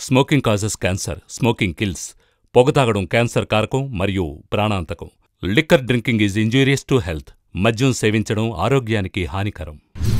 Smoking causes cancer smoking kills పొగ తాగడం cancer కారకం మరియు ప్రాణాంతకం liquor drinking is injurious to health మద్యం సేవించడం ఆరోగ్యానికి హానికరం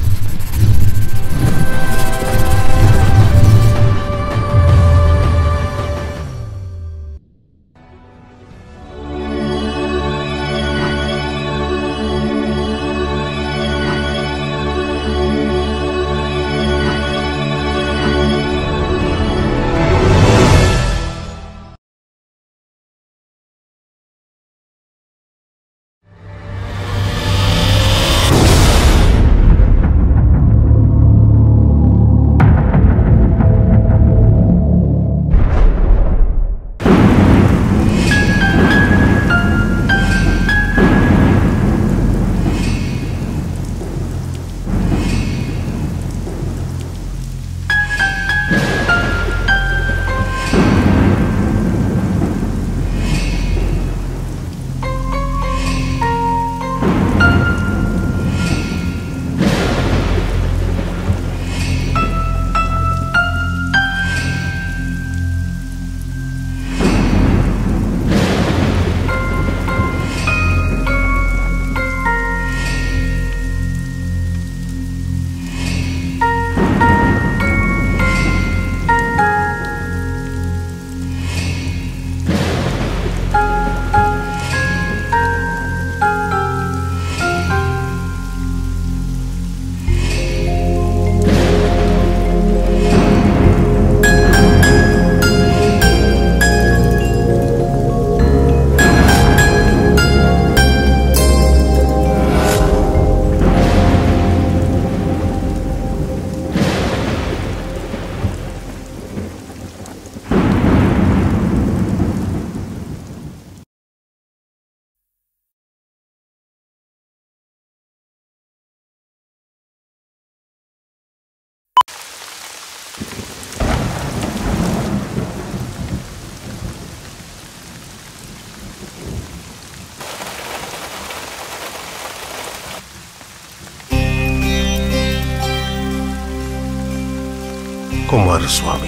కుమారస్వామి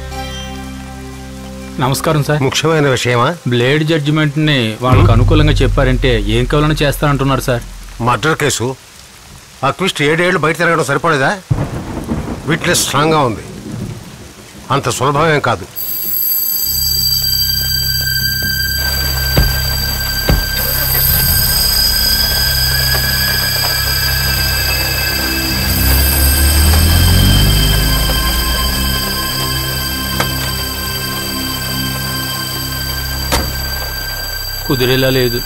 నమస్కారం సార్ ముఖ్యమైన విషయమా బ్లేడ్ జడ్జిమెంట్ ని వాళ్ళకు అనుకూలంగా చెప్పారంటే ఏం కావాలని చేస్తానంటున్నారు సార్ మర్డర్ కేసు అట్లీస్ట్ ఏడేళ్లు బయట తిరగడం సరిపడేదా విట్నెస్ స్ట్రాంగ్గా ఉంది అంత సులభమేం కాదు కుదిరేలా లేదు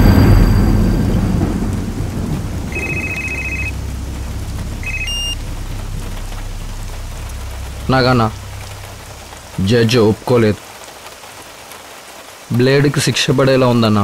నాగన్నా జడ్జి ఒప్పుకోలేదు బ్లేడ్కి శిక్ష పడేలా ఉందన్నా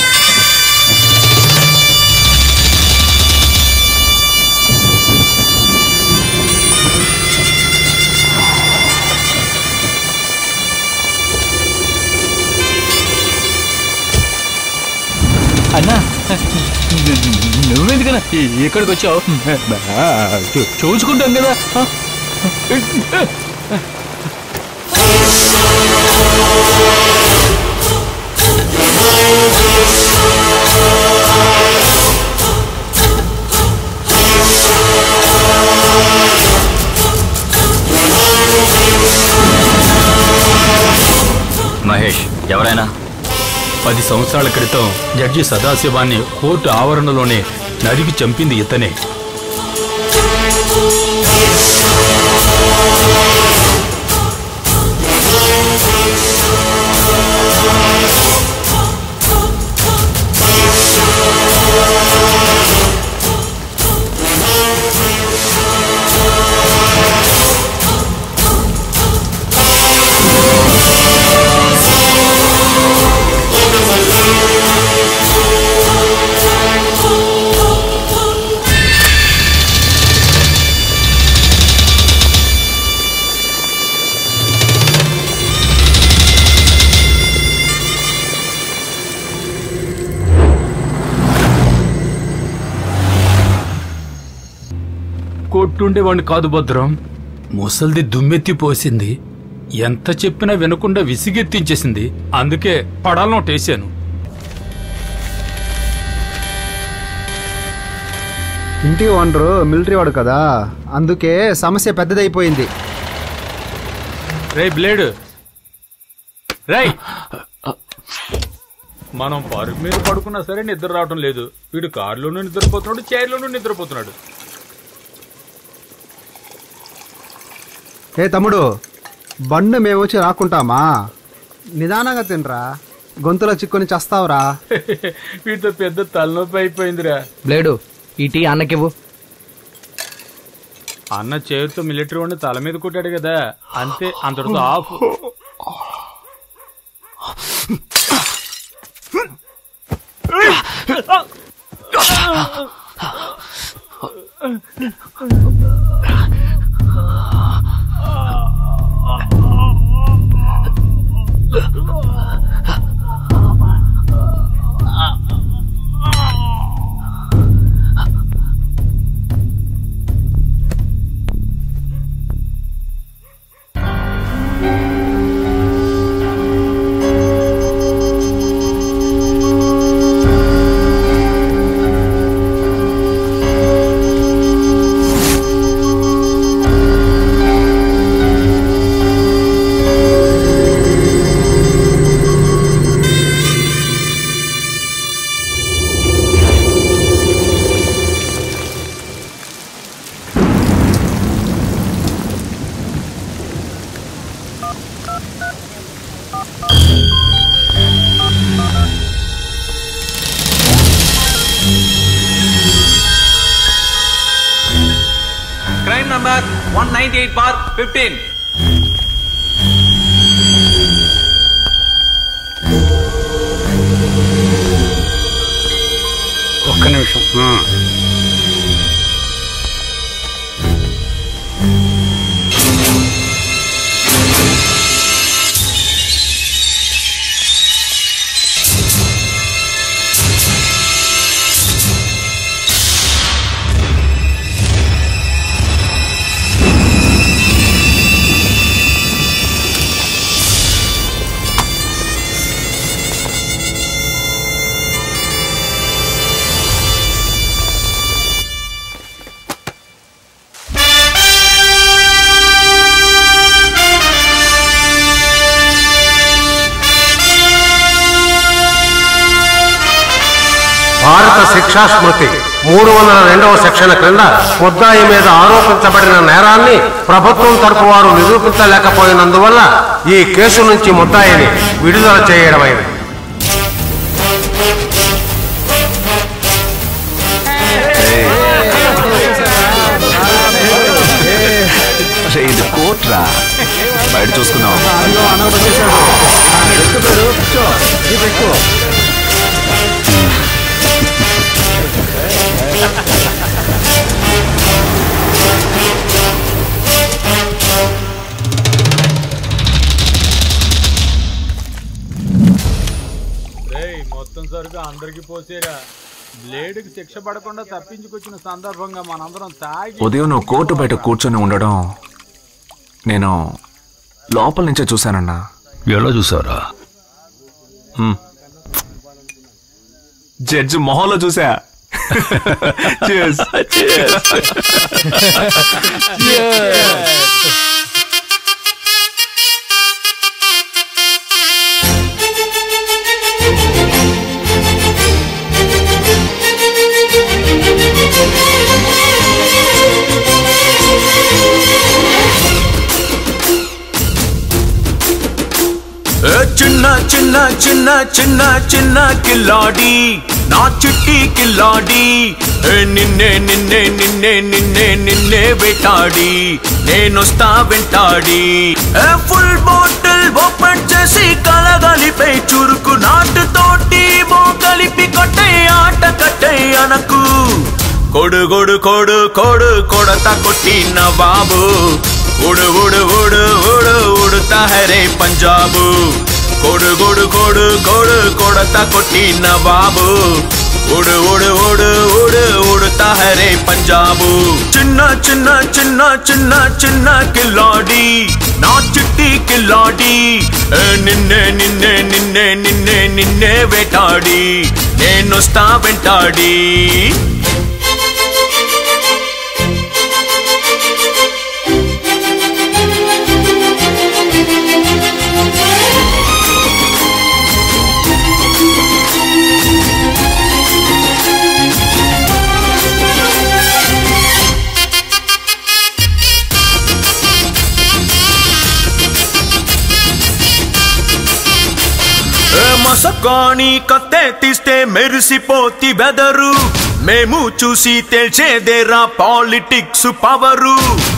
అన్నా నువ్వెందుకన్నా ఇక్కడికి వచ్చావు చూ- చూసుకుంటాం కదా మహేష్ ఎవరైనా పది సంవత్సరాల క్రితం జడ్జి సదాశివాన్ని కోర్టు ఆవరణలోనే నరికి చంపింది ఇతనే కొట్టుండే వాడిని కాదు భద్రం ముసల్ది దుమ్మెత్తి పోసింది ఎంత చెప్పినా వినకుండా విసిగెత్తించేసింది అందుకే పడాలను టేసాను ఇంటి ఓనరు మిలిటరీ వాడు కదా అందుకే సమస్య పెద్దదైపోయింది రే బ్లేడ్ రేయ్ మనం పరుగు మీద పడుకున్నా సరే నిద్ర రావటం లేదు వీడు కారులోనూ నిద్రపోతున్నాడు చైర్లోనూ నిద్రపోతున్నాడు ఏ తమ్ముడు బండు మేము వచ్చి రాకుంటామా నిదానంగా తినరా గొంతులో చిక్కుని చస్తావురా వీటితో పెద్ద తలనొప్పి అయిపోయిందిరా బ్లేడు ఈ టీ అన్నకివ్వు అన్న చేతితో మిలిటరీ వాడిని తల మీద కొట్టాడు కదా అంతే అంతటితో ఆఫ్ Crime number 198 bar 15. ఒక్క నిమిషం భారత శిక్షా స్మృతి మూడు వందల రెండవ సెక్షన్ క్రింద ముద్దాయి మీద ఆరోపించబడిన నేరాన్ని ప్రభుత్వం తరపు వారు నిరూపించలేకపోయినందువల్ల ఈ కేసు నుంచి ముద్దాయిని విడుదల చేయడమైనది అరే ఇది కోట్రా బయట చూసుకుందాం రేయ్ మొత్తం సరుకు అందరికి పోసేరా బ్లేడ్కి శిక్ష పడకుండా తప్పించుకొచ్చిన సందర్భంగా మనందరం తాగి ఉదయం నువ్వు కోర్టు బయట కూర్చొని ఉండడం నేను లోపల నుంచే చూశానన్నా ఎలా చూసారా జడ్జి మొహంలో చూసా Cheers. ఏ చిన్న చిన్న చిన్న చిన్న చిన్న కిల్లాడి నా చిట్టి కిల్లాడి ఏ నిన్నే నిన్నే నిన్నే నిన్నే నిన్నే వేటాడి నేనొస్తా వెంటాడి ఏ ఫుల్ బాటిల్ ఓపెన్ చేసి కలగలిపై చురుకు నాటుతోటి మో కలిపి కొట్టే ఆట కట్టే అనకు కొడు కొడు కొడు కొడు కొడత కొట్టిన బాబు ఉడు ఉడు ఉడు ఉడు ఉడుతా హరే పంజాబు కొడు కొడు కొడు కొడు కొడత కొట్టిన బాబు ఉడు ఉడు ఉడు ఉడు ఉడుతా హరే పంజాబు చిన్న చిన్న చిన్న చిన్న చిన్న కిల్లాడి నా చిట్టి కిల్లాడి ఏ నిన్నే నిన్నే నిన్నే నిన్నే నిన్నే వేటాడి నేనొస్తా వెంటాడి ఏ మసకాని కత్తే తీస్తే మెరిసిపోతి బెదరు మేము చూసి తెలిసేదేరా పాలిటిక్స్ పవరు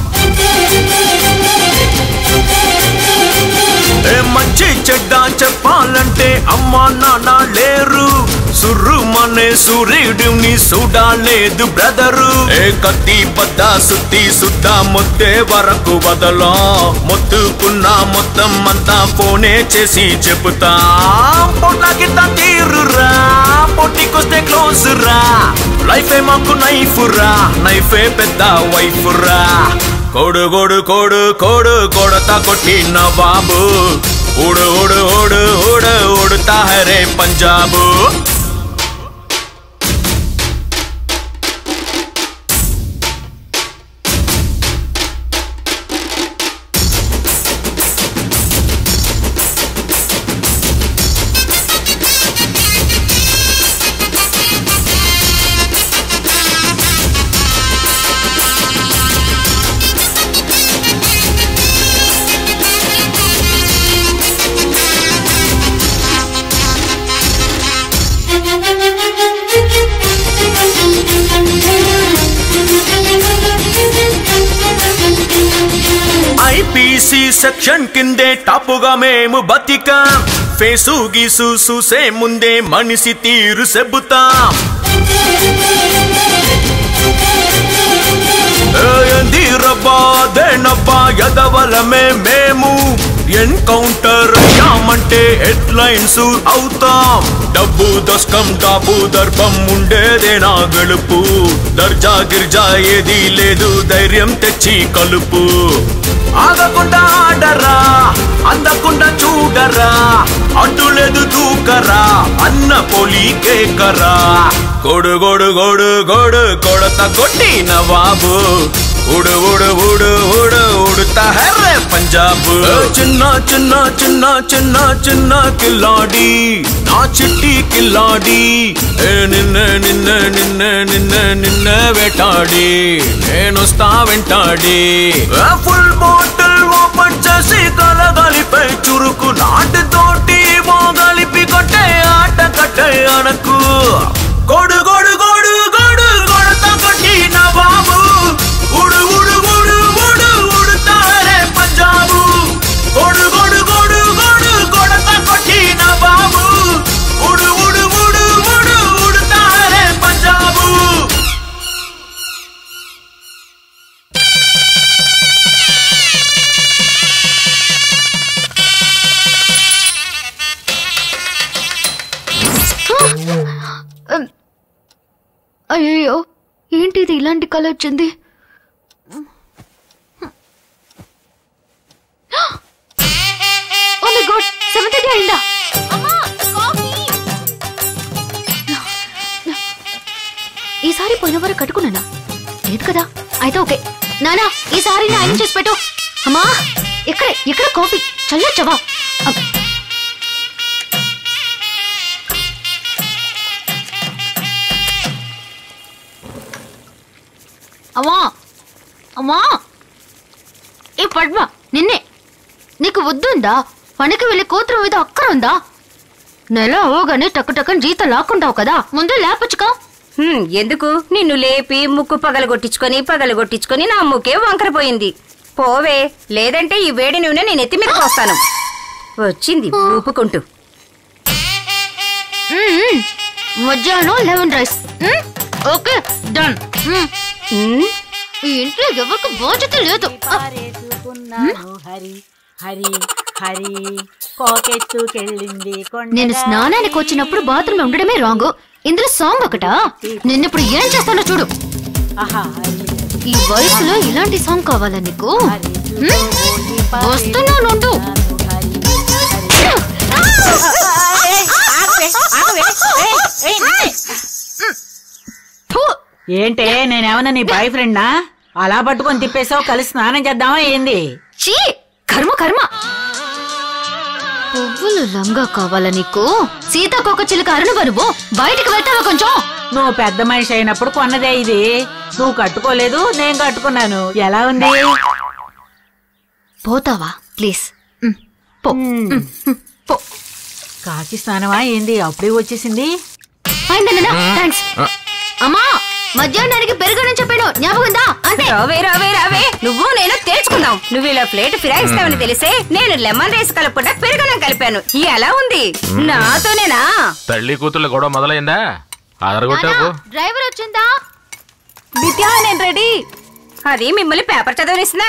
ఏ మంచి చెడ్డ చెప్పాలంటే అమ్మా నాన్న లేరు సుర్రు మనే సూర్యుడిని చూడాలేదు బ్రదరు ఏ కత్తి బద్ద సుత్తి సుద్ద మొత్తే వరకు వదలా మొత్తుకున్న మొత్తం అంతా ఫోనే చేసి చెబుతా పొట్లాకి తీరురా పొట్టికొస్తే క్లోజ్ రా లైఫే మాకు నైఫ్ రా నైఫే పెద్ద వైఫ్ రా కోడు కోడు కోడు కోడు కొడతా కొట్టిన బాబు ఉడు ఉడు ఉడు ఉడు ఉడుతా హరే పంజాబు ఐపీసీ సెక్షన్ కిందే టాపుగా మేము బతికాం ఫేసు గీసు చూసే ముందే మనిషి తీరు చెబుతాం ఏంది రబ్బా అదేనబ్బా ఎదవలమే మేము ఎన్కౌంటర్ అయ్యామంటే హెడ్లైన్స్ అవుతాం డబ్బు దస్కం డాబు దర్భం ఉండేదే నా గెలుపు దర్జా గిర్జా ఏది లేదు ధైర్యం తెచ్చి కలుపు ఆగకుండా ఆడరా అందకుండా చూడరా అడ్డులేదు దూకరా అన్న పోలి కేకరా గోడు గోడు గోడు గోడు కొడత కొట్టిన బాబు ఉడు ఉడు ఉడు ఉడు ఉడుతా హెర్రే పంజాబ్ చిన్న చిన్న చిన్న చిన్న చిన్న కిల్లాడి నా చిట్టి కిల్లాడి ఏ నిన్నే నిన్నే నిన్నే నిన్నే నిన్నే వేటాడి నేనొస్తా వెంటాడి ఫుల్ బాటిల్ ఓపెన్ చేసి కలగలిపై చురుకు నాటుతోటి మోగలిపి కొట్టే ఆట కట్టే అనకు గోడు గోడు గోడు గోడు గొడత కొట్టిన బాబు ఉడు ఉడు ఉడు ఉడు ఉడుతారే పంజాబు గోడు గోడు గోడు గోడు గొడత కొట్టిన బాబు ఉడు ఉడు ఉడు ఉడు ఉడుతారే పంజాబు అయ్యో ఏంటిది ఇలాంటి కళ వచ్చింది oh my God seven thirty అయిందా ఈసారి పోయిన వారు కట్టుకున్నానా లేదు కదా అయితే ఓకే నానా ఈసారి నా ఆయన చేసి పెట్టు అమ్మా ఇక్కడ ఇక్కడ కాఫీ చల్లొచ్చవా అమ్మా అమ్మా ఏ పద్మ నిన్నే నీకు వద్దుందా పనికి వెళ్ళి కూతురు మీద అక్కర ఉందా నెల అవగానే టక్కు టక్కని జీతం లాక్కుంటావు కదా ముందే లేపచ్చుకా హ్మ్, ఎందుకు నిన్ను లేపి ముక్కు పగలగొట్టించుకొని పగలగొట్టించుకొని నా ముక్కే వంకరపోయింది పోవే లేదంటే ఈ వేడి నూనె నేను ఎత్తి మీద పోస్తాను వచ్చింది ఊపుకుంటూ మ్మ్. మధ్యాహ్నం లెమన్ రైస్ మ్మ్? ఓకే డన్ మ్మ్. హ్మ్, ఈ ఇంట్లో ఎవరికి బాధ్యత లేదు ఆ, హరి హరి హరి కోకెత్తుకెళ్ళింది నేను స్నానానికి వచ్చినప్పుడు బాత్రూమ్ ఉండడమే రాంగ్ ఇందులో సాంగ్ ఒకటా నిన్నప్పుడు ఏం చేస్తానో చూడు ఆహా హరి ఈ వయసులో ఇలాంటి సాంగ్ కావాలా నీకు హరి వస్తున్నాను ఉండు. ఏంటే నేనేమన్నా నీ బాయ్ ఫ్రెండా అలా పట్టుకొని తిప్పేసావు కలిసి స్నానం చేద్దామా ఏంది చీ కర్మ కర్మ పువ్వులు లంగా కావాలా నీకు సీతాకోక చిలుక అరుణువ నువ్వు బయటికి వెళ్తావా కొంచెం నువ్వు పెద్ద మనిషి అయినప్పుడు కొన్నదే ఇది నువ్వు కట్టుకోలేదు నేను కట్టుకున్నాను ఎలా ఉంది పోతావా ప్లీజ్ ఉమ్, పో ఉమ్, ఉమ్, పో కాకి స్నానమా ఏంది అప్పుడే వచ్చేసింది అయిందన్నా థ్యాంక్స్ అమ్మా మధ్యాహ్నానికి పెరుగనని చెప్పాను జ్ఞాపకం ఉందా అంతే రావే రావే రావే నువ్వు నేను తేల్చుకుందాం నువ్వు ఇలా ప్లేట్ ఫిరాయిస్తావని తెలిసే నేను లెమన్ రైస్ కలపకుండా పెరుగనం కలిపాను ఎలా ఉంది నాతోనేనా తల్లి కూతుళ్ళ గొడవ మొదలైందా అదరగొట్టావు డ్రైవర్ వచ్చిందా విద్యా నేను రెడీ అది మిమ్మల్ని పేపర్ చదవనిస్తున్నా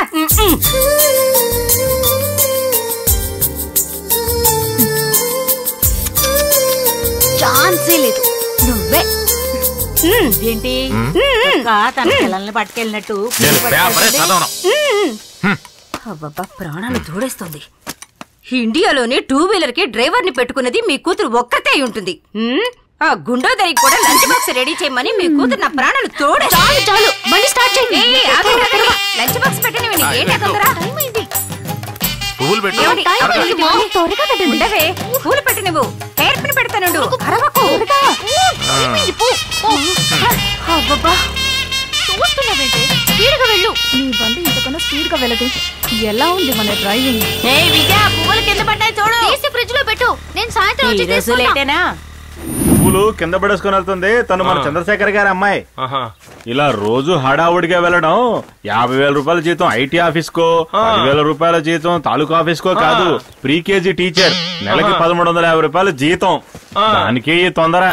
ఛాన్సే లేదు నువ్వే ఏంటి అక్క తన పిల్లల్ని పట్టుకెళ్ళినట్టు నేను పేపరే చదవను అబ్బబ్బా ప్రాణాలు దూడేస్తుంది ఇండియాలోనే టూ వీలర్ కి డ్రైవర్ ని పెట్టుకున్నది మీ కూతురు ఒక్కతే అయి ఉంటుంది ఉమ్, ఆ గుండోదరికి కూడా లంచ్ బాక్స్ రెడీ చేయమని మీ కూతురు నా ప్రాణాలు తోడే చాలు చాలు బండి స్టార్ట్ చేయి లంచ్ బాక్స్ పెట్టినవి ఏంటి తొందర పువ్వులు పెట్టు ఏమండి? టైం త్వరగా అయింది, పెట్టు. మా. త్వరగా పెట్టండి. ఉండవే పూలు పెట్టి నువ్వు హెయిర్ పిన్ పెడతానుండు అరవకు అయిపోయింది, పో, పో. అబ్బబ్బా చూస్తున్నావేంటి స్పీడ్గా వెళ్ళు నీ బండి ఇంతకన్నా స్పీడ్ గా వెళ్ళదు ఎలా ఉంది మన డ్రైవింగ్ ఏ విద్య పువ్వులు కింద పడ్డాయి చూడు తీసి ఫ్రిడ్జ్ లో పెట్టు నేను సాయంత్రం వచ్చి ఈ రోజు తీసుకుంటా. లేటేనా పువ్వులు కింద పడేసుకొని వెళ్తుంది తను మన చంద్రశేఖర్ గారి అమ్మాయి ఇలా రోజు హడావుడిగా వెళ్ళడం యాభై వేల రూపాయల జీతం ఐటీ ఆఫీస్ కో పదివేల రూపాయల జీతం తాలూకా ఆఫీస్ కో కాదు ప్రీ కేజీ టీచర్ నెలకి పదమూడు వందల యాభై రూపాయల జీతం దానికి ఈ తొందర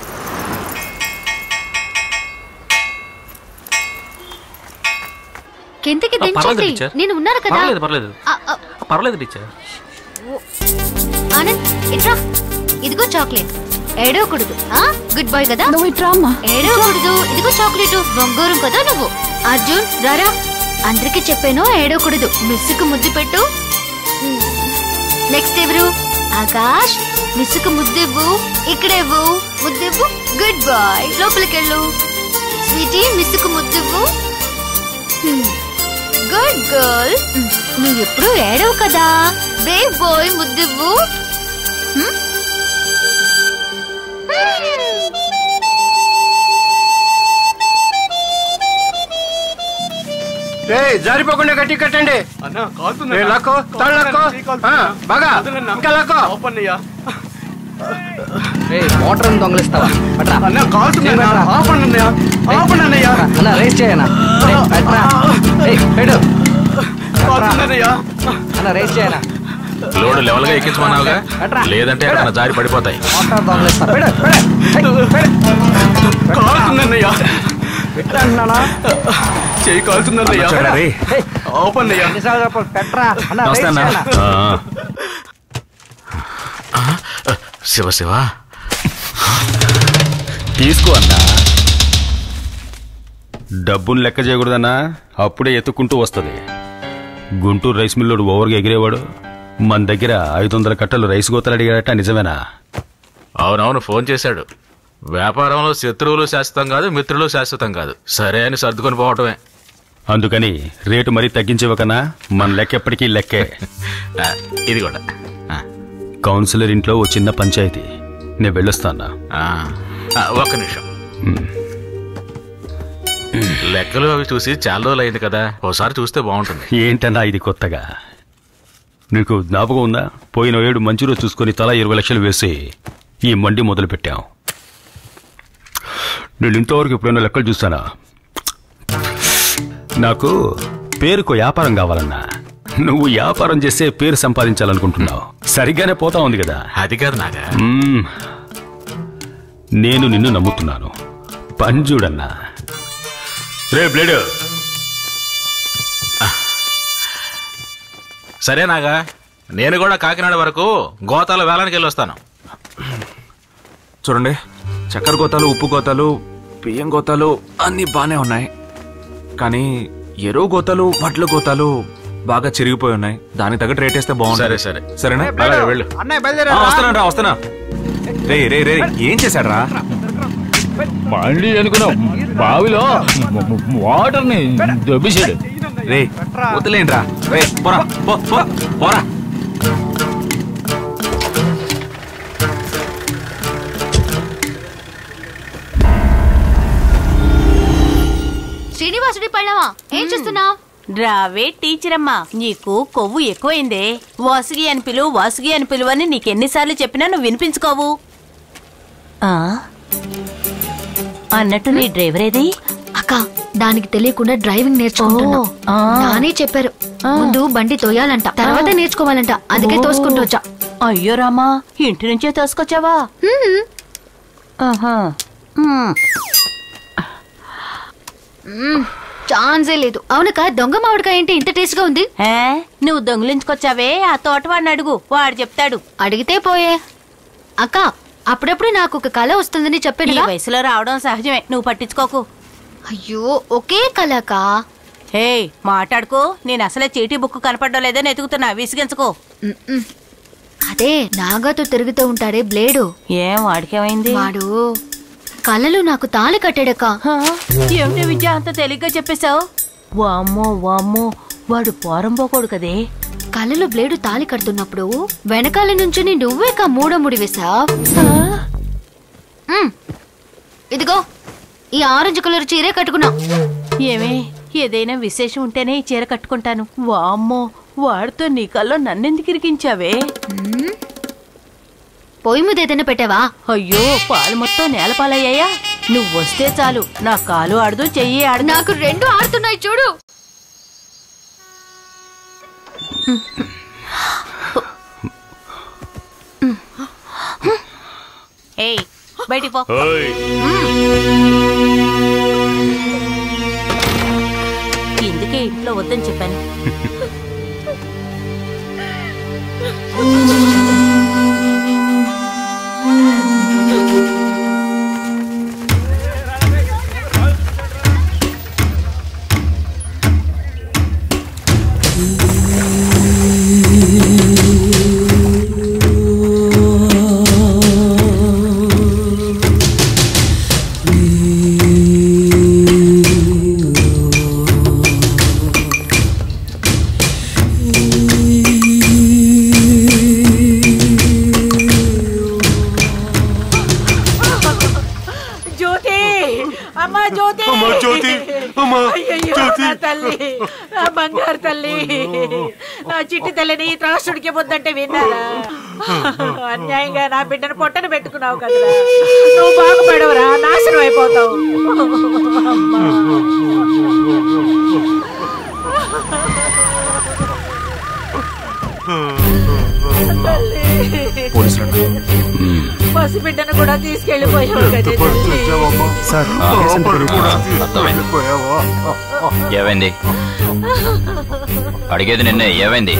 కిందకి ఆ, పర్లేదు దించండి టీచర్. నేను ఉన్నాను కదా పర్లేదు పర్లేదు ఆ, ఆ, పర్లేదు టీచర్ ఆనంద్ ఇట్రా ఇదిగో చాక్లెట్ ఏడవకూడదు ఆ గుడ్ బాయ్ కదా నువ్వు ఇట్రా అమ్మా ఏడవకూడదు ఇదిగో చాక్లెట్ బొంగూరం కదా నువ్వు అర్జున్ రారా అందరికి చెప్పాను ఏడవకూడదు మిస్సుకు ముద్దు పెట్టు నెక్స్ట్ ఎవరు ఆకాష్ మిస్సుకు ముద్దివ్వు ఇక్కడేవ్వు ముద్దివ్వు గుడ్ బాయ్ లోపలికెళ్ళు స్వీటీ మిస్సుకు ముద్దివ్వు గుడ్ గర్ల్ నువ్వు ఎప్పుడు ఏడవు కదా బ్రేవ్ బాయ్ ముద్దివ్వు హ్మ్? ఏయ్, జారిపోకుండా గట్టి కట్టండి ఏయ్, లాక్కో తాళ్ళు లాక్కో ఆ, బాగా ఇంకా లాక్కో మోటార్ దొంగలిస్తావా పట్రా. అన్న కాల్తుంది నేను అన్న. పట్రా. ఆపండి అన్నయ్య. ఆపండి అన్నయ్య. అన్న రేస్ చేయనా ఏయ్, పట్రా. ఏయ్, పెట్టు. కాల్తుంది అన్నయ్య. అన్న రేస్ చేయనా లోడ్ లెవెల్ గా ఎక్కించమన్నావుగా లేదంటే ఎక్కడ జారి పడిపోతాయి మోటార్ దొంగలిస్తా పెడు పెడు కాల్తుంది అన్నయ్య. పెట్టన్నానా చెయ్యి కాల్తుంది అన్నయ్య. ఆపన్నయ్య. ఎన్నిసార్లు చెప్పాలి పెట్రా అన్న రేస్ నమస్తే అన్న చేయనా ఆ. ఆ, శివ శివ తీసుకో అన్నా డబ్బును లెక్క చేయకూడదన్నా అప్పుడే ఎత్తుక్కుంటూ వస్తుంది గుంటూరు రైస్ మిల్లుడు ఓవర్గా ఎగిరేవాడు మన దగ్గర ఐదు వందల కట్టలు రైస్ గోతలు అడిగాడట నిజమేనా అవునవును ఫోన్ చేశాడు వ్యాపారంలో శత్రువులు శాశ్వతం కాదు మిత్రులు శాశ్వతం కాదు సరే అని సర్దుకొని పోవటమే అందుకని రేటు మరీ తగ్గించేవకనా మన లెక్క ఎప్పటికీ లెక్కే ఇది కూడా కౌన్సిలర్ ఇంట్లో ఓ చిన్న పంచాయతీ నేను వెళ్ళొస్తానా ఒక్క నిమిషం లెక్కలు అవి చూసి చాలా రోజులు అయింది కదా ఓసారి చూస్తే బాగుంటుంది ఏంటన్నా ఇది కొత్తగా నీకు జ్ఞాపకం ఉందా పోయిన ఏడు మంచి రోజు చూసుకొని తలా ఇరవై లక్షలు వేసి ఈ మండి మొదలు పెట్టాం నేను ఇంతవరకు ఎప్పుడైనా లెక్కలు చూస్తానా నాకు పేరుకు వ్యాపారం కావాలన్నా నువ్వు వ్యాపారం చేస్తే పేరు సంపాదించాలనుకుంటున్నావు సరిగ్గానే పోతా ఉంది కదా అది కాదు నాగా నేను నిన్ను నమ్ముతున్నాను పని చూడన్నా రే బ్లేడు సరే నాగా నేను కూడా కాకినాడ వరకు గోతాల వేలానికి వెళ్ళి వస్తాను చూడండి చక్కెర గోతాలు ఉప్పు గోతాలు బియ్యం గోతాలు అన్నీ బాగానే ఉన్నాయి కానీ ఎరువు గోతాలు వడ్ల గోతాలు బాగా చిరిగిపోయి ఉన్నాయి దానికి తగ్గట్టు రేట్ వేస్తే బాగుంటుంది సరే, సరే. సరేనా అలాగే వెళ్ళు. అన్నయ్య ఆ, బయలుదేరా వస్తున్నాను రా వస్తున్నా రే రే రే ఏం చేశాడు రా బండి అనుకున్నా బావిలో వాటర్ ని దొబ్బిసాడు రే వదిలేండి రా రే పోరా పో, పో, పోరా శ్రీనివాసుడి పళ్ళమా ఏం చేస్తున్నావు రావే టీచర్ అమ్మా నీకు కొవ్వు ఎక్కువైందే వాసుగి అని పిలువు వాసుగి అని పిలువని నీకెన్నిసార్లు చెప్పినా నువ్వు వినిపించుకోవు ఆ? అన్నట్టు నీ డ్రైవర్ ఏది అక్క దానికి తెలియకుండా డ్రైవింగ్ నేర్చుకుంటున్నా ఓ, ఆ. నానే చెప్పారు ముందు బండి తోయాలంట తర్వాత నేర్చుకోవాలంట అందుకే ఓ. తోసుకుంటూ వచ్చా అయ్యో రామా ఇంటి నుంచే తోసుకొచ్చావా ఆహా మ్మ్. మ్మ్, ఛాన్సే లేదు అవునక్క దొంగ మామిడికాయ ఏంటి ఇంత టేస్ట్ గా ఉంది ఏ, నువ్వు దొంగిలించుకొచ్చావే ఆ తోటవాడిని అడుగు వాడు చెప్తాడు అడిగితే పోయే అక్క అప్పుడప్పుడు నాకు ఒక కళ వస్తుందని ఈ చెప్పాను వయసులో రావడం సహజమే నువ్వు పట్టించుకోకు అయ్యో ఒకే కళకా హే మాట్లాడుకో నేను అసలే చీటీ బుక్ కనపడడం లేదని ఎతుకుతున్నా విసిగించుకో మ్మ్. అదే నాగాతో తిరుగుతూ ఉంటాడే బ్లేడు ఏం వాడికేమైంది వాడు కళలు నాకు తాళి కట్టాడక్క హా? ఏమిటి విద్య అంత తేలిగ్గా చెప్పేశావు వామ్మో వామ్మో వాడు పోరంబోకోడు కదే కళ్ళలో బ్లేడు తాళి కడుతున్నప్పుడు వెనకాల నుంచి నువ్వే కా మూడో ముడి వేసా ఇదిగో ఈ ఆరెంజ్ కలర్ చీరే కట్టుకున్నా ఏమే ఏదైనా విశేషం ఉంటేనే ఈ చీర కట్టుకుంటాను వామ్మో వాడితో నీ కల్లో నన్నెందుకు ఇరికించావే పొయ్యి మీద ఏదైనా పెట్టావా అయ్యో పాలు మొత్తం నేలపాలయ్యాయా నువ్వు వస్తే చాలు నా కాలు ఆడదు చెయ్యి ఆడదు నాకు రెండు ఆడుతున్నాయి చూడు ఏయ్ బయటికి పో ఇందుకే ఇంట్లో వద్దని చెప్పాను జ్యోతి అమ్మా జ్యోతి అమ్మా, జ్యోతి! అమ్మా, అయ్యయ్యో, జ్యోతి! నా తల్లి నా బంగారు తల్లి నా చిట్టి తల్లిని త్రాసుడికి వద్దంటే విన్నారా అన్యాయంగా నా బిడ్డను పొట్టను పెట్టుకున్నావు కదరా నువ్వు బాగుపడవరా నాశనం అయిపోతావు పోలీసులు పసి బిడ్డను కూడా తీసుకెళ్లిపోయావు కదా తల్లి. సార్ ఏమైంది అడిగేది నిన్నే ఏమైంది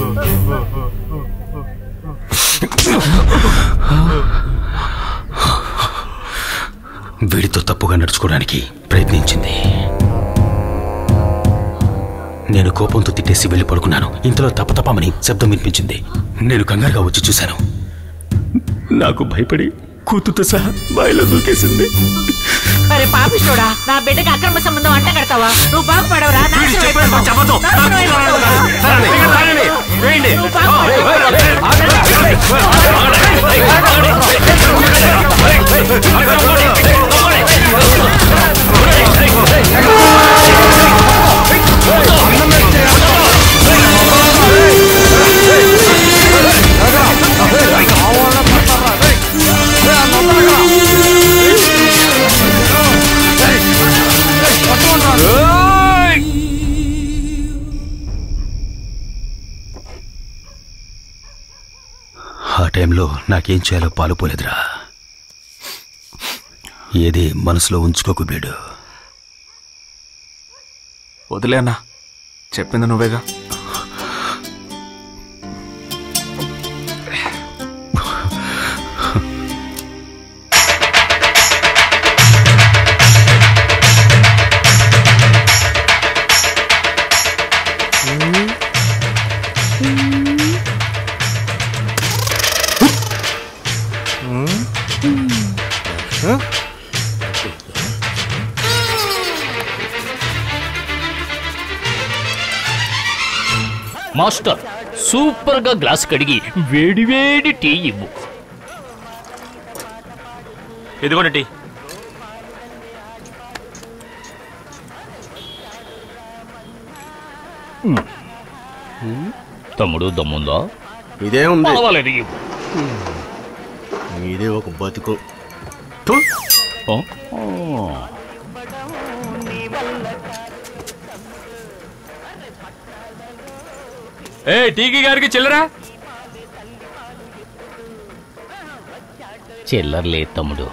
వీడితో తప్పుగా నడుచుకోవడానికి ప్రయత్నించింది నేను కోపంతో తిట్టేసి వెళ్ళి పడుకున్నాను ఇంతలో తపతపమని శబ్దం వినిపించింది నేను కంగారుగా వచ్చి చూశాను నాకు భయపడి కూతుతో సహా బాయిలో దూకేసింది అరే పాపిస్తోడా నా బిడ్డకి అక్రమ సంబంధం అంట కడతావా నువ్వు బాగుపడవరా నాశనం అయిపోతావు. నాశనం అయిపోతావు. నువ్వు ఆ టైంలో నాకేం చేయాలో పాలుపోలేదురా ఏది మనసులో ఉంచుకోకు బీడు వదిలే అన్నా చెప్పింది నువ్వేగా మాస్టర్ సూపర్ గా గ్లాస్ కడిగి వేడి వేడి టీ ఇవ్వు ఇదిగోండి టీ తమ్ముడు దమ్ముందా ఇదే ఉంది పర్వాలేదు ఇవ్వు ఇదే ఒక బతుకు ఓ, ఓ. ఏ టీకి గారికి చిల్లరా చిల్లర లేదు తమ్ముడు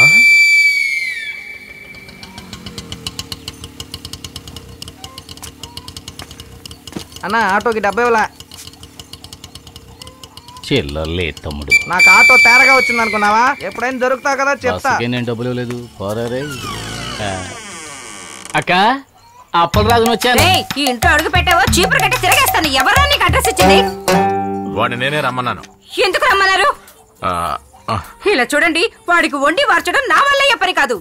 అన్న ఆటోకి డబ్బా ఇవ్వలా చిల్లర లేదు తమ్ముడు నాకు ఆటో తేరగా వచ్చింది అనుకున్నావా ఎప్పుడైనా దొరుకుతావు కదా చెప్తా బస్సుకే నేను డబ్బులు ఇవ్వలేదు పోరారే ఆ. అక్క అప్పలరాజుని వచ్చాను రేయ్, ఈ ఇంట్లో అడుగు పెట్టావో చీపురు కట్టి తిరగేస్తాను ఎవరా నీకు అడ్రస్ ఇచ్చింది వాడిని నేనే రమ్మన్నాను ఎందుకు రమ్మన్నారు ఆ, ఆ, ఇలా చూడండి వాడికి వండి వార్చడం నా వల్ల అయ్యే పని కాదు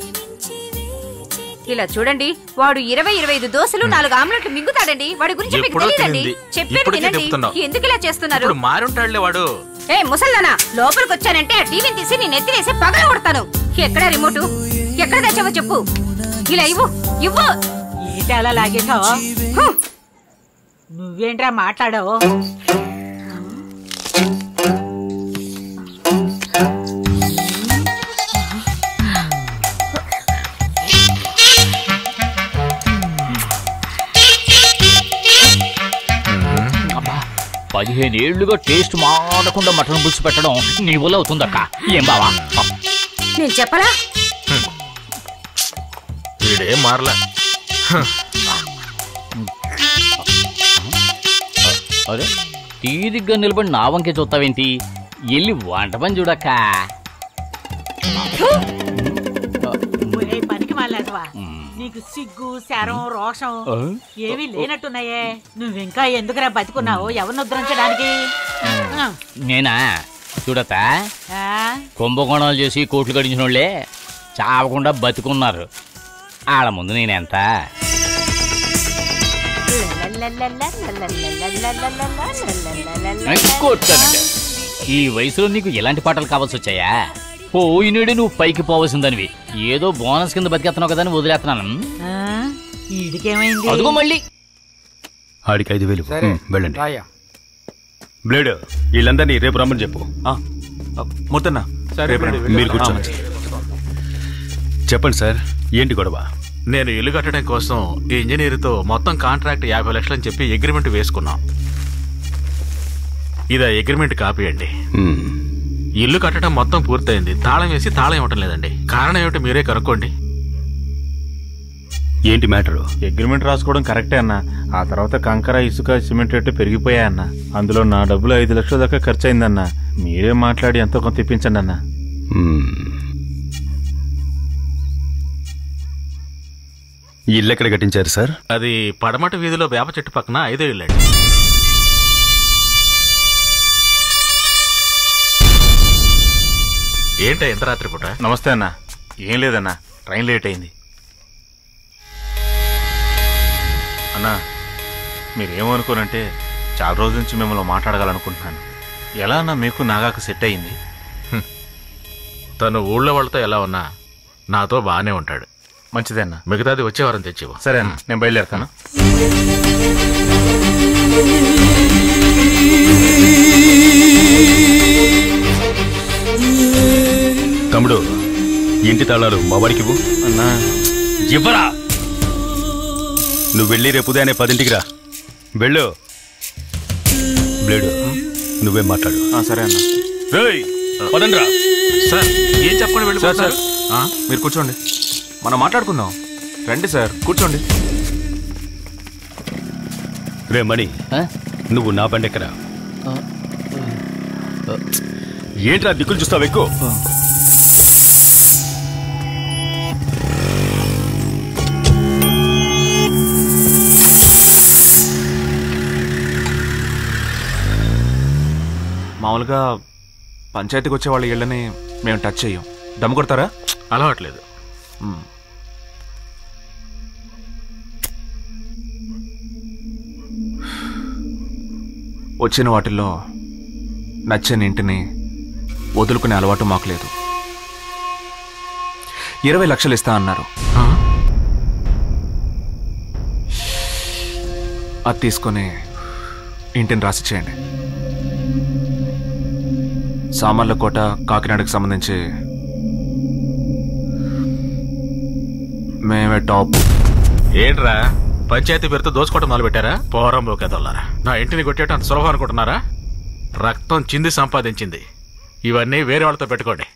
ఇలా చూడండి వాడు ఇరవై ఇరవై ఐదు దోశలు నాలుగు ఆమ్లెట్లు మింగుతాడండి వాడి గురించి మీకు ఎప్పుడో తెలియదండి తినింది. చెప్పేది ఇప్పటికే వినండి చెప్తున్నావు. ఎందుకు ఇలా చేస్తున్నారు ఇప్పుడు మారుంటాడులే వాడు ఏ ముసల్దానా లోపలికి వచ్చానంటే ఆ టీవీని తీసి నీ నెత్తినేసి పగల కొడతాను ఎక్కడ రిమోటు ఎక్కడ తెచ్చావో చెప్పు ఇలా ఇవ్వు ఇవ్వు ఏంటి అలా లాగేశావు నువ్వేంట్రా మాట్లాడావు అబ్బా పదిహేను ఏళ్లుగా టేస్ట్ మారకుండా మటన్ పులుసు పెట్టడం నీ వల్ల అవుతుందక్క ఏం బావా నేను చెప్పలా వీడేం మారలే అరే తీరిగ్గా నిలబడి నా వంకే చూస్తావేంటి ఎల్లి వంట పని చూడక్క ఒరేయ్ పనికి మాలేదవా నీకు సిగ్గు శరం రోషం ఆ? ఏమీ లేనట్టున్నాయే నువ్వింకా ఎందుకురా బతుకున్నావు ఎవరిని ఉద్ధరించడానికి ఆ, నేనా చూడత ఆ? కుంభకోణాలు చేసి కోట్లు గడించిన వాళ్ళే చావకుండా బతుకున్నారు ఆడ ముందు నేనెంత కొట్టానండి ఈ వయసులో నీకు ఎలాంటి పాటలు కావాల్సి వచ్చాయా పోయినాడే నువ్వు పైకి పోవలసిందనివి ఏదో బోనస్ కింద బతికేస్తున్నావు కదా అని వదిలేస్తున్నాను ఆ? ఈడికేమైంది అదిగో మళ్ళీ ఆడికి ఐదు వేలు సరే ఉమ్, వెళ్ళండి రాయ్యా. బ్లేడ్ వీళ్ళందరినీ రేపు రమ్మని చెప్పు ముత్తన్న సరే, రేపు బ్లేడ్, రండి. మీరు ఆ, కూర్చోండి మంచిది. చెప్పండి సార్ ఏంటి గొడవ నేను ఇల్లు కట్టడం కోసం ఈ ఇంజనీర్తో మొత్తం కాంట్రాక్ట్ యాభై లక్షలని చెప్పి అగ్రిమెంట్ వేసుకున్నాం ఇది అగ్రిమెంట్ కాపీ అండి ఉమ్, ఇల్లు కట్టడం మొత్తం పూర్తయింది తాళం వేసి తాళం ఇవ్వటం లేదండి కారణం ఏమిటో మీరే కనుక్కోండి ఏంటి మ్యాటరు అగ్రిమెంట్ రాసుకోవడం కరెక్టే అన్న ఆ తర్వాత కంకర ఇసుక సిమెంట్ రేట్లు పెరిగిపోయాయన్న అందులో నా డబ్బులు ఐదు లక్షల దాకా ఖర్చు అయిందన్న మీరే మాట్లాడి ఎంతో కొంత తెప్పించండి అన్న ఉమ్. ఈ ఇల్లు ఎక్కడ కట్టించారు సార్ అది పడమట వీధిలో వేప చెట్టు పక్కన ఐదో ఇల్లు అండి ఏంటో ఎంత రాత్రి పూట నమస్తే అన్న ఏం లేదన్న ట్రైన్ లేట్ అయింది అన్నా మీరేమనుకోనంటే చాలా రోజుల నుంచి మిమ్మల్ని మాట్లాడగలనుకుంటున్నాను ఎలా అన్నా మీకు నాగాకు సెట్ అయింది తను ఊళ్ళో వాళ్ళతో ఎలా ఉన్నా నాతో బాగానే ఉంటాడు మంచిదే అన్న మిగతాది వచ్చే వారం తెచ్చివు సరే అన్న నేను బయలుదేరుతాను తమ్ముడు ఇంటి తాళాలు మా వాడికి ఇవ్వు అన్నా ఇవ్వరా నువ్వు వెళ్ళి రేపు ఉదయాన్నే పదింటికి రా వెళ్ళు బ్లేడు నువ్వే మాట్లాడు సరే అన్న రేయ్, పదండ్రా సార్ ఏం చెప్పండి వెళ్ళి సార్ సార్ మీరు కూర్చోండి మనం మాట్లాడుకుందాం రండి సార్ కూర్చోండి రే మణి నువ్వు నా బండి ఎక్కరా ఏంట్రా దిక్కులు చూస్తావు ఎక్కువ మామూలుగా పంచాయతీకి వచ్చే వాళ్ళ ఇళ్ళని మేము టచ్ చెయ్యం దమ్ము కొడతారా అలవాట్లేదు మ్మ్. వచ్చిన వాటిల్లో నచ్చని ఇంటిని వదులుకునే అలవాటు మాకు లేదు ఇరవై లక్షలు ఇస్తా అన్నారు అది తీసుకొని ఇంటిని రాసి చేయండి సామర్ల కోట కాకినాడకు సంబంధించి మేమే టాప్ ఏంట్రా పంచాయతీ పేరుతో దోచుకోవటం మొదలు పెట్టారా పోరంబో కదల్లారా నా ఇంటిని కొట్టేయటం అంత సులభం అనుకుంటున్నారా రక్తం చింది సంపాదించింది ఇవన్నీ వేరే వాళ్ళతో పెట్టుకోండి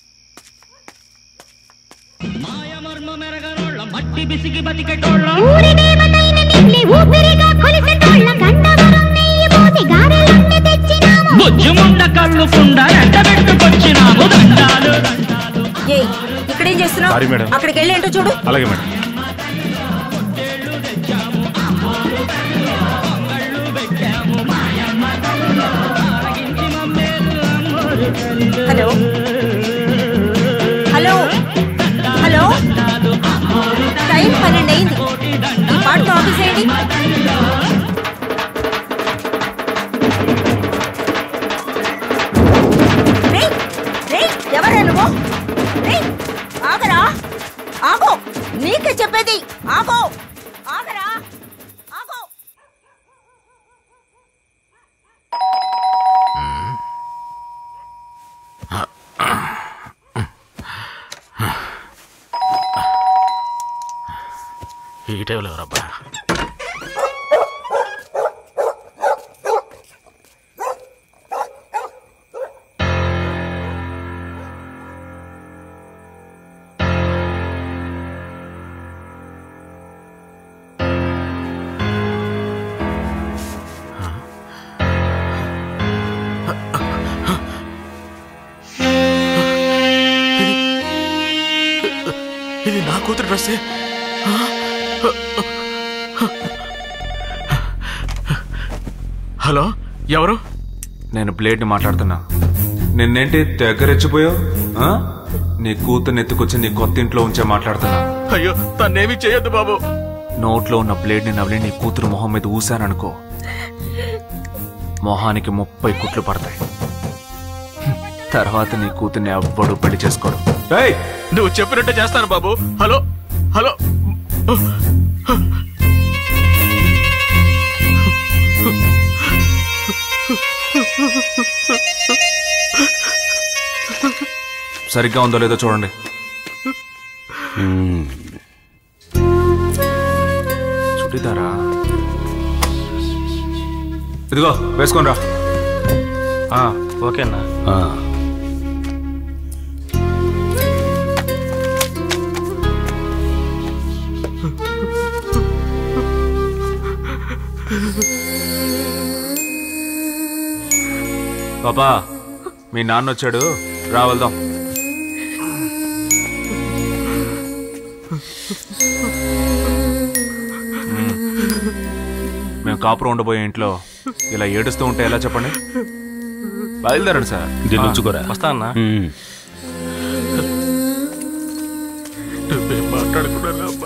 మట్టి బిసిగి బతికెటోళ్ళ ఊరి దేవతైన నిన్నే ఊపిరిగా కొలిసెటోళ్ళ గండవరం నెయ్యి పోసి గారెలన్నీ తెచ్చినాము బుజ్జుముండ కళ్ళు కుండ ఎండబెట్టుకొచ్చినాము దండాలు ఏయ్ ఇక్కడేం చేస్తున్నావు సారీ మేడం. అక్కడికి వెళ్ళి ఏంటో చూడు అలాగే madam hello hello hello time పన్నెండు అయింది ఈ పాటకు ఆఫీస్ ఏంటి రేయ్, రేయ్, ఎవరా నువ్వు రేయ్, ఆగరా ఆగో నీకే చెప్పేది ఆగో ఆగరా ఆగో ఈ టైంలో ఎవరబ్బా ఇది నా కూతురు డ్రెస్సే హలో ఎవరు నేను బ్లేడ్ని మాట్లాడుతున్నా నిన్నేంటి తెగరెచ్చిపోయావు ఆ? నీ కూతుర్ని ఎత్తుకొచ్చి నీ కొత్త ఇంట్లో ఉంచే మాట్లాడుతున్నా అయ్యో తన్నేమి చేయొద్దు బాబు నోట్లో ఉన్న బ్లేడ్ని నవ్వి నీ కూతురు మొహం మీద ఊశాననుకో మొహానికి ముప్పై కుట్లు పడతాయి హ్మ్. తర్వాత నీ కూతుర్ని ఎవ్వడు పెళ్లి చేసుకోడు ఏయ్! నువ్వు చెప్పినట్టే చేస్తాను బాబు హలో హలో సరిగ్గా ఉందో లేదో చూడండి చుట్టిదారా ఇదిగో వేసుకోండి రా ఓకేనా పాపా మీ నాన్న వచ్చాడు రా వెళ్దాం మ్మ్. మేము కాపురం ఉండబోయే ఇంట్లో ఇలా ఏడుస్తూ ఉంటే ఎలా చెప్పండి బయలుదేరండి సార్ దీన్ని ఉంచుకోరా. వస్తా అన్నా మ్మ్. నువ్వేం మాట్లాడుకున్నా అమ్మా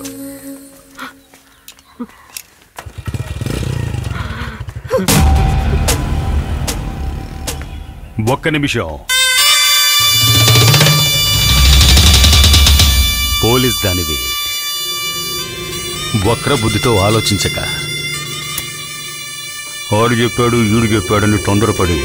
ఒక్క నిమిషం పోలీస్ దానివి వక్ర బుద్ధితో ఆలోచించక ఆడు చెప్పాడు ఈడు చెప్పాడని తొందరపడి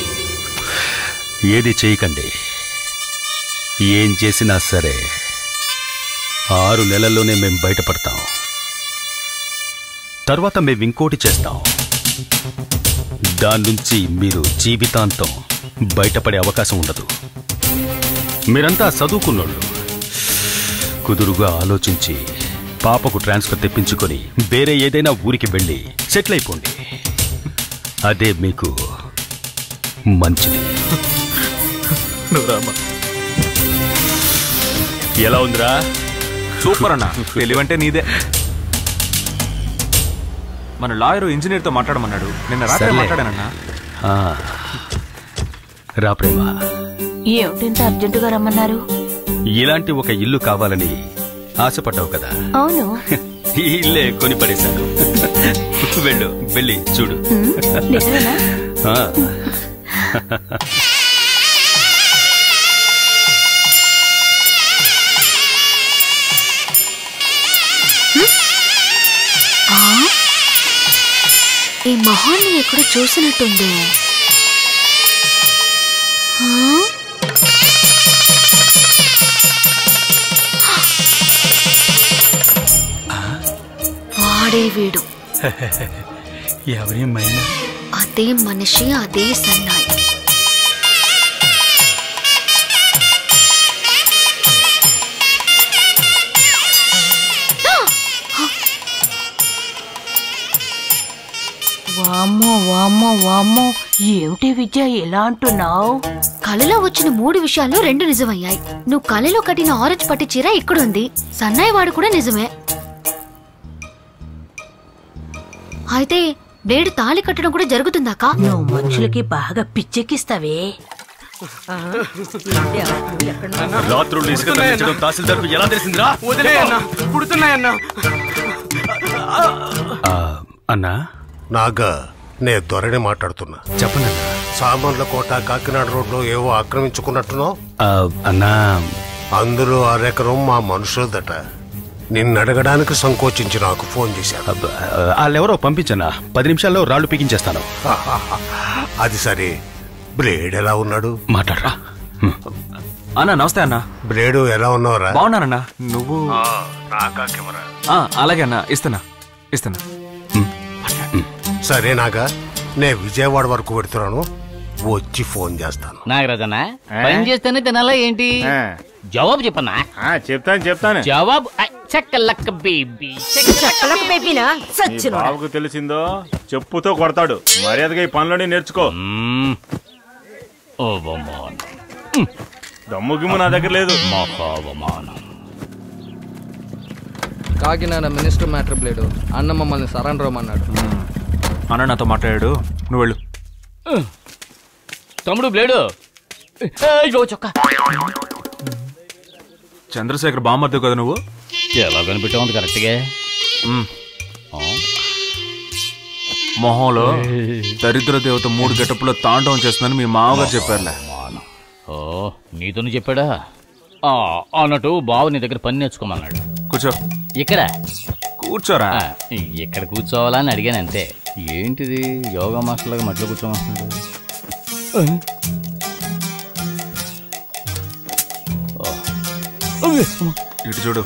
ఏది చేయకండి ఏం చేసినా సరే ఆరు నెలల్లోనే మేం బయటపడతాం తర్వాత మేము ఇంకోటి చేస్తాం దాని నుంచి మీరు జీవితాంతం బయటపడే అవకాశం ఉండదు మీరంతా చదువుకున్నోళ్ళు కుదురుగా ఆలోచించి పాపకు ట్రాన్స్ఫర్ తెప్పించుకొని వేరే ఏదైనా ఊరికి వెళ్ళి సెటిల్ అయిపోండి అదే మీకు మంచిది నువ్వు రామ్మా ఎలా ఉందిరా సూపర్ అన్న తెలివంటే నీదే మన లాయర్ ఇంజనీర్తో మాట్లాడమన్నాడు నిన్న రాత్రి సర్లే. మాట్లాడానన్నా ఆ, రా ప్రేమ ఏమిటింత అర్జెంటుగా రమ్మన్నారు ఇలాంటి ఒక ఇల్లు కావాలని ఆశపడ్డావు కదా అవును ఈ ఇల్లే కొని పడేశాను వెళ్ళు వెళ్ళి చూడు నిజమేనా ఆ. ఆ? ఈ మొహాన్ని ఎక్కడ చూసినట్టుంది ఆ? వాడే వీడు ఎవరేమైనా అదే మనిషి అదే సన్నాయి వామ్మో వామ్మో వామ్మో ఏమిటి విద్య ఎలా అంటున్నావు కళలో వచ్చిన మూడు విషయాలు రెండు నిజమయ్యాయి నువ్వు కళలో కట్టిన ఆరెంజ్ పట్టు చీర ఇక్కడుంది సన్నాయి వాడు కూడా నిజమే అయితే బ్లేడ్ తాళి కట్టడం కూడా జరుగుతుందాకా నువ్వు మనుషులకి బాగా పిచ్చెక్కిస్తావే రాత్రులు ఇసుక తరలించడం తహసీల్దార్కు ఎలా తెలిసిందిరా వదిలేయన్నా పుడుతున్నాయన్నా ఆ, అన్నా నాగా నే దొరని మాట్లాడుతున్నా చెప్పండి సామాన్ల కోట కాకినాడ రోడ్లో ఏవో ఆక్రమించుకున్నట్టున్నావు ఆ, అన్నా అందులో అరెకరం మా మనుషులదట నిన్ను అడగడానికి సంకోచించి నాకు ఫోన్ చేశాడు వాళ్ళెవరో పంపించన్నా పది నిమిషాల్లో రాళ్ళు పీకించేస్తాను అది సరే బ్లేడ్ ఎలా ఉన్నాడు మాట్లాడరా అన్నా నమస్తే అన్నా బ్లేడు ఎలా ఉన్నావురా బాగున్నానన్నా నువ్వు నాకా కెమెరా ఆ, అలాగే అన్నా ఇస్తున్నా ఇస్తున్నా సరే నాగా నే విజయవాడ వరకు పెడుతున్నాను వచ్చి ఫోన్ చేస్తాను నాగరాజన్న పని చేస్తేనే తినాలా ఏంటి జవాబు చెప్పన్నా చెప్తాను చెప్తాను జవాబు ఐ, చెక్కలక్క బేబీ చెక్కలకు బేబీనా నీ సచ్చినోడా బాబుకు తెలిసిందో చెప్పుతో కొడతాడు మర్యాదగా ఈ పనులని నేర్చుకో దమ్ము గిమ్ము నా దగ్గర లేదు కాకినాడ మినిస్టర్ మ్యాటర్ బ్లేడు అన్న మమ్మల్ని సరెండర్ అన్నాడు అన్న నాతో మాట్లాడాడు నువ్వు వెళ్ళు తమ్ముడు బ్లేడు ఏయ్, ఓ చొక్కా చంద్రశేఖర్ బామ్మర్దు కదా నువ్వు ఎలా కనిపెట్టావు కరెక్ట్గా మొహంలో దరిద్ర దేవత మూడు గెటప్పులో తాండవం చేస్తుందని మీ మామగారు చెప్పారులే ఓ నీతోనే చెప్పాడా ఆ, అన్నట్టు బావ నీ దగ్గర పని నేర్చుకోమన్నాడు కూర్చో ఇక్కడ కూర్చోరా ఆ, ఇక్కడ కూర్చోవాలా అని అడిగాను అంతే ఏంటిది యోగా మాస్టర్ లాగా మట్లో కూర్చోమంటున్నాడు ఇటు చూడు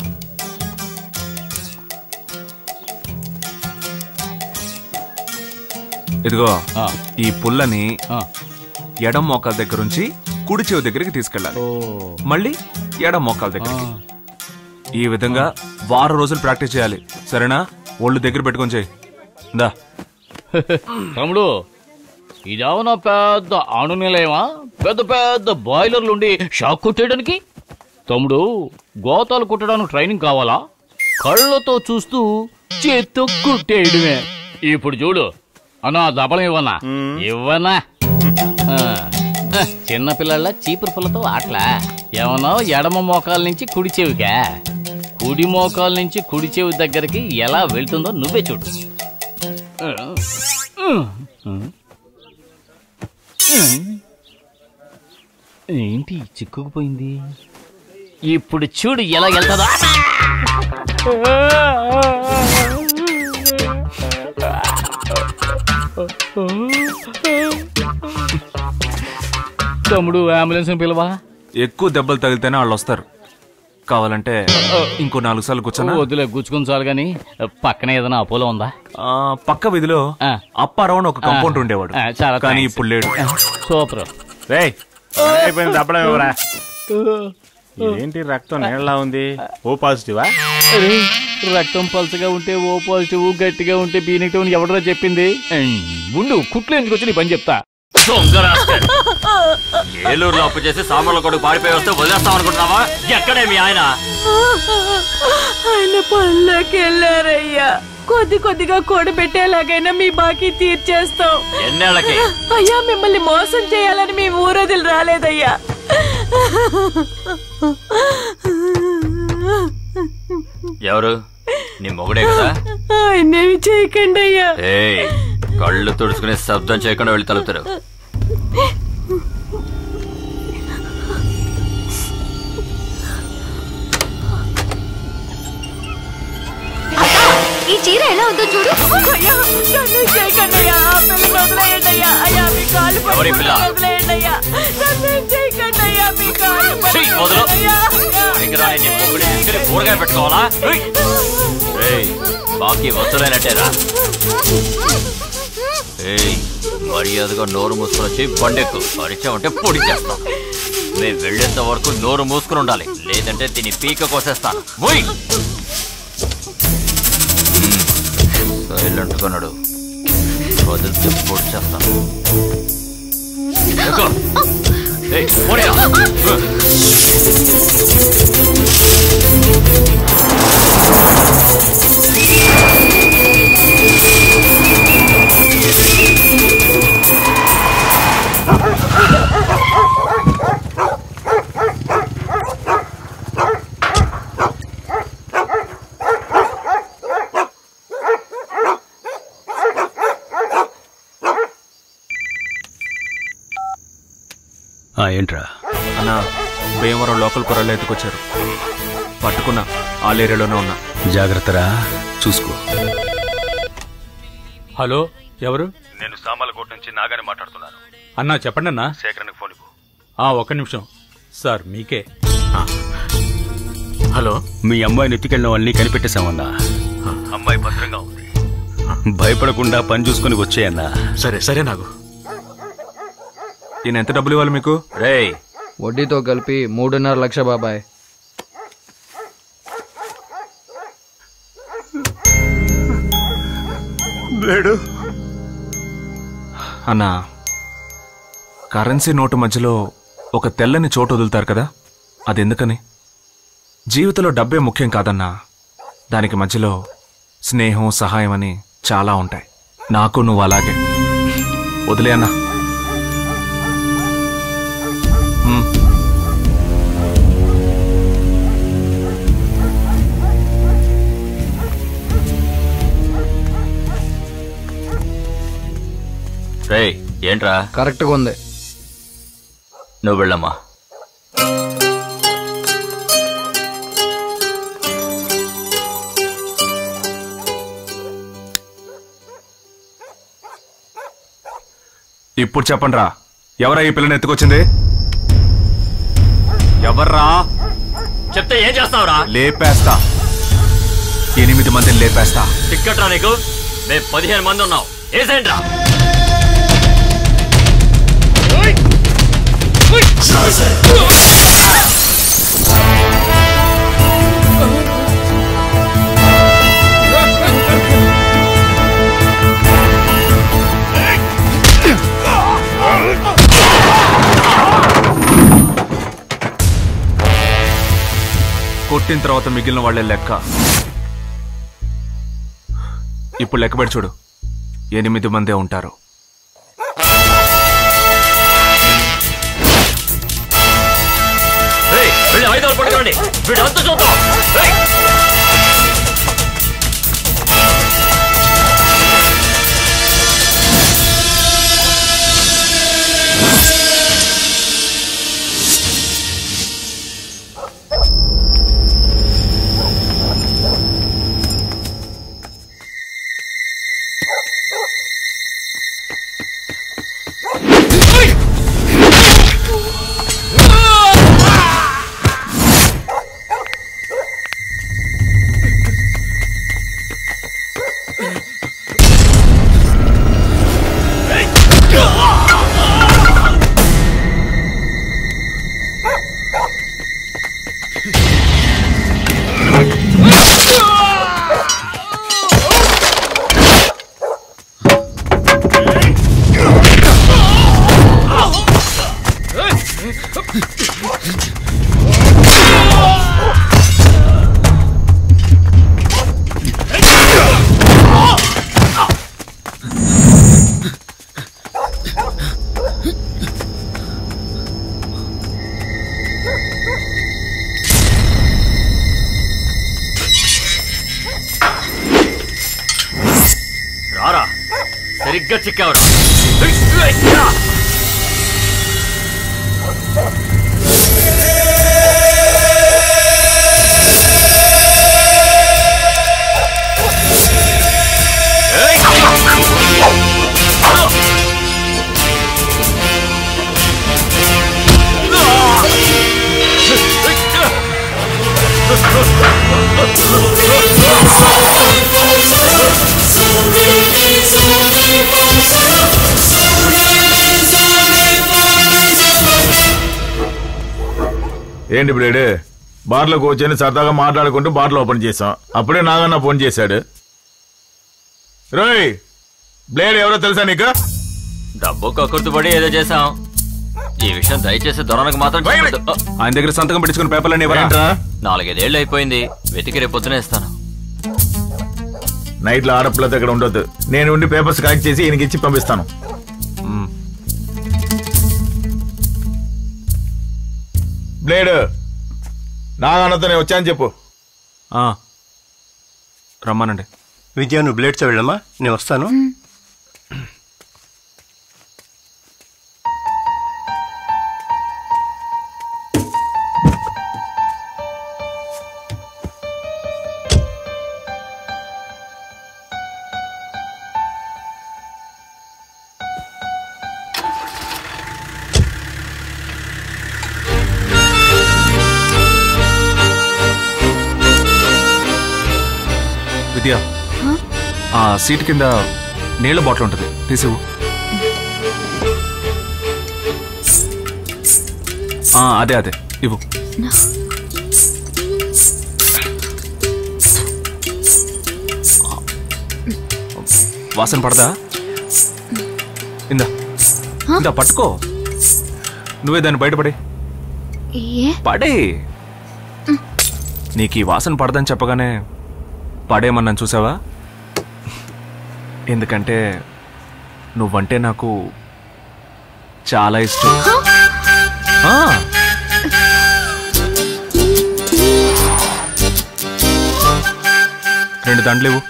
ఇదిగో ఈ పుల్లని ఎడం మోకాల దగ్గర నుంచి కుడి చెవి దగ్గరికి తీసుకెళ్ళాలి మళ్ళీ ఎడం మోకాల దగ్గరికి ఈ విధంగా వారం రోజులు ప్రాక్టీస్ చేయాలి సరేనా ఒళ్ళు దగ్గర పెట్టుకొని చేయి దా తమ్ముడు ఇదేమన్నా పెద్ద అణు నిలయమా పెద్ద పెద్ద బాయిలర్లు ఉండి షాక్ కొట్టేయడానికి తమ్ముడు గోతాలు కుట్టడానికి ట్రైనింగ్ కావాలా కళ్ళతో చూస్తూ చేత్తో కుట్టేయడమే ఇప్పుడు చూడు అన్నా దబలం ఇవ్వనా ఇవ్వనా ఆ, ఆ, చిన్న పిల్లల చీపురు పుల్లతో ఆటలా ఏమన్నా ఎడమ మోకాల నుంచి కుడి చెవికా కుడి మోకాల నుంచి కుడి చెవి దగ్గరికి ఎలా వెళ్తుందో నువ్వే చూడు ఆ, ఆ, ఆ. ఏంటి చిక్కుకుపోయింది ఇప్పుడు చూడు ఎలా వెళ్తుందో తమ్ముడు అంబులెన్స్ పిలవా ఎక్కువ దెబ్బలు తగిలితేనే వాళ్ళు వస్తారు కావాలంటే ఇంకో నాలుగు సార్లు కూర్చోనా వద్దులే గుచ్చుకుని చాలు కానీ పక్కన ఏదైనా అపోలో ఉందా ఆ, పక్క వీధిలో అప్పారావు అని ఒక కంపౌండర్ ఉండేవాడు ఆ, చాలా కానీ థాంక్స్. ఇప్పుడు లేడు సూపర్ రేయ్ అయిపోయింది దప్పడం ఇవ్వరా ఏంటి రక్తం నీళ్ళలా ఉంది ఓ పాజిటివా అరే, రక్తం పల్చగా ఉంటే ఓ పాజిటివ్ గట్టిగా ఉంటే బీ నెగిటివ్ అని ఎవడరా చెప్పింది ఉమ్, ఉండు కుట్లు ఎందుకు వచ్చి నీ పని చెప్తా ఏలూరులో అప్పు చేసి సాంబార్ల కొడుకు పాడిపోయి వస్తే వదిలేస్తాం అనుకుంటున్నావా ఎక్కడే మీ ఆయన ఆయన పనులోకి వెళ్ళారయ్యా కొద్ది కొద్దిగా కూడబెట్టేలాగైనా మీ బాకీ తీర్చేస్తాం ఎన్నేళ్లకి అయ్యా మిమ్మల్ని మోసం చేయాలని మీ ఊరదిలు రాలేదయ్యా ఎవరు నీ మొగుడే కదా ఆయనేమి చేయకండి అయ్యా ఏయ్ కళ్ళు తుడుచుకునే శబ్దం చేయకుండా వెళ్ళి తలుపుతారు ఈ చీర ఎలా ఉందో చూడు అయ్యా నన్ను చేయకండి అయ్యా ఆ పిల్లని వదిలేయండి అయ్యా అయ్యా మీ కాళ్ళు ఎవరి పిల్ల? పట్టుకుని వదిలేయండి అయ్యా నన్ను చేయకండి అయ్యా మీ కాళ్ళు ఛీ, పట్టుకుని వదలు. అయ్యా పనికిరాని నీ మొగుడి తీసుకెళ్ళి కూరగాయ పెట్టుకోవాలా ఏయ్. ఏయ్ బాకీ వసూలైనట్టేరా ఏయ్ మర్యాదగా నోరు మూసుకుని వచ్చి బండెక్కు పరిచయం పొడి చేస్తాం మేము వెళ్ళేంత వరకు నోరు మూసుకుని ఉండాలి లేదంటే దీన్ని పీక కోసేస్తాను మొయ్ సైలెంట్ కొన్నాడు వదిలితే పొడి చేస్తాను ఎక్కు. ఏయ్, పోనీరా. ఆ, ఏంట్రా అన్న భీమవరం లోకల్ కుర్రాళ్ళు ఎత్తుకొచ్చారు పట్టుకున్నా ఆ ఏరియాలోనే ఉన్నా జాగ్రత్తరా చూసుకో హలో ఎవరు నేను సామాలకోట నుంచి నాగాని మాట్లాడుతున్నాను అన్నా చెప్పండి అన్నా శేఖరానికి ఫోన్ ఆ, ఒక్క నిమిషం సార్ మీకే హలో మీ అమ్మాయిని ఎత్తుకెళ్ళిన వాళ్ళని కనిపెట్టేశామన్నా అమ్మాయి భద్రంగా ఉంది భయపడకుండా పని చూసుకుని వచ్చేయన్నా సరే సరే నాకు ఈయన ఎంత డబ్బులు ఇవ్వాలి మీకు రేయ్ వడ్డీతో కలిపి మూడున్నర లక్ష బాబాయ్ లేడు అన్నా కరెన్సీ నోటు మధ్యలో ఒక తెల్లని చోటు వదులుతారు కదా అది ఎందుకని జీవితంలో డబ్బే ముఖ్యం కాదన్నా దానికి మధ్యలో స్నేహం సహాయం అని చాలా ఉంటాయి నాకు నువ్వు అలాగే వదిలే అన్నా మ్. రేయ్ ఏంట్రా కరెక్ట్గా ఉంది నువ్వు వెళ్ళమ్మా ఇప్పుడు చెప్పండి రా ఎవరా ఈ పిల్లని ఎత్తుకొచ్చింది ఎవర్రా చెప్తే ఏం చేస్తావురా లేపేస్తా ఎనిమిది మందిని లేపేస్తా టిక్కెట్రా నీకు మేము పదిహేను మంది ఉన్నాం ఏసేంట్రా కొట్టిన తర్వాత మిగిలిన వాళ్ళే లెక్క ఇప్పుడు లెక్క పెట్టి చూడు ఎనిమిది మందే ఉంటారు రేయ్, వెళ్ళి ఐదు పట్టుకోండి వీడు అంత చూద్దాం రేయ్. సరిగ్గా చిక్కావరా ఏంటి బ్లేడ్ బార్లో కూర్చొని సరదాగా మాట్లాడుకుంటూ బార్లో ఓపెన్ చేసాం అప్పుడే నాగన్న ఫోన్ చేశాడు రోయ్ బ్లేడ్ ఎవరో తెలుసా నీకు డబ్బు కక్కుర్తుపడి ఏదో చేశాం ఈ విషయం దయచేసి దొరనకు మాత్రం చెప్పొద్దు. ఆ, ఆయన దగ్గర సంతకం పెట్టించుకున్న పేపర్లన్నీ ఇవ్వరా నాలుగైదేళ్ళు అయిపోయింది వెతికి రేపు పొద్దునే ఇస్తాను నైట్ లో ఆడపిల్ల దగ్గర ఉండొద్దు నేను ఉండి పేపర్స్ కలెక్ట్ చేసి ఈయనకి ఇచ్చి పంపిస్తాను బ్లేడ్ నాగన్నతో నేను వచ్చాను చెప్పు రమ్మానండి విద్య నువ్వు బ్లేడ్స్ వెళ్ళమ్మా నేను వస్తాను విద్య ఆ సీట్ కింద నీళ్ల బాటిల్ ఉంటుంది తీసివు ఆ, అదే అదే ఇవ్వు వాసన పడదా ఇందా ఇందా పట్టుకో నువ్వే దాన్ని బయటపడి ఏ పడే నీకు ఈ వాసన పడదని చెప్పగానే పడేమన్నాను చూసావా ఎందుకంటే నువ్వంటే నాకు చాలా ఇష్టం ఆ, రెండు దండలు ఇవ్వు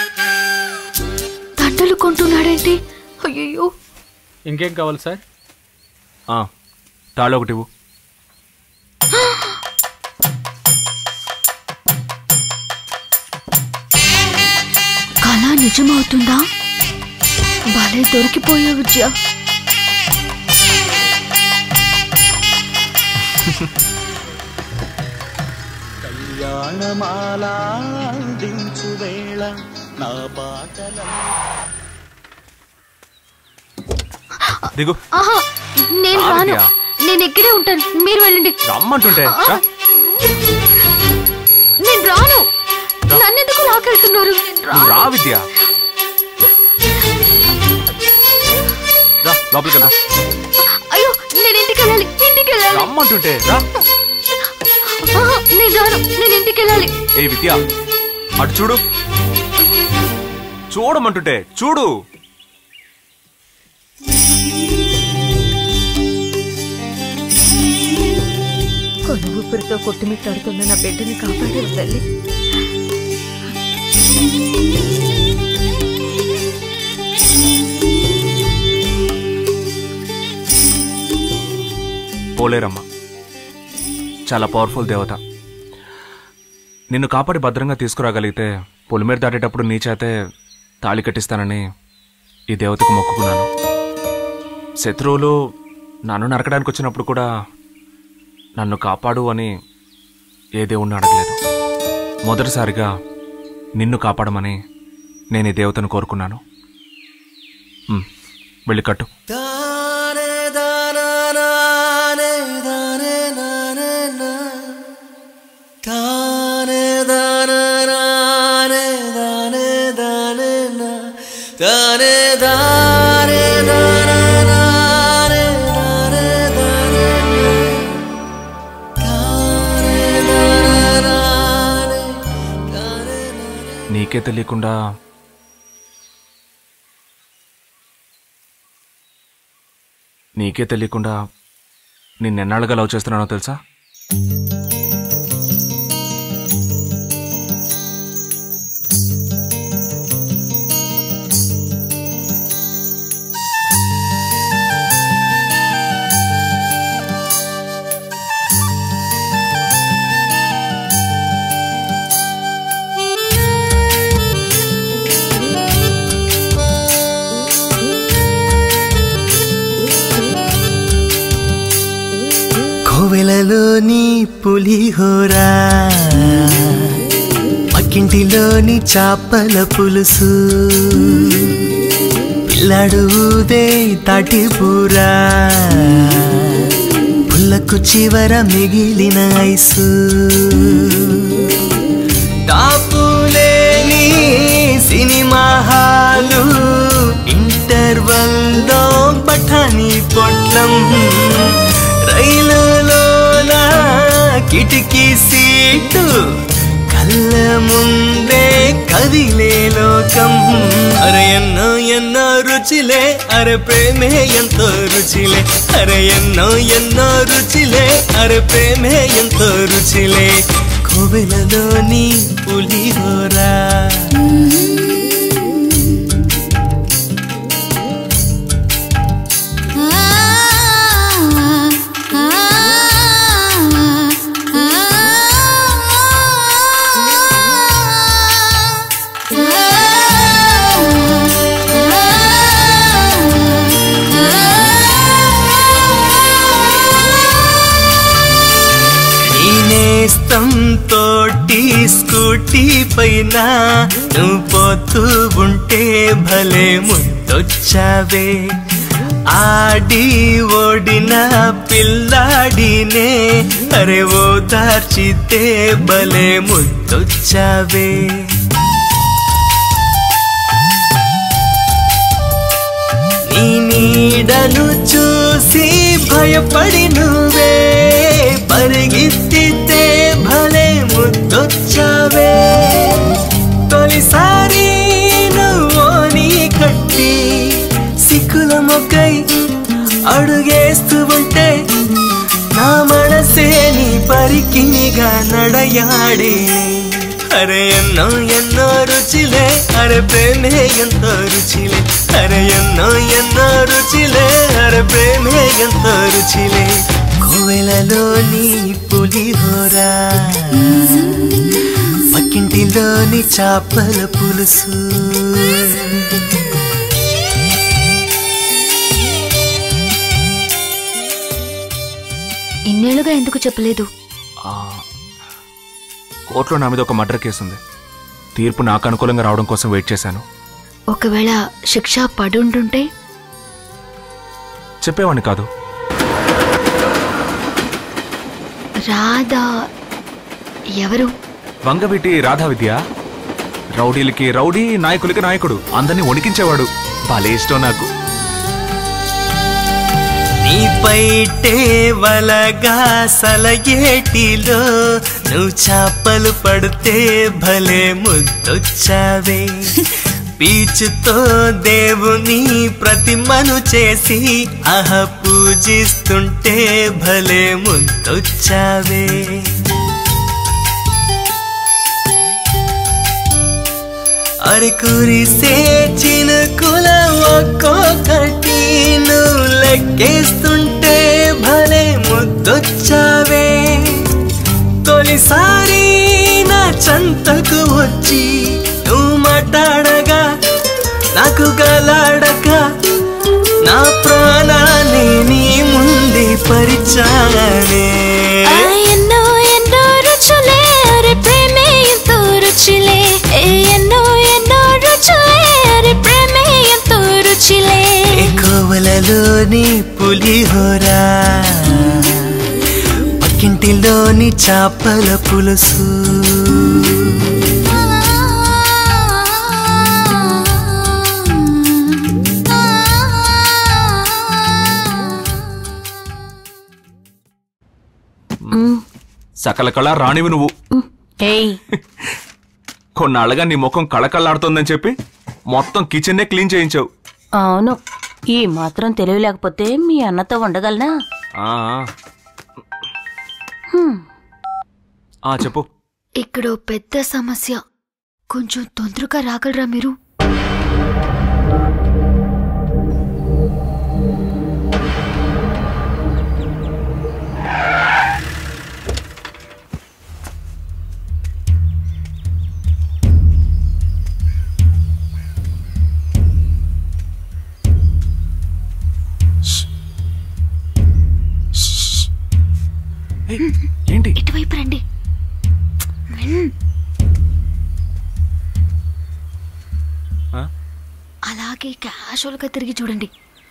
దండలు కొంటున్నాడేంటి అయ్యో ఇంకేం కావాలి సార్ ఆ, తాళి ఒకటి ఇవ్వు కళ నిజమవుతుందా భలే దొరికిపోయే విద్య కళ్యాణమాలాందించు వేళ నా పాటల దిగు ఆహా నేను ఆ, రాను విద్య. నేను ఇక్కడే ఉంటాను మీరు వెళ్ళండి రమ్మంటుంటే ఆ, రా. నేను రాను నన్నెందుకు లాకెళ్తున్నారు నేను నువ్వు రా రాను. విద్య రా లోపలికి వెళ్దాం అయ్యో నేను ఇంటికి వెళ్ళాలి ఇంటికి వెళ్ళాలి రమ్మంటుంటే రా ఆహా, నేను రాను నేను ఇంటికి వెళ్ళాలి ఏ విద్య అటు చూడు చూడమంటుంటే చూడు కొను ఊపిరితో కొట్టుమిట్టాడుతున్న నా బిడ్డని కాపాడే తల్లి పోలేరమ్మ చాలా పవర్ఫుల్ దేవత నిన్ను కాపాడి భద్రంగా తీసుకురాగలిగితే పొలిమేర దాటేటప్పుడు నీ చేతే తాళి కట్టిస్తానని ఈ దేవతకు మొక్కుకున్నాను శత్రువులు నన్ను నరకడానికి వచ్చినప్పుడు కూడా నన్ను కాపాడు అని ఏ దేవుణ్ణి అడగలేదు మొదటిసారిగా నిన్ను కాపాడమని నేను ఈ దేవతను కోరుకున్నాను ఉమ్, వెళ్ళి కట్టు నీకే తెలియకుండా నీకే తెలియకుండా నిన్నెన్నాళ్ళుగా లవ్ చేస్తున్నానో తెలుసా కోవెలలోని పులిహోరా పక్కింటిలోని చాపల పులుసు పిల్లడుదే తాటిపూరా పుల్లకు చివర మిగిలిన ఐసు టాపులేని సినిమా హాలు ఇంటర్వల్లో బఠానీ పొట్లం రైలులోన కిటికీ సీటు కళ్ళ ముందే కదిలే లోకం అరే ఎన్నో ఎన్నో రుచిలే అరే ప్రేమే ఎంతో రుచిలే అరే ఎన్నో ఎన్నో రుచిలే అరే ప్రేమే ఎంతో రుచిలే కోవెలలోని పులిహోరా నీ నేస్తం తోటి స్కూటీ పైన నువ్వు పోతూ ఉంటే భలే ముద్దొచ్చావే ఆడి ఓడిన పిల్లాడినే అరే ఓ దాచితే భలే ముద్దొచ్చావే నీ నీడను చూసి భయపడి నువ్వే పరిగెత్తితే భలే ముద్దొచ్చావే తొలిసారి నువ్వు నీ కట్టి సిక్కుల మొక్కై అడుగేస్తూ ఉంటే నా మనసే నీ పరికినిగా నడయాడే అరే ఎన్నో ఎన్నో రుచిలే అరే ప్రేమే ఎంతో రుచిలే అరే ఎన్నో ఎన్నో రుచిలే అరే ప్రేమే ఎంతో రుచిలే కోవెలలోని పులిహోరా పక్కింటిలోని చాపల పులుసు ఇన్నేళ్లుగా ఎందుకు చెప్పలేదు కోర్టులో నా మీద ఒక మర్డర్ కేసు ఉంది తీర్పు నాకు అనుకూలంగా రావడం కోసం వెయిట్ చేశాను ఒకవేళ శిక్ష పడుంటుంటే చెప్పేవాడిని కాదు రాధా ఎవరు వంగవీటి రాధా విద్య రౌడీలకి రౌడీ నాయకులకి నాయకుడు అందరినీ వణికించేవాడు భలే ఇష్టం నాకు నీపైటే వలగా సలగేటిలో నువ్వు చేపలు పడితే భలే ముద్దొచ్చావే పీచుతో దేవుని ప్రతిమను చేసి అహ పూజిస్తుంటే భలే ముద్దొచ్చావే అరి కురిసే చినుకుల ఒక్కొక్కటి నువ్వు లెక్కేస్తుంటే భలే ముద్దొచ్చావే తొలిసారి నా చంతకు వచ్చి నువ్వు మాట్లాడగా నాకు గలాడక నా ప్రాణాన్ని నీ ముందే పరిచానే ఎన్నో ఎన్నో రుచులే అరే ప్రేమే ఎంతో రుచిలే ఏ ఎన్నో ఎన్నో రుచులే అరే ప్రేమే ఎంతో రుచిలే కోవలలోని పులిహోరా పక్కింటిలోని చాపల పులుసు సకల కళ రాణివి నువ్వు ఏయ్ కొన్నాళ్ళగా నీ ముఖం కళకళలాడుతోందని చెప్పి మొత్తం కిచెన్నే క్లీన్ చేయించావు అవును ఈ మాత్రం తెలివి లేకపోతే మీ అన్నతో ఉండగలనా ఆ, హ్మ్. ఆ, చెప్పు ఇక్కడ ఓ పెద్ద సమస్య కొంచెం తొందరగా రాగలరా మీరు మ్మ్. ఆ? అలాగే క్యాషువల్గా తిరిగి చూడండి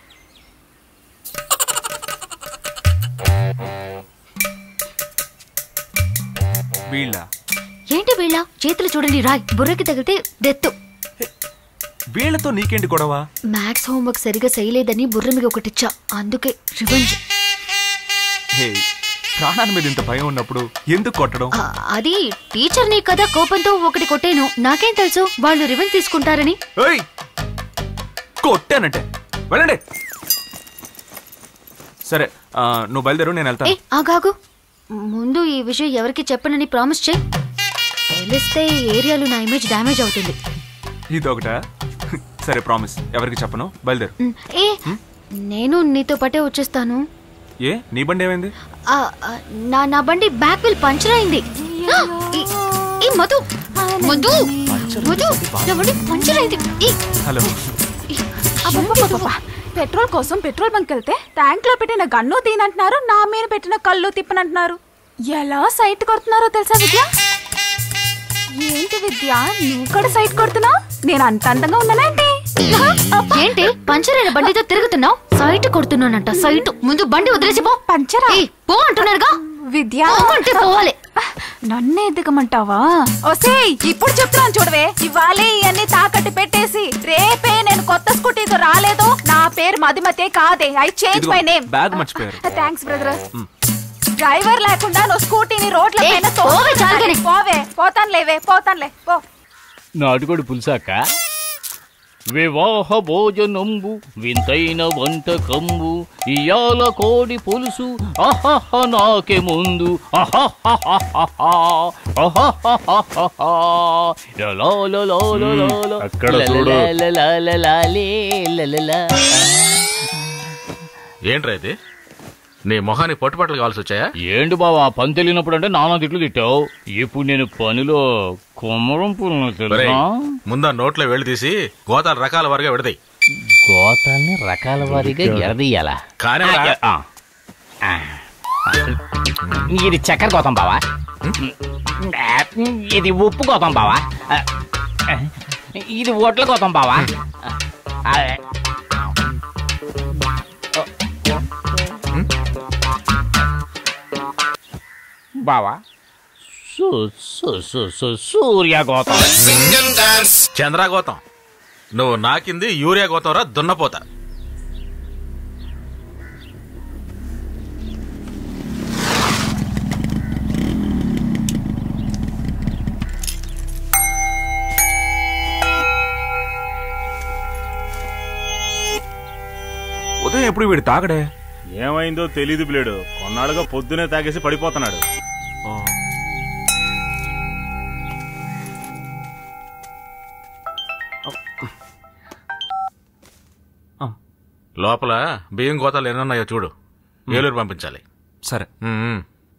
వీళ్ళ ఏంటి వీళ్ళ చేతులు చూడండి రాయ్ బుర్రకి తగిలితే డెత్ వీళ్ళతో నీకేంటి గొడవ మ్యాథ్స్ హోంవర్క్ సరిగా చేయలేదని బుర్ర మీద ఒకటిచ్చా అందుకే రివెంజ్ హే ప్రాణాల మీద ఇంత భయం ఉన్నప్పుడు ఎందుకు కొట్టడం అది టీచర్ని కదా కోపంతో ఒకటి కొట్టాను నాకేం తెలుసు వాళ్ళు రివెంజ్ తీసుకుంటారని ఏయ్ కొట్టానంటే వెళ్ళండి సరే ఆ, నువ్వు బయలుదేరు నేను ఏ వెళ్తాను ఆగాగు ముందు ఈ విషయం ఎవరికి చెప్పనని ప్రామిస్ చేయి తెలిస్తే ఈ ఏరియాలో నా ఇమేజ్ డ్యామేజ్ అవుతుంది ఇదొకటా సరే ప్రామిస్ ఎవరికి చెప్పను బయలుదేరు ఉమ్, ఏ నేను నీతో పాటే వచ్చేస్తాను ఏ నీ బండి ఏమైంది ఆ, ఆ, నా నా బండి బ్యాక్ వీల్ పంచర్ అయింది ఆ, ఈ- ఈ మధు మధు మధు నా బండి పంచర్ అయింది ఈ, హలో అబ్బబ్బబ్బబ్బబ్బ. పెట్రోల్ కోసం పెట్రోల్ బంక్ వెళ్తే ట్యాంక్ లో పెట్టిన గన్ను తీనంటున్నారు నా మీద పెట్టిన కళ్ళు తిప్పనంటున్నారు ఎలా సైట్ కొడుతున్నారో తెలుసా విద్య ఏంటి విద్య నువ్వు కూడా సైట్ కొడుతున్నా నేను అంత అందంగా ఉన్నానంటే ఏంటి పంచర్ అయిన బండితో తిరుగుతున్నావు సైట్ కొడుతున్నానంట సైట్ ముందు బండి వదిలేసి పో పంచరా పో అంటున్నారుగా విద్య అంటే పోవాలి నన్నే ఎదగమంటావా ఒసే ఇప్పుడు చెప్తున్నాను చూడవే ఇవాళే ఇవన్నీ తాకట్టు పెట్టేసి రేపే నేను కొత్త స్కూటీతో రాలేదు నా పేరు మధుమతే కాదే ఐ చేంజ్ ఇదిగో, మై నేమ్ బ్యాగ్ మర్చిపోయారు థ్యాంక్స్ బ్రదర్ డ్రైవర్ లేకుండా నువ్వు స్కూటీని రోడ్ల ఏ, పైన పోవే చాలుగాని. పోవే పోతానులేవే పోతానులే పో నాటుకోడి పులుసాక వివాహ భోజనంబు వింతైన వంటకంబు ఇయాల కోడి పులుసు అహహ నాకే ముందు అక్కడ చూడు. ఏంట్రా ఇది నీ మొహానికి పట్టుబట్టలు కావాల్సి వచ్చాయా ఏంటి బావా పని తెలియనప్పుడు అంటే నానా తిట్లు తిట్టావు ఇప్పుడు నేను పనిలో కొమ్మరం పుల్లను ఒరేయ్, తెలుసా ముందా నోట్లో వెళ్ళి తీసి గోతాలు రకాల వారిగా విడదాయి గోతాల్ని రకాల వారీగా ఎరదీయాలా కానీ ఆ, ఆ. ఇది చక్కెర గోతం బావా ఇది ఉప్పు గోతం బావా ఇది ఒట్ల గోతం బావా ఆ, బావా సు సు సు సు సూర్య గోతం చంద్ర గోతం నువ్వు నాకింది యూరియా గోతం రా దున్నపోతా ఉదయం ఎప్పుడు వీడు తాగడే ఏమైందో తెలీదు బ్లేడు కొన్నాళ్ళుగా పొద్దునే తాగేసి పడిపోతున్నాడు లోపల బియ్యం గోతాలు ఎన్నున్నాయో చూడు ఏలూరు పంపించాలి సరే ఉమ్.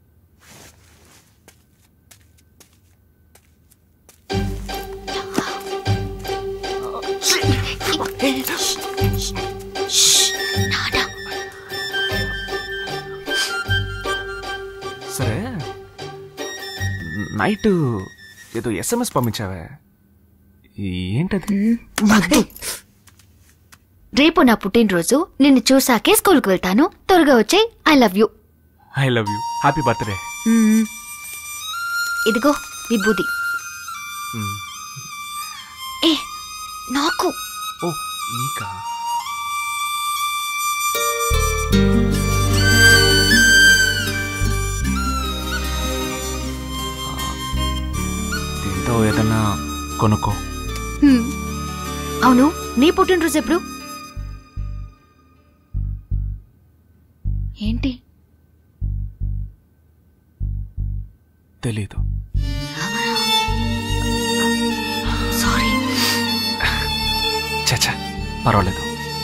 సరే నైట్ ఏదో ఎస్ఎంఎస్ పంపించావే ఏంటది వద్దు. రేపు నా పుట్టినరోజు నిన్ను చూసాకే స్కూల్కి వెళ్తాను త్వరగా వచ్చే I love you I love you happy birthday ఇదిగో విభూది ఏ నాకు ఓ నీకా దీంతో ఏదన్నా కొనుక్కో హ్మ్. అవును నీ పుట్టినరోజు ఎప్పుడు ఏంటి తెలీదు సారీ చచ్చా పర్వాలేదు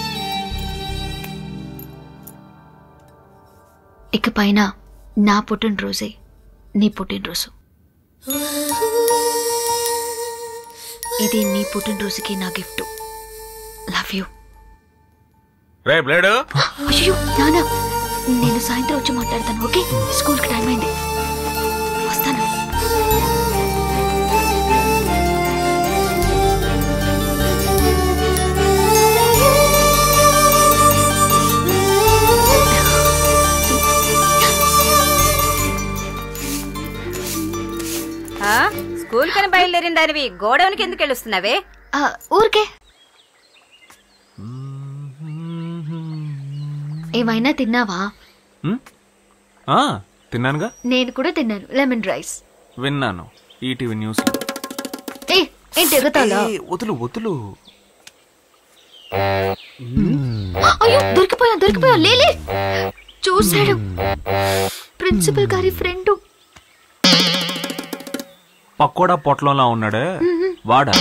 ఇక పైన నా పుట్టినరోజే నీ పుట్టినరోజు ఇది నీ పుట్టినరోజుకి నా గిఫ్ట్ లవ్ యూ రే బ్లేడు అయ్యో నానా నేను సాయంత్రం వచ్చి మాట్లాడతాను ఓకే స్కూల్కి టైం అయింది వస్తాను స్కూల్ కని బయలుదేరిన దానివి గోడౌన్కి ఎందుకు వెళ్ళొస్తున్నావే ఊరికే ఏమైనా తిన్నావా ఆ, తిన్నానుగా నేను కూడా తిన్నాను లెమన్ రైస్ విన్నాను ఈటీవీ న్యూస్ ఏ ఏంటి ఎగతాలా వదులు వదులు అయ్యో దొరికిపోయా దొరికిపోయా లేలే చూశాడు ప్రిన్సిపల్ గారి ఫ్రెండ్ పక్కోడా పొట్లంలా ఉన్నాడే వాడా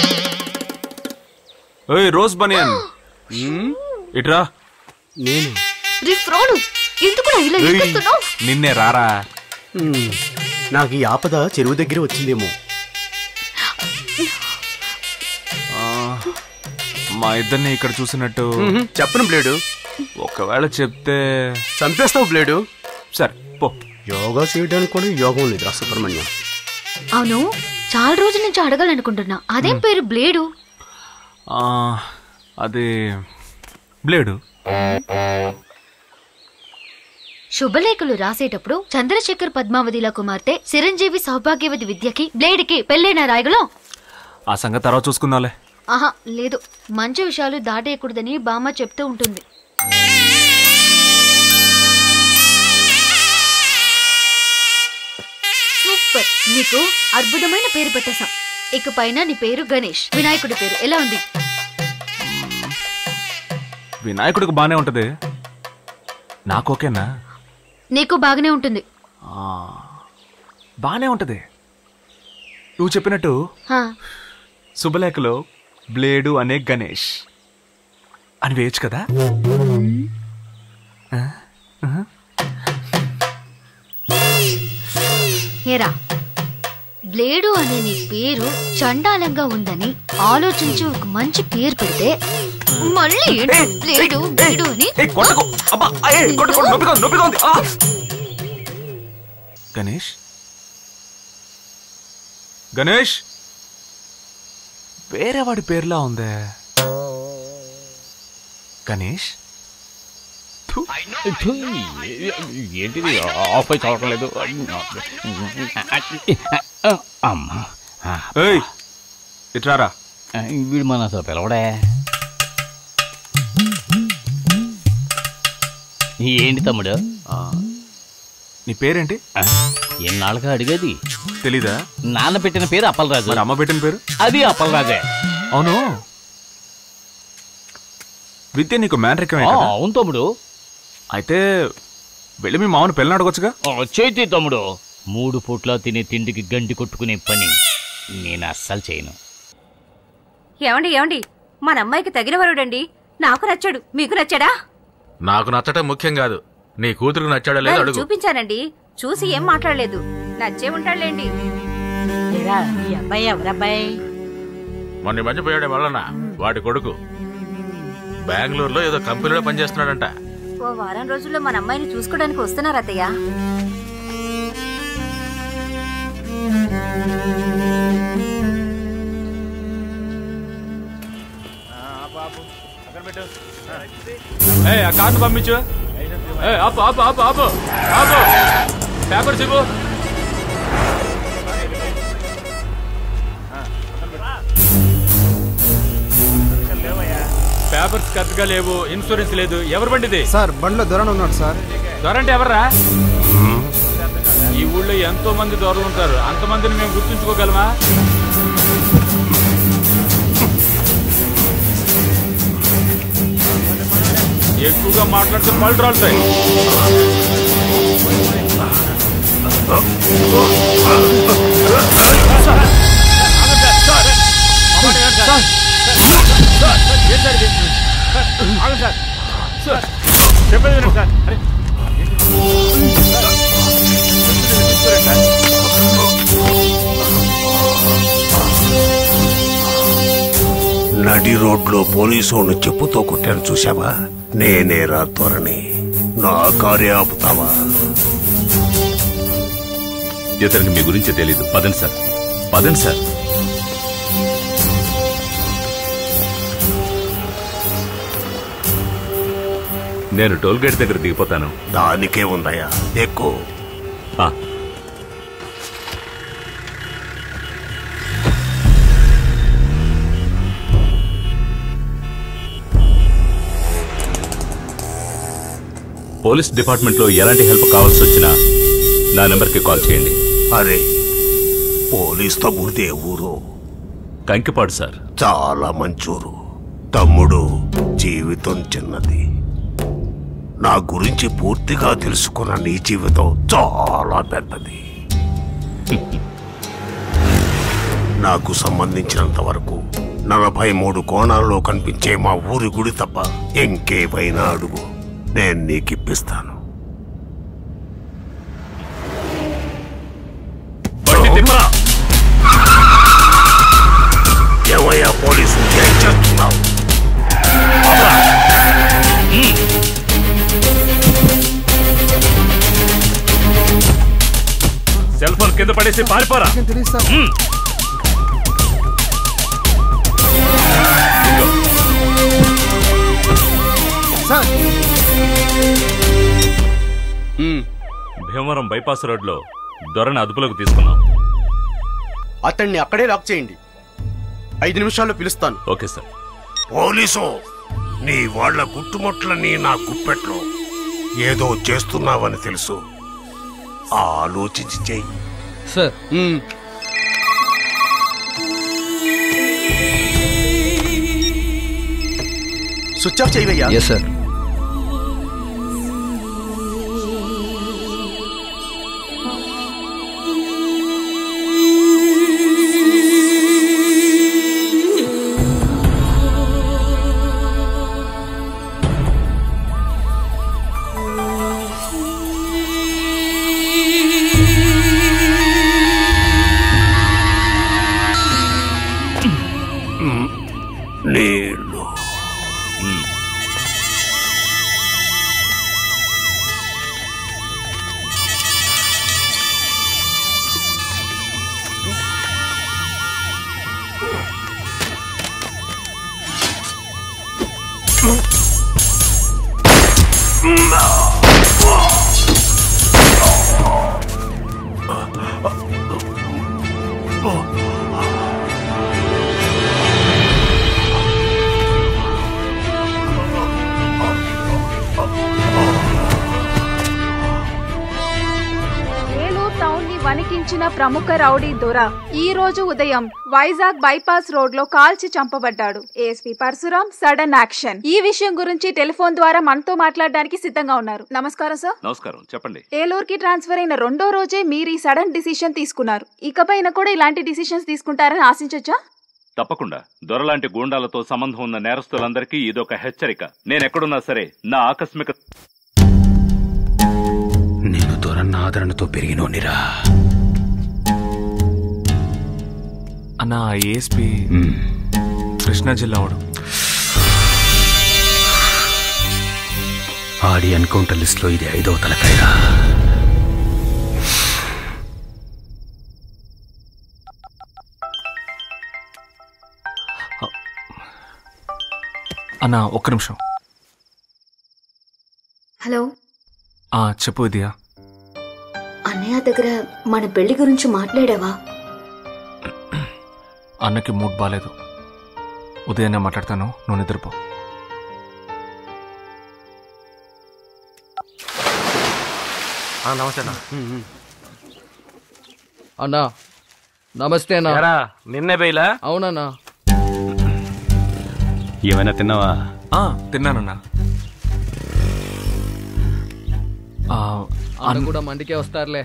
ఓయ్ రోజ్ బనియన్ ఇట్రా నేను రీ ఫ్రాడు ఎందుకు ఇలా ఏయ్, ఎక్కిస్తున్నావు నిన్నే రారా నాకు ఈ ఆపద చెరువు దగ్గర వచ్చిందేమో ఆ, మా ఇద్దరిని ఇక్కడ చూసినట్టు చెప్పను బ్లేడు ఒకవేళ చెప్తే చంపేస్తావు బ్లేడు సరే పో యోగా చేయడానికి కూడా యోగం లేదురా సుబ్రహ్మణ్యం అవును చాలా రోజుల నుంచి అడగాలనుకుంటున్నా అదేం పేరు బ్లేడు ఆ, అది బ్లేడు శుభలేఖలు రాసేటప్పుడు చంద్రశేఖర్ పద్మావతిల కుమార్తె చిరంజీవి సౌభాగ్యవతి విద్యకి బ్లేడ్కి పెళ్ళైన రాయగలం ఆ సంగతి తర్వాత చూసుకుందాంలే ఆహా లేదు మంచి విషయాలు దాటేయకూడదని బామ్మ చెప్తూ ఉంటుంది సూపర్ నీకు అద్భుతమైన పేరు పెట్టేశాం ఇక పైన నీ పేరు గణేష్ వినాయకుడి పేరు ఎలా ఉంది వినాయకుడికి బానే ఉంటది నాకు ఓకేనా నీకు బాగానే ఉంటుంది ఆ, బానే ఉంటది నువ్వు చెప్పినట్టు హా, శుభలేఖలో బ్లేడు అనే గణేష్ అని వేయచ్చు కదా ఆ? ఆ? ఏరా బ్లేడు అనే నీ పేరు చండాలంగా ఉందని ఆలోచించి ఒక మంచి పేరు పెడితే మళ్ళీ ఏంటి బ్లేడు బ్లేడు అని ఏయ్, కొట్టకు. అబ్బా, ఏయ్, కొట్టకు, నొప్పిగా ఉంది, నొప్పిగా ఉంది. ఆ! గణేష్ గణేష్ వేరే వాడి పేర్లా ఉందే గణేష్ ఏంటిది ఆఫ్ అయి చదవటం లేదు అమ్మా ఏయ్ ఇట్రారా వీడు మన అసలు పిలవడే ఏంటి తమ్ముడు నీ పేరేంటి ఎన్నాళ్ళుగా అడిగేది తెలీదా నాన్న పెట్టిన పేరు అప్పలరాజు మరి అమ్మ పెట్టిన పేరు అది అప్పలరాజే అవును విద్య నీకు మ్యాన్రికమే ఆ, కదా అవును తమ్ముడు అయితే వెళ్ళి మీ మామను పెళ్ళి అడగొచ్చుగా ఆ, చేతి తమ్ముడు మూడు పూట్ల తినే తిండికి గండి కొట్టుకునే పని నేను అస్సలు చేయను ఏమండి ఏమండి మన అమ్మాయికి తగిన వరుడండి నాకు నచ్చాడు మీకు నచ్చాడా నాకు నచ్చటం ముఖ్యం కాదు నీ కూతురుకు నచ్చాడో లేదో మరి అడుగు చూపించానండి చూసి ఏం మాట్లాడలేదు నచ్చే ఉంటాడులేండి ఏరా, ఈ అబ్బాయి ఎవరబ్బాయి మొన్న ఈ మధ్య పోయాడే వల్లన వాడి కొడుకు బెంగళూరులో ఏదో కంపెనీలో పనిచేస్తున్నాడంట ఓ వారం రోజుల్లో మన అమ్మాయిని చూసుకోవడానికి వస్తున్నారు అత్తయ్య ఏ ఆ కార్ను పంపించు ఏ ఆపు ఆపు ఆపు ఆపు ఆపు పేపర్స్ ఇవ్వు పేపర్స్ కరెక్ట్గా లేవు ఇన్సూరెన్స్ లేదు ఎవరు బండిది సార్ బండిలో దొరణ ఉన్నాడు సార్ దొరంటే ఎవర్రా ఈ ఊళ్ళో ఎంతో మంది దొరలు ఉంటారు అంతమందిని మేము గుర్తుంచుకోగలమా ఎక్కువగా మాట్లాడితే పళ్ళు రాలుతాయి చెప్పేది వినండి సార్ అరే నడి రోడ్లో పోలీసు వాడిని చెప్పుతో కొట్టాను చూసావా నేనే రా త్వరని నా కార్య ఆపుతావా ఇతనికి మీ గురించి తెలీదు పదండి సార్ పదండి సార్ నేను టోల్ గేట్ దగ్గర దిగిపోతాను దానికే ఉందయ్యా ఎక్కువ ఆ, పోలీస్ డిపార్ట్మెంట్లో ఎలాంటి హెల్ప్ కావాల్సి వచ్చినా నా నెంబర్కి కాల్ చేయండి అరే పోలీస్ తమ్ముడిదే ఊరు కంకిపాడు సార్ చాలా మంచూరు తమ్ముడు జీవితం చిన్నది నా గురించి పూర్తిగా తెలుసుకున్న నీ జీవితం చాలా పెద్దది నాకు సంబంధించినంత వరకు నలభై మూడు కోణాల్లో కనిపించే మా ఊరి గుడి తప్ప ఇంకేవైనా అడుగు నేను నీకు ఇప్పిస్తాను ఏమయ్యా పోలీసు ఏం చేస్తున్నావు సెల్ ఫోన్ కింద పడేసి పారిపోరా మ్మ్. భీమవరం బైపాస్ రోడ్లో దొరని అదుపులోకి తీసుకున్నాం అతన్ని అక్కడే లాక్ చేయండి ఐదు నిమిషాల్లో పిలుస్తాను ఓకే సార్ పోలీసు నీ వాళ్ళ గుట్టుముట్లని నా గుప్పెట్లో ఏదో చేస్తున్నావని తెలుసు ఆలోచించి చెయ్యి సార్ స్విచ్ ఆఫ్ చేయవయ్యా ఎస్ సార్ నీళ్ళు ఏలూరు టౌన్ ని వణికించిన ప్రముఖ రౌడీ దొర ఈ రోజు ఉదయం వైజాగ్ బైపాస్ రోడ్ లో కాల్చి చంపబడ్డాడు ఏఎస్పీ పరశురాం సడన్ యాక్షన్ ఈ విషయం గురించి టెలిఫోన్ ద్వారా మనతో మాట్లాడడానికి సిద్ధంగా ఉన్నారు నమస్కారం సార్ నమస్కారం చెప్పండి ఏలూరుకి ట్రాన్స్ఫర్ అయిన రెండో రోజే మీరు ఈ సడన్ డిసిషన్ తీసుకున్నారు ఇకపైన కూడా ఇలాంటి డిసిషన్స్ తీసుకుంటారని ఆశించొచ్చా తప్పకుండా దొరలాంటి గూండాలతో సంబంధం ఉన్న నేరస్తులందరికీ ఇదొక హెచ్చరిక నేను ఎక్కడున్నా సరే నా ఆకస్మిక నేను దొరన్న ఆదరణతో పెరిగినోనిరా అన్న ఏఎస్పి కృష్ణా జిల్లా వాడు ఆడి ఎన్కౌంటర్ లిస్ట్ లో ఇది ఐదవ తలకాయరా అన్న ఒక్క నిమిషం హలో ఆ చెప్పు విద్య అన్నయ్య దగ్గర మన పెళ్లి గురించి మాట్లాడావా అన్నకి మూడ్ బాగాలేదు ఉదయాన్నే మాట్లాడతాను నువ్వు నిద్రపో నమస్తే అన్నా నమస్తే అన్నా ఎరా, నిన్నే బెయిలా అవునన్నా ఏమైనా తిన్నావా ఆ, తిన్నానన్నా ఆ, అన్న కూడా మండికే వస్తారులే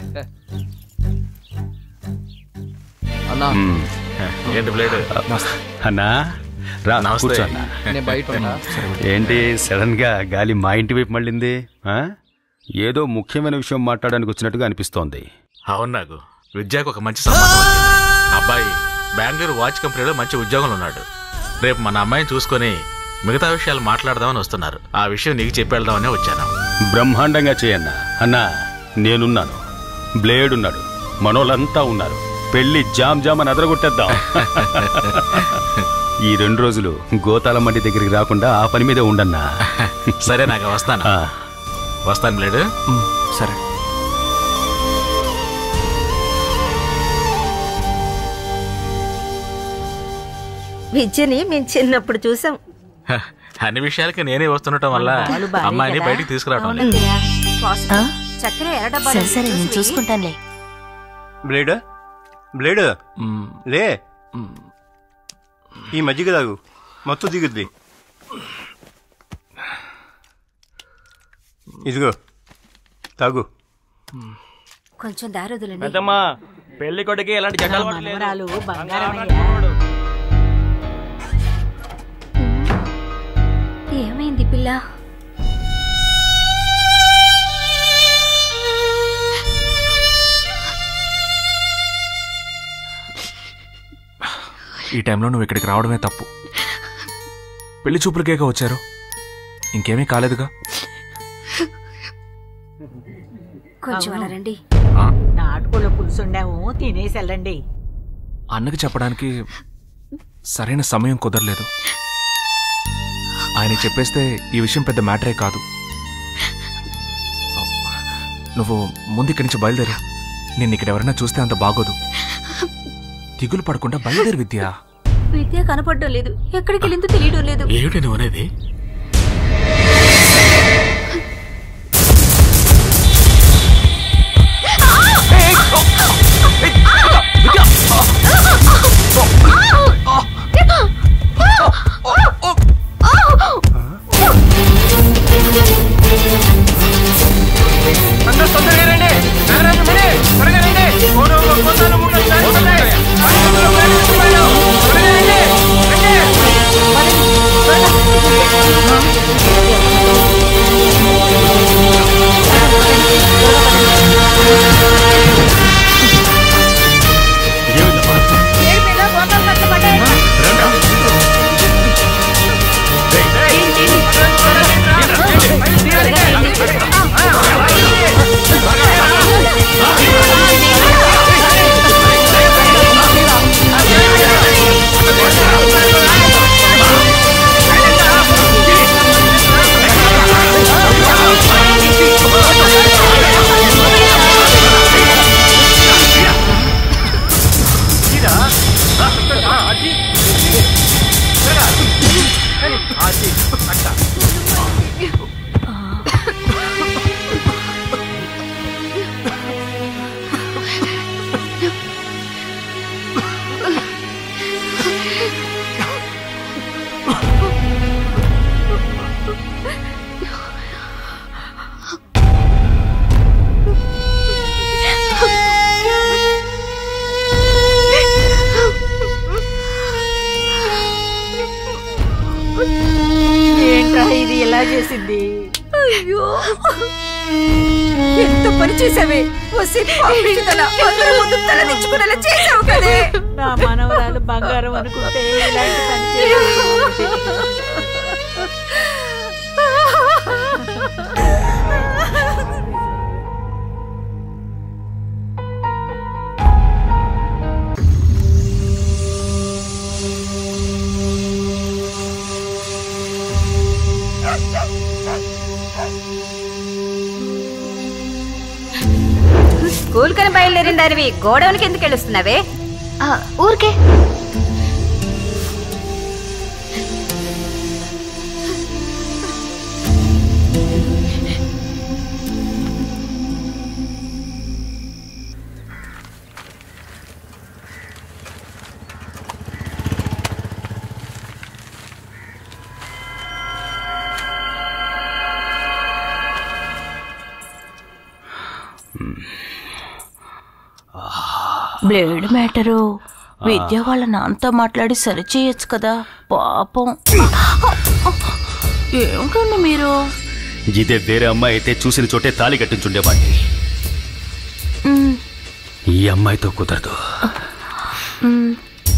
అన్నా మ్మ్. ఏంటి బ్లేడ్ అన్నా రా నమస్తే. కూర్చో అన్నా. నేను బయట ఉన్నా. ఏంటి సడన్ గా గాలి మా ఇంటి వైపు మళ్ళింది ఆ? ఏదో ముఖ్యమైన విషయం మాట్లాడడానికి వచ్చినట్టుగా అనిపిస్తోంది అవును నాకు విద్యకు ఒక మంచి సంబంధం వచ్చింది అబ్బాయి బెంగళూరు వాచ్ కంపెనీలో మంచి ఉద్యోగంలో ఉన్నాడు రేపు మన అమ్మాయిని చూసుకొని మిగతా విషయాలు మాట్లాడదామని వస్తున్నారు ఆ విషయం నీకు చెప్పి వెళ్దామనే వచ్చాను బ్రహ్మాండంగా చేయన్నా అన్నా నేనున్నాను బ్లేడ్ ఉన్నాడు మనోళ్ళంతా ఉన్నారు పెళ్లి జామ్ జామ్ అని అదరగొట్టేద్దాం ఈ రెండు రోజులు గోతాల మండి దగ్గరికి రాకుండా ఆ పని మీదే ఉండన్నా సరే నాకు వస్తాను వస్తాను బ్లేడ్ సరే విద్యని మేము చిన్నప్పుడు చూసాం అన్ని విషయాలకి నేనే వస్తుండటం వల్ల వాళ్ళు బాగానే అమ్మాయిని కదా? బయటికి తీసుకురావడం అవునత్తయ్య. ఫాస్ట్ ఆ? చక్కెర ఎర్ర డబ్బాలో సరే సరే నేను చూసి చూసుకుంటానులే బ్లేడ్ బ్లేడ్ లే ఈ మజ్జిగ తాగు మత్తు దిగుద్ది ఇదిగో తాగు కొంచెం దారి వదలండి పెద్దమ్మా పెళ్లి కొడుకి ఎలాంటి నా చట్టాలు మనవరాలు బంగారమయ్యా ఏమైంది పిల్ల ఈ టైంలో నువ్వు ఇక్కడికి రావడమే తప్పు పెళ్లి చూపులకేగా వచ్చారు ఇంకేమీ కాలేదుగా కొంచెం అలా రండి నాటుకోలో పులుసు ఉండాము తినేసి వెళ్ళండి అన్నకి చెప్పడానికి సరైన సమయం కుదరలేదు ఆయన చెప్పేస్తే ఈ విషయం పెద్ద మ్యాటరే కాదు నువ్వు ముందు ఇక్కడి నుంచి బయలుదేరు నేను ఇక్కడ ఎవరైనా చూస్తే అంత బాగోదు దిగులు పడకుండా బయలుదేరు విద్య విద్య కనపడడం లేదు ఎక్కడికి వెళ్ళిందో తెలియడం లేదు ఏమిటి నువ్వు అనేది ఏంట్రా ఇది ఇలా చేసింది అయ్యో ఎంత పని చేసావే వసి పాపిష్టిదల అందరి ముందు తల దించుకునేలా చేసావు కదే నా మనవరాలు బంగారం అనుకుంటే ఇలాంటి పని చేసింది. స్కూల్ కని బయలుదేరిన దానివి గోడౌన్కి ఎందుకు వెళ్ళొస్తున్నావే ఊరికే బ్లేడ్ మ్యాటరు విద్య వాళ్ళ నాన్నతో మాట్లాడి సరి చేయొచ్చు కదా పాపం ఏమిటండి మీరు ఇదే వేరే అమ్మాయి అయితే చూసిన చోటే తాళి కట్టించుండేవాడిని మ్, ఈ అమ్మాయితో కుదరదు మ్,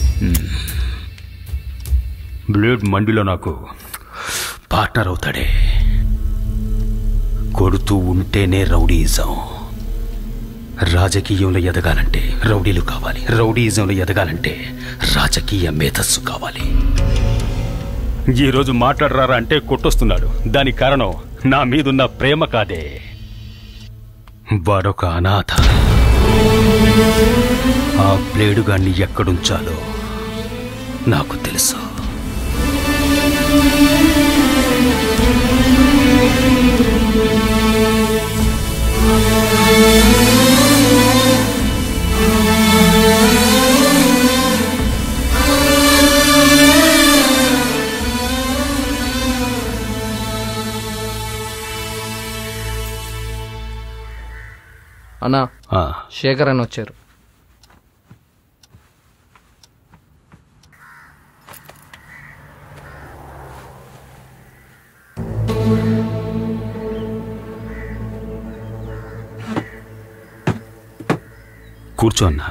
బ్లేడ్ మండిలో నాకు పార్ట్నర్ అవుతాడే కొడుతూ ఉంటేనే రౌడీయిజం రాజకీయంలో ఎదగాలంటే రౌడీలు కావాలి రౌడీయిజంలో ఎదగాలంటే రాజకీయ మేధస్సు కావాలి ఈరోజు మాట్లాడరారా అంటే కొట్టొస్తున్నాడు దానికి కారణం నా మీదున్న ప్రేమ కాదే వాడొక అనాథ ఆ ప్లేడుగాన్ని ఎక్కడుంచాలో నాకు తెలుసు అన్నా శేఖర్ అని వచ్చారు కూర్చో అన్నా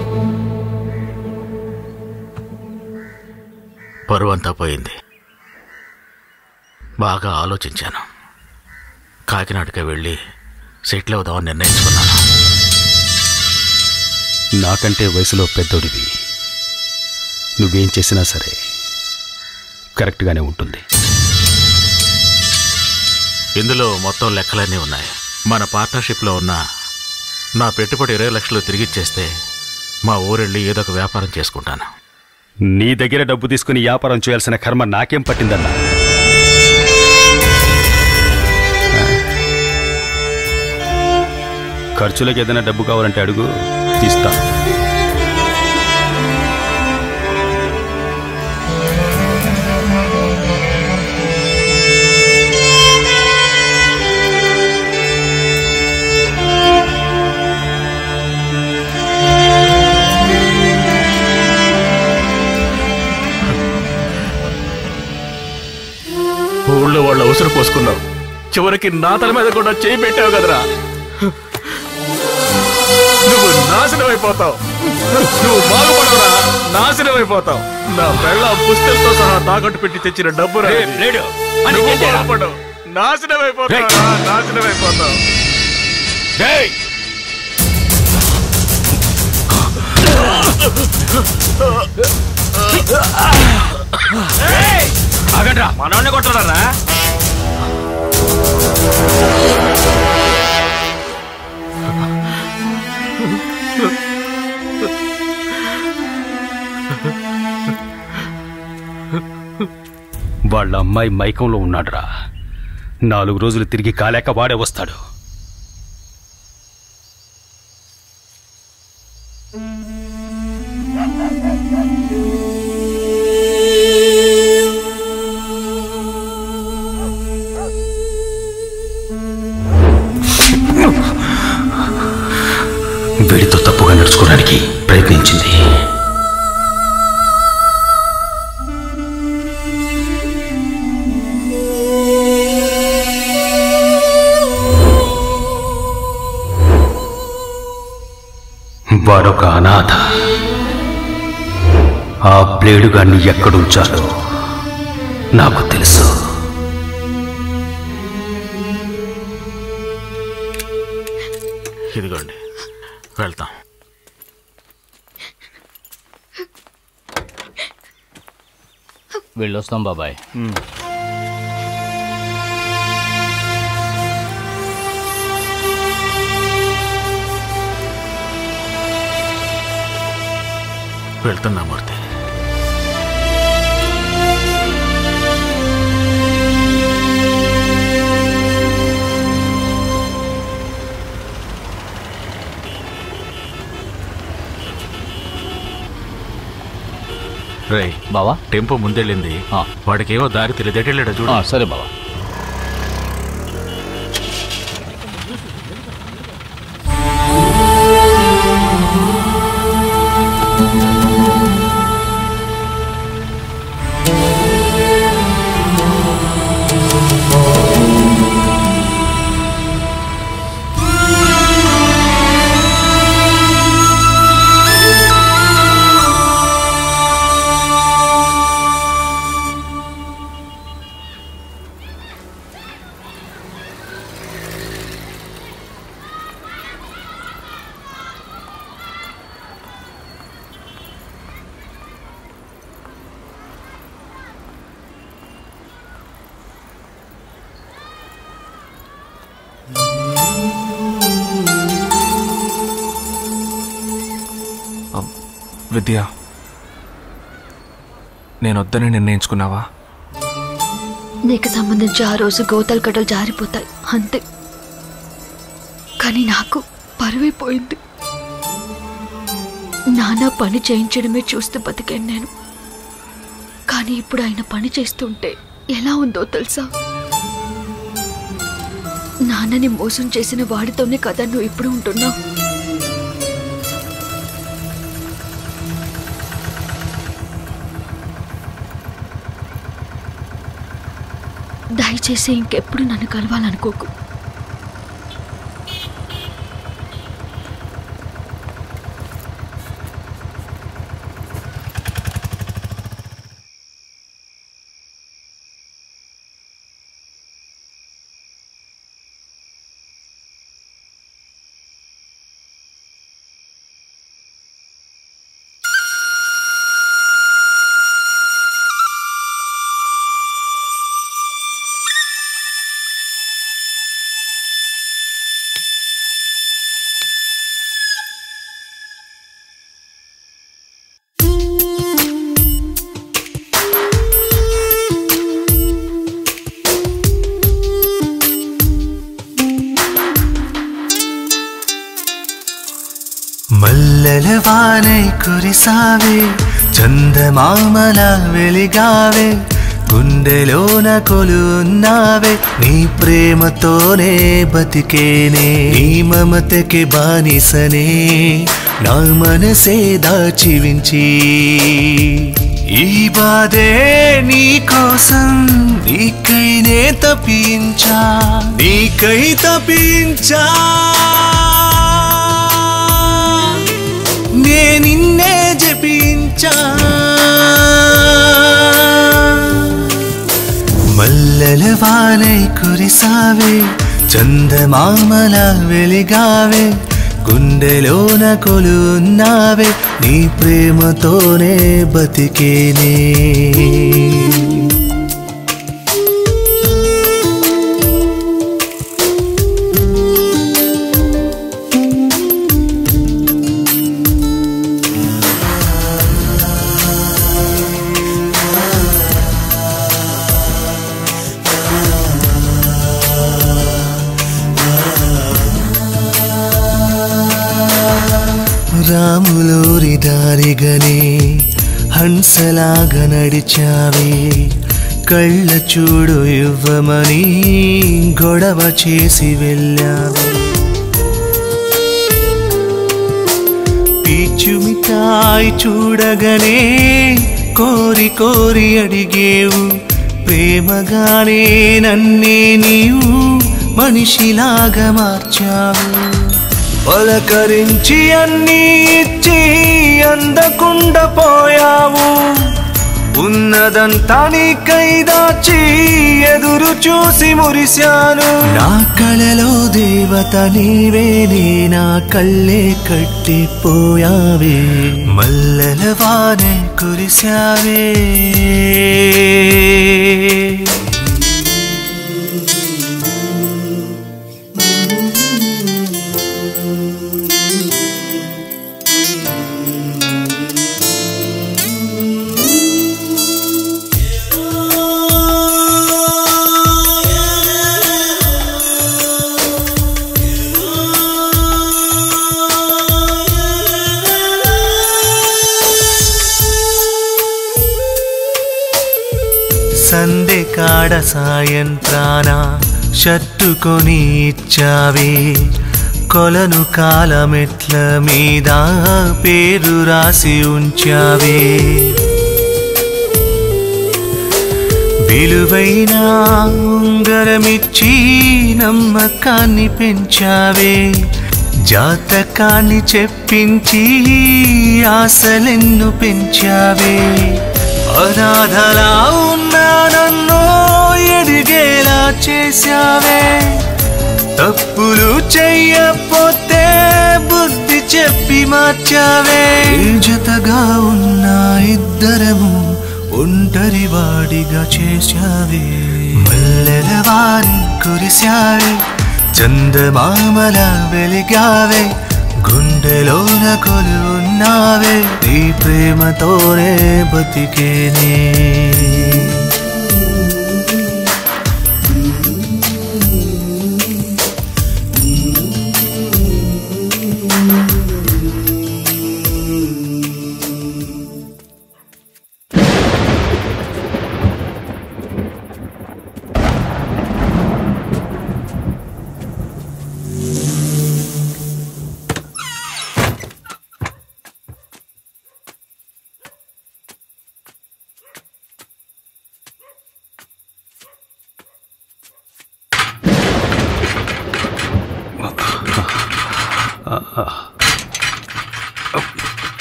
పరువంతా పోయింది బాగా ఆలోచించాను కాకినాడకి వెళ్ళి సెటిల్ అవుదామని నిర్ణయించుకున్నాను నాకంటే వయసులో పెద్దోడివి నువ్వేం చేసినా సరే కరెక్ట్గానే ఉంటుంది ఇందులో మొత్తం లెక్కలన్నీ ఉన్నాయి మన పార్ట్నర్షిప్లో ఉన్న నా పెట్టుబడి ఇరవై లక్షలు తిరిగిచ్చేస్తే మా ఊరెళ్ళి ఏదో ఒక వ్యాపారం చేసుకుంటాను నీ దగ్గర డబ్బు తీసుకుని వ్యాపారం చేయాల్సిన కర్మ నాకేం పట్టిందన్నా ఖర్చులకు ఏదైనా డబ్బు కావాలంటే అడుగు తీస్తా ఊళ్ళో వాళ్ళ అవసరం పోసుకున్నావు చివరికి నా తల మీద కూడా చేయి పెట్టావు కదరా నువ్వు నాశనం అయిపోతావు నువ్వు బాగుపడవురా నాశనం అయిపోతావు నా పెళ్ళ పుస్తకంతో సహా తాకట్టు పెట్టి తెచ్చిన డబ్బు లేడు నువ్వు బాగుపడవు నాశనం అయిపోతావు నాశనం అయిపోతావు ఆగండ్రా మనోడిని కొట్టరా వాళ్ళ అమ్మాయి మైకంలో ఉన్నాడురా నాలుగు రోజులు తిరిగి కాలేక వాడే వస్తాడు వీడితో తప్పుగా నడుచుకోవడానికి ప్రయత్నించింది వాడొక అనాథ ఆ బ్లేడుగాన్ని ఎక్కడుంచాలో నాకు తెలుసు ఇదిగోండి వెళ్తాం వెళ్ళొస్తాం బాబాయ్ వెళ్తున్నా మూర్తి రే బావా టెంపో ముందెళ్ళింది వాడికేమో దారి తెలియదేటెళ్ళాడు చూడు ఆ, సరే బావా విద్య నేను వద్దని నిర్ణయించుకున్నావా నీకు సంబంధించి ఆ రోజు గోతలు కట్టలు జారిపోతాయి అంతే కానీ నాకు పరువైపోయింది నాన్న పని చేయించడమే చూస్తూ బతికాను నేను కానీ ఇప్పుడు ఆయన పని చేస్తుంటే ఎలా ఉందో తెలుసా నాన్నని మోసం చేసిన వాడితోనే కదా నువ్వు ఇప్పుడు ఉంటున్నావు దయచేసి ఇంకెప్పుడు నన్ను కలవాలనుకోకు మల్లెల వానై కురిసావే చందమామల వెలిగావే గుండెలోన కొలున్నావే నీ ప్రేమతోనే బతికేనే నీ మమతకి బానిసనే నా మనసే దాచివించి ఈ బాధే నీ కోసం నీకైనే తప్పించా నీకై తప్పించా నే నిన్నే జపించా మల్లెల వానై కురిసావే చందమామల వెలిగావే గుండెలోన కొలున్నావే నీ ప్రేమతోనే బతికేనే రాములోరి దారిగనే హంసలాగా నడిచావే కళ్ళ చూడు ఇవ్వమని గొడవ చేసి వెళ్ళావే పీచుమిఠాయి చూడగనే కోరి కోరి అడిగేవు ప్రేమగానే నన్నే నీవు మనిషిలాగా మార్చావు పలకరించి అన్నీ ఇచ్చి అందకుండా పోయావు ఉన్నదంతా నీకై దాచి ఎదురు చూసి మురిశాను నా కళలో దేవత నీవేనే నా కళ్ళే కట్టిపోయావే మల్లెల వానే కురిశావే సందె కాడ సాయంత్రాన షట్టుకొని ఇచ్చావే కొలను కాలమెట్ల మీద పేరు రాసి ఉంచావే విలువైన ఉంగరమిచ్చి నమ్మకాన్ని పెంచావే జాతకాన్ని చెప్పించి ఆశలెన్ను పెంచావే అనాథలా ఉన్నా నన్ను ఎదిగేలా చేశావే తప్పులు చెయ్యపోతే బుద్ధి చెప్పి మార్చావే జతగా ఉన్న ఇద్దరము ఒంటరి వాడిగా చేశావే మల్లెల వారి కురిశావే చందమామల వెలిగావే గుండెలోన కొలున్నావే నీ ప్రేమతోనే బతికేనే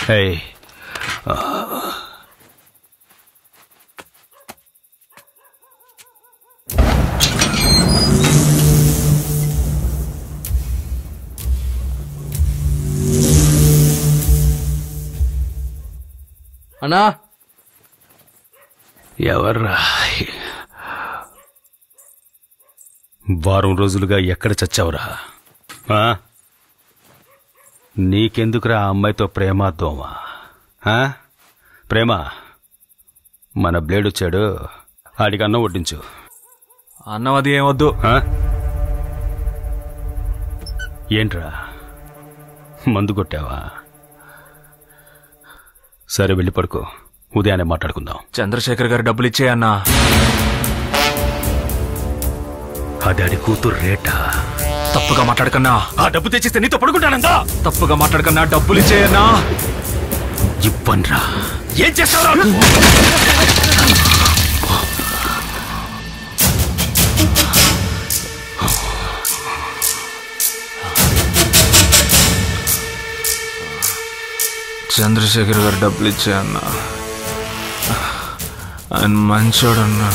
ఏయ్, ఆ, అన్నా ఎవర్రా వారం రోజులుగా ఎక్కడ చచ్చావురా ఆ? నీకెందుకురా ఆ అమ్మాయితో ప్రేమ దోమ ఆ? ప్రేమ మన బ్లేడ్ వచ్చాడు ఆడికి అన్నం వడ్డించు అన్నం అది ఏమొద్దు ఆ? ఏంట్రా మందు కొట్టావా సరే వెళ్ళి పడుకో ఉదయాన్నే మాట్లాడుకుందాం చంద్రశేఖర్ గారు డబ్బులు ఇచ్చే అన్నా అది ఆడి కూతురు రేటా తప్పుగా మాట్లాడకన్నా ఆ డబ్బు తెచ్చిస్తే నీతో పడుకుంటానందా తప్పుగా మాట్లాడకన్నా డబ్బులు ఇచ్చేయన్నా ఇవ్వన్రా ఏం చేస్తావురా చంద్రశేఖర్ గారు డబ్బులు ఇచ్చే అన్నా ఆయన మంచోడన్నా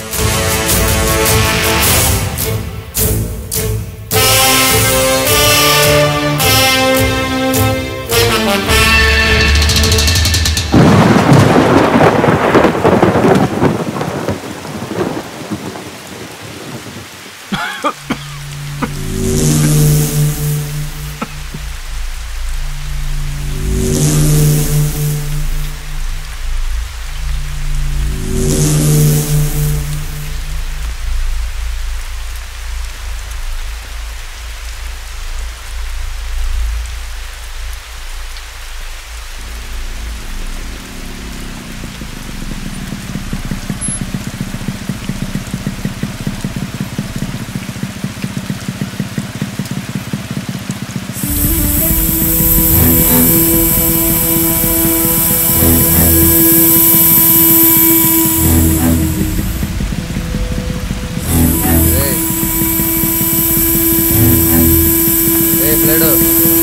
ఏ బ్లేడు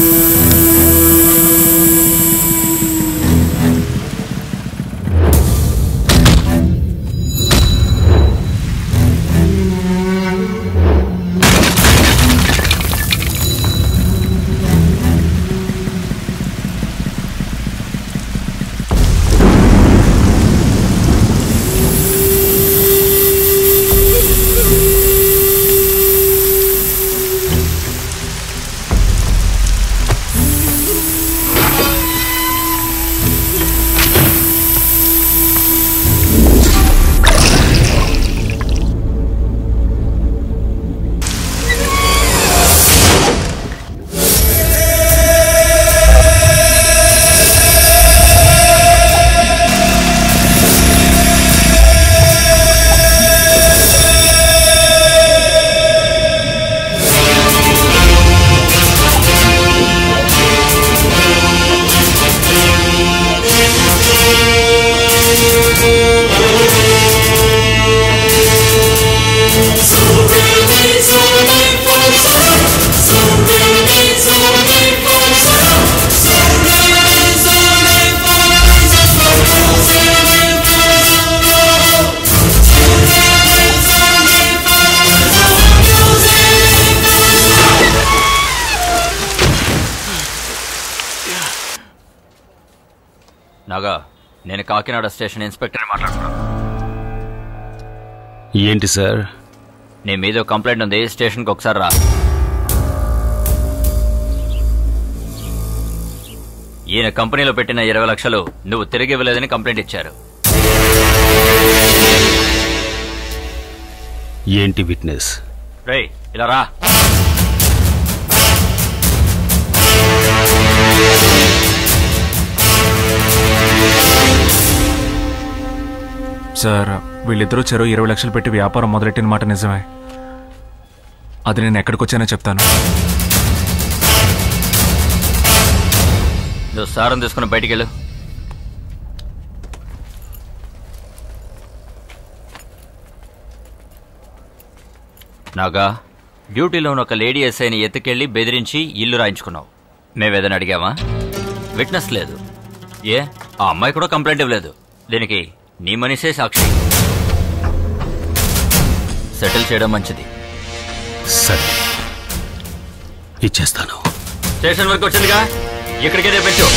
నాగా నేను కాకినాడ స్టేషన్ ఇన్స్పెక్టర్ మాట్లాడుతున్నాను ఏంటి సార్ నీ మీద కంప్లైంట్ ఉంది స్టేషన్కి ఒకసారి రా ఈయన కంపెనీలో పెట్టిన ఇరవై లక్షలు నువ్వు తిరిగి ఇవ్వలేదని కంప్లైంట్ ఇచ్చారు ఏంటి విట్నెస్ రేయ్ ఇలా రా సార్ వీళ్ళిద్దరూ చెరువు ఇరవై లక్షలు పెట్టి వ్యాపారం మొదలెట్టిన మాట నిజమే అది నేను ఎక్కడికి వచ్చానో చెప్తాను నువ్వు సారం తీసుకుని బయటికి వెళ్ళు నాగా డ్యూటీలో ఉన్న ఒక లేడీ ఎస్ఐని ఎత్తుకెళ్లి బెదిరించి ఇల్లు రాయించుకున్నావు మేమేదైనా అడిగామా విట్నెస్ లేదు ఏ ఆ అమ్మాయి కూడా కంప్లైంట్ ఇవ్వలేదు దీనికి నీ మనిషే సాక్షి సెటిల్ చేయడం మంచిది సరే ఇచ్చేస్తాను స్టేషన్ వరకు వచ్చిందిగా ఇక్కడికే తెప్పించు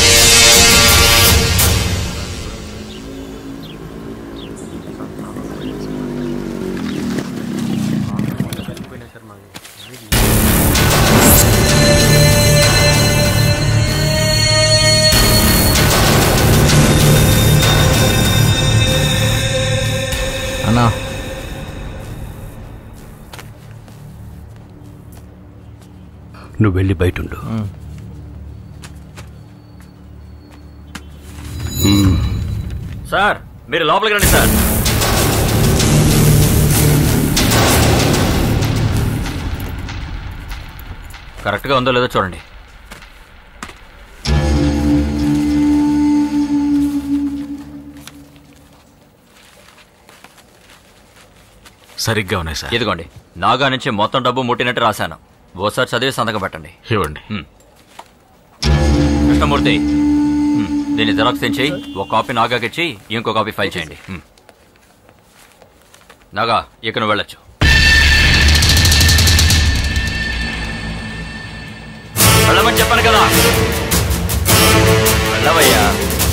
అన్నా నువ్వు వెళ్ళి బయట ఉండు మ్మ్. సార్ మీరు లోపలికి రండి సార్ కరెక్ట్గా ఉందో లేదో చూడండి సరిగ్గా ఉన్నాయి సార్ ఇదిగోండి నాగా నుంచి మొత్తం డబ్బు ముట్టినట్టు రాశాను ఓసారి చదివి సంతకం పెట్టండి ఇవ్వండి కృష్ణమూర్తి హ్మ్. దీన్ని జెరాక్స్ తెంచి ఒక కాపీ నాగాకి ఇచ్చి ఇంకో కాపీ ఫైల్ చేయండి హ్మ్. నాగా ఇక నువ్వు వెళ్ళొచ్చు వెళ్ళమని చెప్పాను కదా వెళ్ళవయ్యా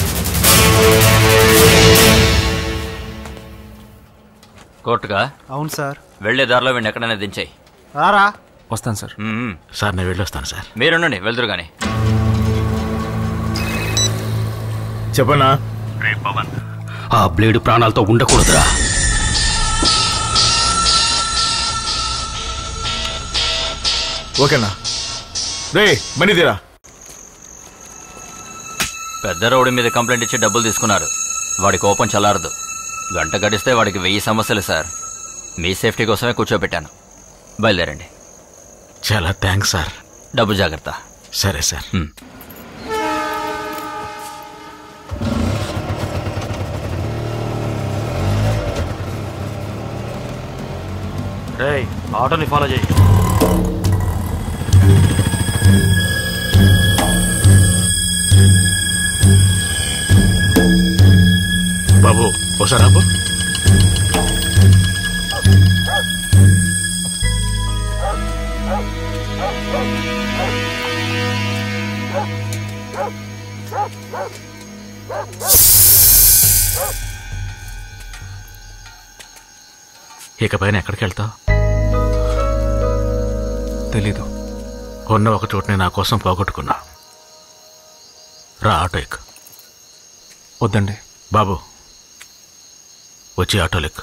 కోర్టుగా అవును సార్ వెళ్లే దారిలో వీడిని ఎక్కడైనా దించాయి రారా వస్తాను సార్ సార్ నేను వెళ్ళొస్తాను సార్ మీరుండండి వెళ్దురు గాని చెప్పనా పవన్ ఆ బ్లేడ్ ప్రాణాలతో ఉండకూడదురా ఓకేనా రే మణిదీరా పెద్ద రౌడీ మీద కంప్లైంట్ ఇచ్చి డబ్బులు తీసుకున్నారు వాడి కోపం చల్లారదు గంట గడిస్తే వాడికి వెయ్యి సమస్యలు సార్ మీ సేఫ్టీ కోసమే కూర్చోబెట్టాను బయలుదేరండి చాలా థ్యాంక్స్ సార్ డబ్బు జాగ్రత్త సరే సార్ రేయ్ ఆటోని ఫాలో చేయి బాబు ఒకసారి ఆపు ఇకపైన ఎక్కడికి వెళ్తావు తెలీదు ఉన్న ఒక చోటని నా కోసం పోగొట్టుకున్నా రా ఆటో ఎక్కు వద్దండి బాబు వచ్చి ఆటోలు ఎక్కు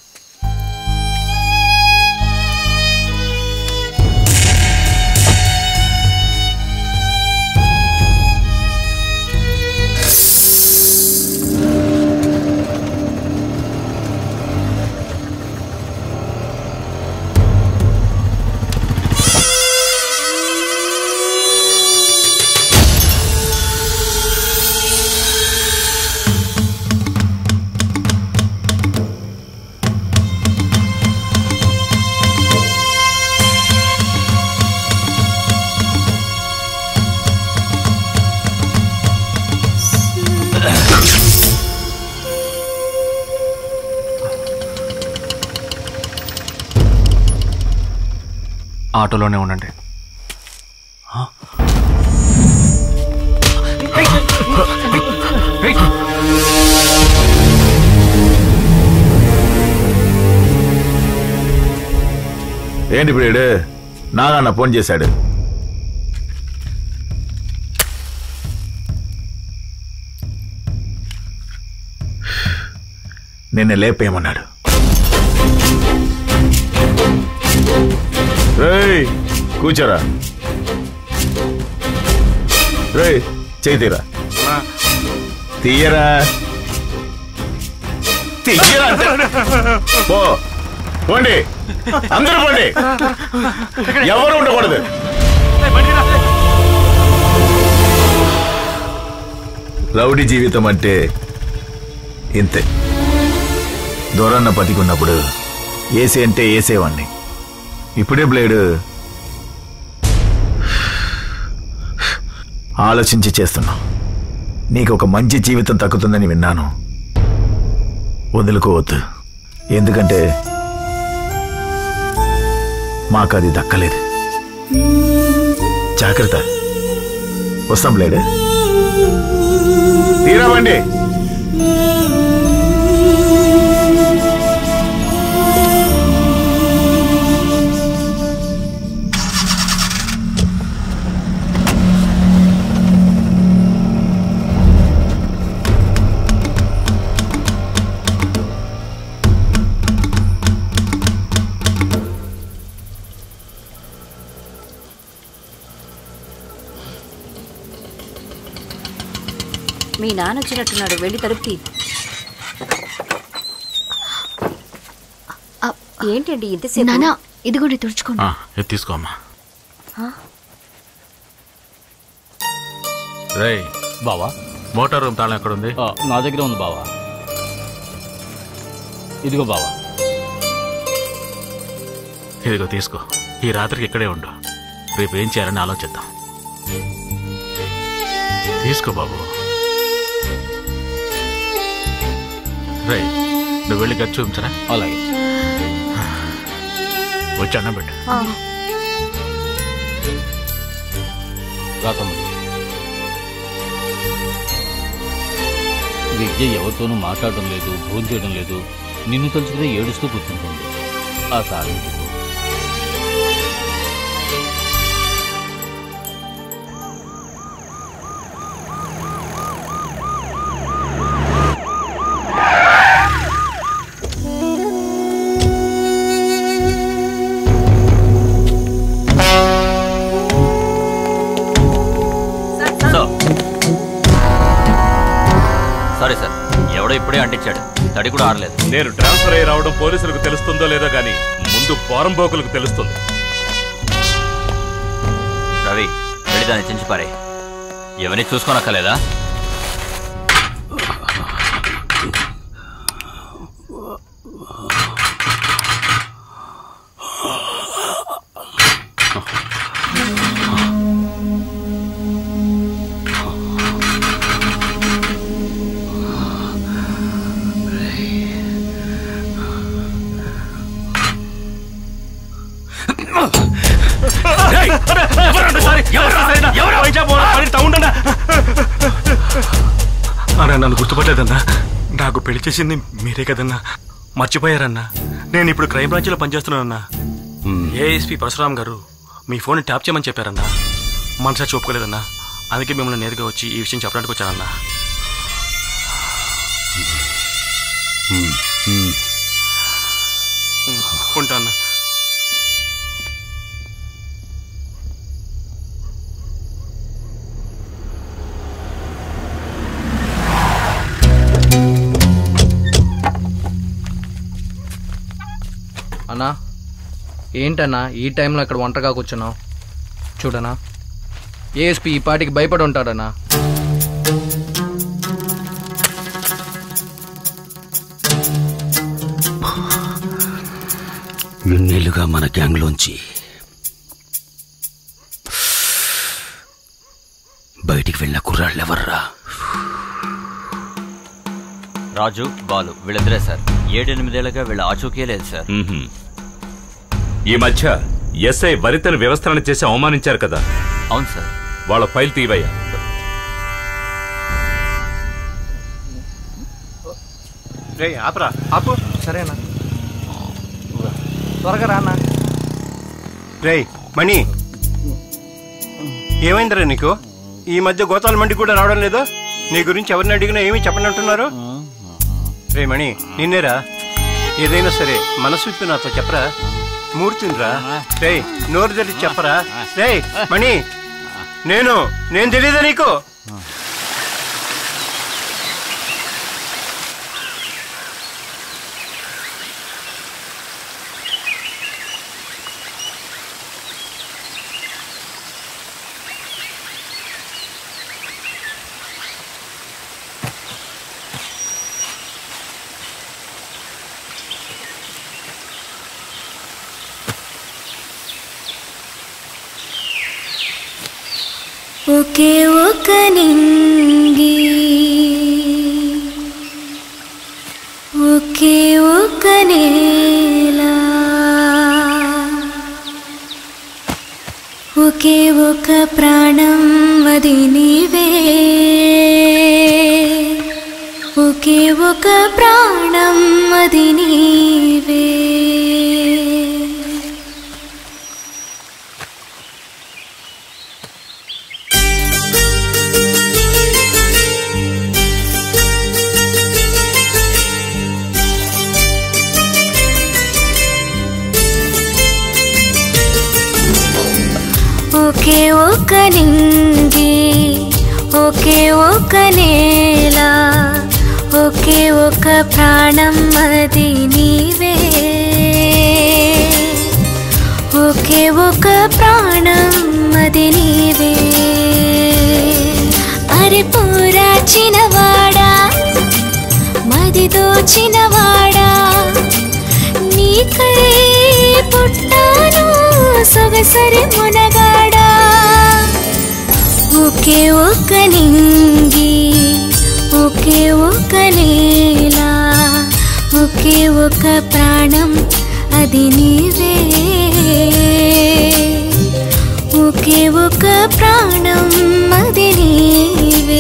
ఆటోలోనే ఉండండి ఏంటి ఇప్పుడు ఈడు? నాగన్న ఫోన్ చేశాడు నిన్న లేపేయమన్నాడు రేయ్ కూర్చోరా రేయ్ చేయి తీరా తీయరా తీయరా అంటే. పో పోండి అందరూ పోండి ఎవరు ఉండకూడదు రౌడీ జీవితం అంటే ఇంతే దూరన్న బతికున్నప్పుడు ఏసే అంటే ఏసేవాణ్ణి ఇప్పుడే బ్లేడ్ ఆలోచించి చేస్తున్నా నీకు ఒక మంచి జీవితం తగ్గుతుందని విన్నాను వదులుకోవద్దు ఎందుకంటే మాకు అది దక్కలేదు జాగ్రత్త వస్తాం లేడే తీరామండి మీ నాన్న వచ్చినట్టున్నాడు వెళ్ళి తలుపు తీ ఏంటండి ఇంతసేపు నానా ఇదిగోండి తుడుచుకోండి ఆ, ఇది తీసుకో అమ్మా ఆ? రేయ్ బావా మోటార్ రూమ్ తాళం ఎక్కడ ఉంది నా దగ్గర ఉంది బావా ఇదిగో బావా ఇదిగో తీసుకో ఈ రాత్రికి ఇక్కడే ఉండు రేపు ఏం చేయాలని ఆలోచిద్దాం తీసుకో బాబు రే నువ్వు వెళ్ళి గచ్చి చూపించరా అలాగే వచ్చి అన్నం పెట్టు రా తమ్ముడు విద్య ఎవరితోనూ మాట్లాడడం లేదు భోజనం చేయడం లేదు నిన్ను తలుచుకునే ఏడుస్తూ కూర్చుంటుంది ఆ సాయం చెప్పు సారీ సార్ ఎవడో ఇప్పుడే అంటించాడు తడి కూడా ఆరలేదు నేను ట్రాన్స్ఫర్ అయ్యి రావడం పోలీసులకు తెలుస్తుందో లేదో గానీ ముందు పోరంబోకులకు తెలుస్తుంది రవి వెళ్ళి దాన్ని చించి పారే ఎవరిని చూసుకోనక్కర్లేదా అన్నా నన్ను గుర్తుపట్టలేదన్నా నాకు పెళ్లి చేసింది మీరే కదన్నా మర్చిపోయారన్నా నేను ఇప్పుడు క్రైమ్ బ్రాంచ్లో పనిచేస్తున్నానన్నా ఏఎస్పీ పరశురామ్ గారు మీ ఫోన్ ట్యాప్ చేయమని చెప్పారన్నా మనసా చూపుకోలేదన్నా అందుకే మిమ్మల్ని నేరుగా వచ్చి ఈ విషయం చెప్పడానికి వచ్చానన్నా ఉంటా అన్నా అన్నా ఏంటన్నా ఈ టైంలో ఇక్కడ ఒంటరిగా కూర్చున్నావు చూడనా ఏఎస్పీ ఈ పాటికి భయపడి ఉంటాడన్నా ఇన్నేళ్లుగా మన గ్యాంగ్లోంచి బయటికి వెళ్ళిన కుర్రాళ్ళెవర్రా రాజు బాలు వీళ్ళిద్దరే సార్ ఏడెనిమిదేళ్లుగా వీళ్ళ ఆచూకీ లేదు సార్ మ్మ్హ్మ్. ఈ మధ్య ఎస్ఐ వరితను వ్యవస్థలను చేసి అవమానించారు కదా అవును సార్ వాళ్ళ ఫైల్ తీవయ్యా రే ఆపరా ఆపు సరేనా త్వరగా రానా రేయ్ మణి ఏమైందిరా నీకు ఈ మధ్య గోతాల మండి కూడా రావడం లేదు నీ గురించి ఎవరిని అడిగినా ఏమీ చెప్పనంటున్నారు రే మణి నిన్నేరా ఏదైనా సరే మనసు విప్పి నాతో చెప్పరా మూర్తినిరా రేయ్ నోరు తెరిచి చెప్పరా రేయ్ మణి నేను నేను తెలియదా నీకు ఒకే ఒక నింగి ఒకే ఒక నేల ఒకే ఒక ప్రాణం అది నీవే ఒకే ఒక ప్రాణం అది నీవే ఒకే ఒక నింగి ఒకే ఒక నేల ఒకే ఒక ప్రాణం అది నీవే ఒకే ఒక ప్రాణం అది నీవే అరే పూరా చిన్నవాడా మది దోచినవాడా నీకై పుట్టాను సొగసరి మునగాడా ఒకే ఒక నింగి ఒకే ఒక నేల ఒకే ఒక ప్రాణం అది నీవే ఒకే ఒక ప్రాణం అది నీవే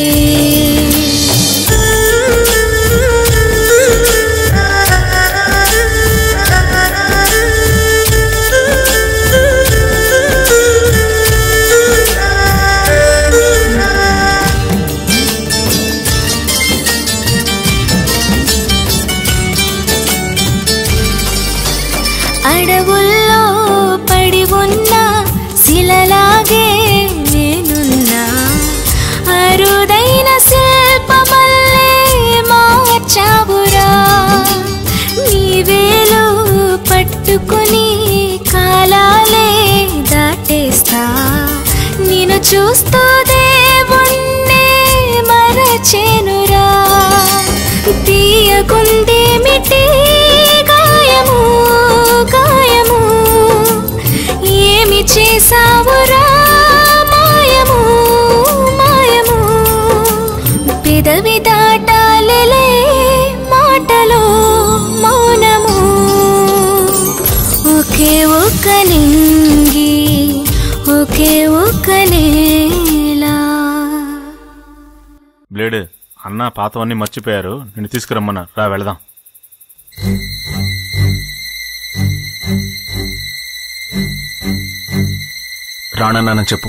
అడవుల్లో పడి ఉన్న శిలలాగే నేనున్నా అరుదైన శిల్పమల్లే మార్చావురా నీవేలు పట్టుకుని కాలాలే దాటేస్తా నేను చూస్తూ దేవుణ్ణే మరచేనురా తీయకుందేమిటి గాయము గాయము ఏమి చేసావురా మాయము మాయము పెదవి దాటాలే మాటలో మౌనము ఒకే ఒక నింగి ఒకే ఒక నేల బ్లేడ్ అన్న పాతవన్నీ మర్చిపోయారు నిన్ను తీసుకురమ్మన్నా రా వెళదాం రానన్నానని చెప్పు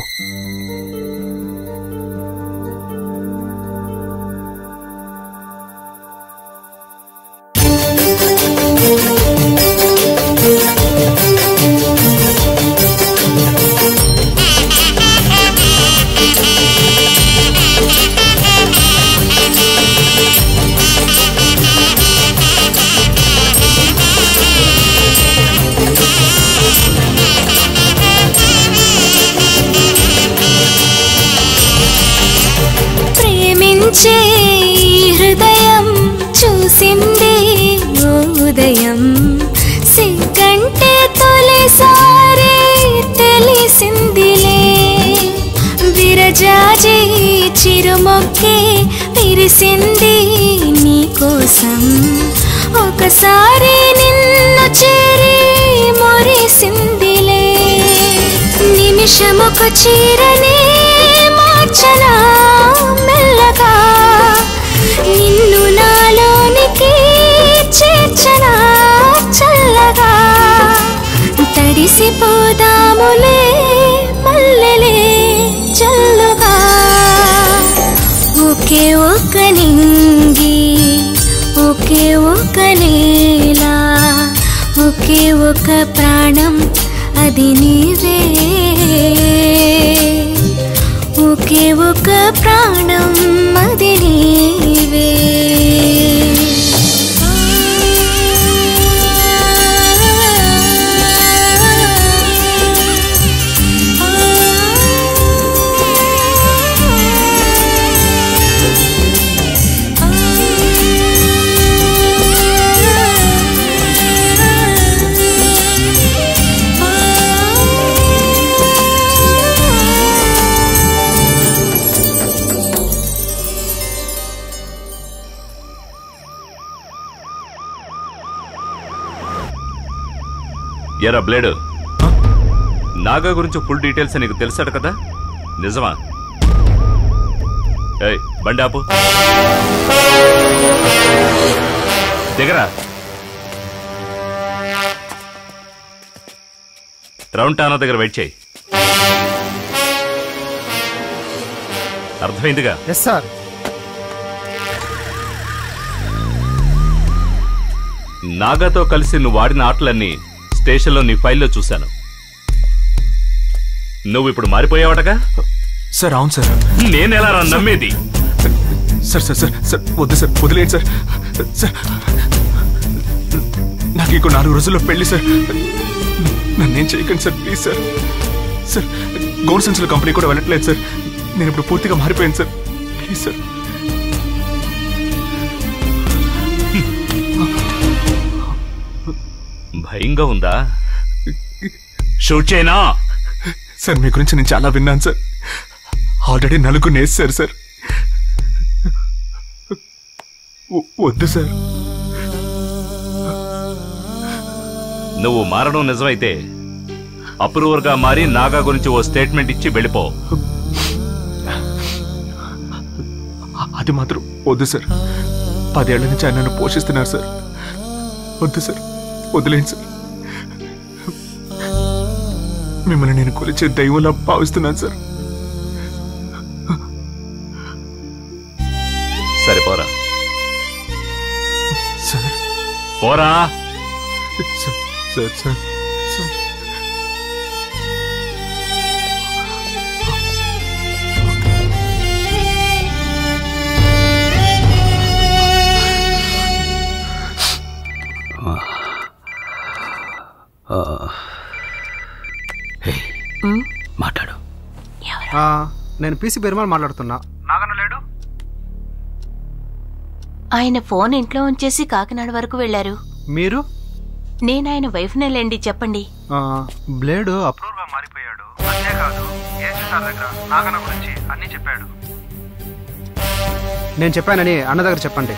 ప్రేమించే ఈ హృదయం చూసింది ఓ ఉదయం సిగ్గంటే తొలిసారి తెలిసిందిలే విరజాజి చిరుమొక్కే విరిసింది నీకోసం ఒకసారి నిన్ను చేరి మురిసిందిలే నిమిషమొక చీరనే మార్చనా మెల్లగా నిన్ను నాలోనికి చేర్చనా చల్లగా తడిసిపోదాములే మల్లెలే చల్లుగా ఒకే ఒక నింగి ఒకే ఒక నేల ఒకే ఒక ప్రాణం అది నీవే ఒకే ఒక ప్రాణం అది నీవే ఎరా బ్లేడ్ నాగా గురించి ఫుల్ డీటెయిల్స్ నీకు తెలుసాడు కదా నిజమా ఏయ్ బండి ఆపు దిగరా రౌండ్ టానా దగ్గర వెయిట్ చేయి అర్థమైందిగా ఎస్ సార్ నాగాతో కలిసి నువ్వు ఆడిన ఆటలన్నీ స్టేషన్లో నీ ఫైల్లో చూశాను నువ్వు ఇప్పుడు మారిపోయావటగా సార్ అవును సార్ నేను ఎలా రా నమ్మేది సార్ సార్ సార్ సార్ వద్దు సార్ వదిలేండి సార్ సార్ నాకు ఇంకో నాలుగు రోజుల్లో పెళ్లి సార్ నన్నేం చేయకండి సార్ ప్లీజ్ సార్ సార్ గోడ్ సెన్స్లో కంపెనీ కూడా వెళ్ళట్లేదు సార్ నేను ఇప్పుడు పూర్తిగా మారిపోయాను సార్ ప్లీజ్ సార్ భయంగా ఉందా షూట్ చేయనా సార్ మీ గురించి నేను చాలా విన్నాను సార్ ఆల్రెడీ నలుగురు నేసారు సార్ వ- వద్దు సార్ నువ్వు మారడం నిజమైతే అప్రూవర్ గా మారి నాగా గురించి ఓ స్టేట్మెంట్ ఇచ్చి వెళ్ళిపో అది మాత్రం వద్దు సార్ పదేళ్ల నుంచి ఆయన నన్ను పోషిస్తున్నారు సార్ వద్దు సార్ వదిలేండి సార్ మిమ్మల్ని నేను కొలిచే దైవంలా భావిస్తున్నాను సార్ సరే పోరా సార్ పోరా సార్ సార్ సార్ సార్ మాట్లాడు ఆ, నేను పీసీ పెరుమాள் మాట్లాడుతున్నా ఆయన ఫోన్ ఇంట్లో ఉంచేసి కాకినాడ వరకు వెళ్లారు మీరు నేను ఆయన వైఫ్నే లేండి చెప్పండి ఆ, బ్లేడ్ అప్రూవ్ గా మారిపోయాడు అంతేకాదు ఏసీ సార్ దగ్గర నాగన్న గురించి అన్ని చెప్పాడు నేను చెప్పానని అన్న దగ్గర చెప్పండి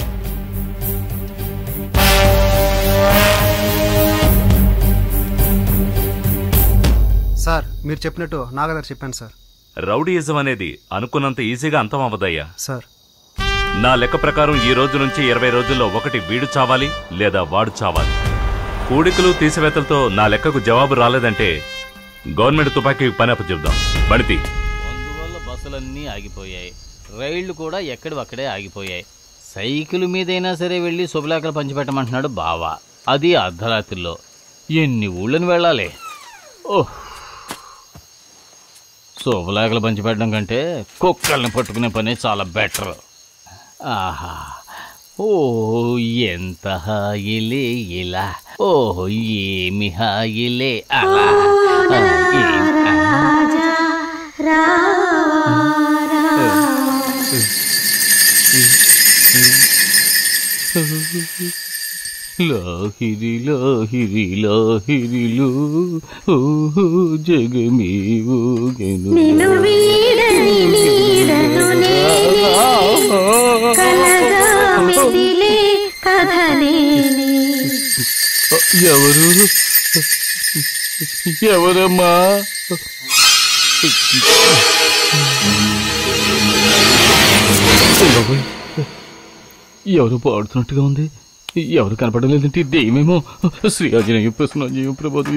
సార్ మీరు చెప్పినట్టు నాగ దగ్గర చెప్పాను సార్ రౌడీయిజం అనేది అనుకున్నంత ఈజీగా అంతం అవ్వదయ్యా సార్ నా లెక్క ప్రకారం ఈ రోజు నుంచి ఇరవై రోజుల్లో ఒకటి వీడు చావాలి లేదా వాడు చావాలి కూడికలు తీసివేతలతో నా లెక్కకు జవాబు రాలేదంటే గవర్నమెంట్ తుపాకీకి పని అప్పచెప్దాం బణితి అందువల్ల బస్సులన్నీ ఆగిపోయాయి రైళ్లు కూడా ఎక్కడివి అక్కడే ఆగిపోయాయి సైకిల్ మీదైనా సరే వెళ్ళి శుభలేఖలు పంచిపెట్టమంటున్నాడు బావా అది అర్ధరాత్రిలో ఎన్ని ఊళ్ళని వెళ్ళాలి ఓహ్ శుభలేఖలు పంచిపెట్టడం కంటే కుక్కల్ని పట్టుకునే పని చాలా బెటర్ ఆహా ఓ ఎంత హాయిలే ఇలా ఓ ఏమి హాయిలే అలా ఆ, ఏం- లాహిరి లాహిరి లాహిరిలో ఓహో జగమే ఊగెను. నిన్ను వీడని నీడను నేనే, కలగా మెదిలే కథ నేనే. ఎవరు ఎవరమ్మా బాబోయ్, ఎవరు పాడుతున్నట్టుగా ఉంది ఎవరు కనపడడం లేదంటే దేమేమో శ్రీ ఆంజనేయ ప్రసన్నాంజనేయ ప్రభాతం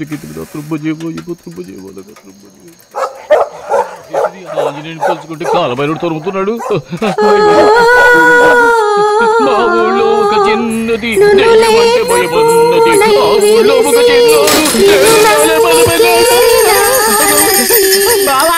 ఆంజనేయుని కలుసుకుంటే కాలభైరుడు తరుముతున్నాడు మా ఊళ్ళో ఒక చిన్నది దెయ్యం అంటే భయపడున్నది ఆ ఊళ్ళో ఒక చిన్నది బావా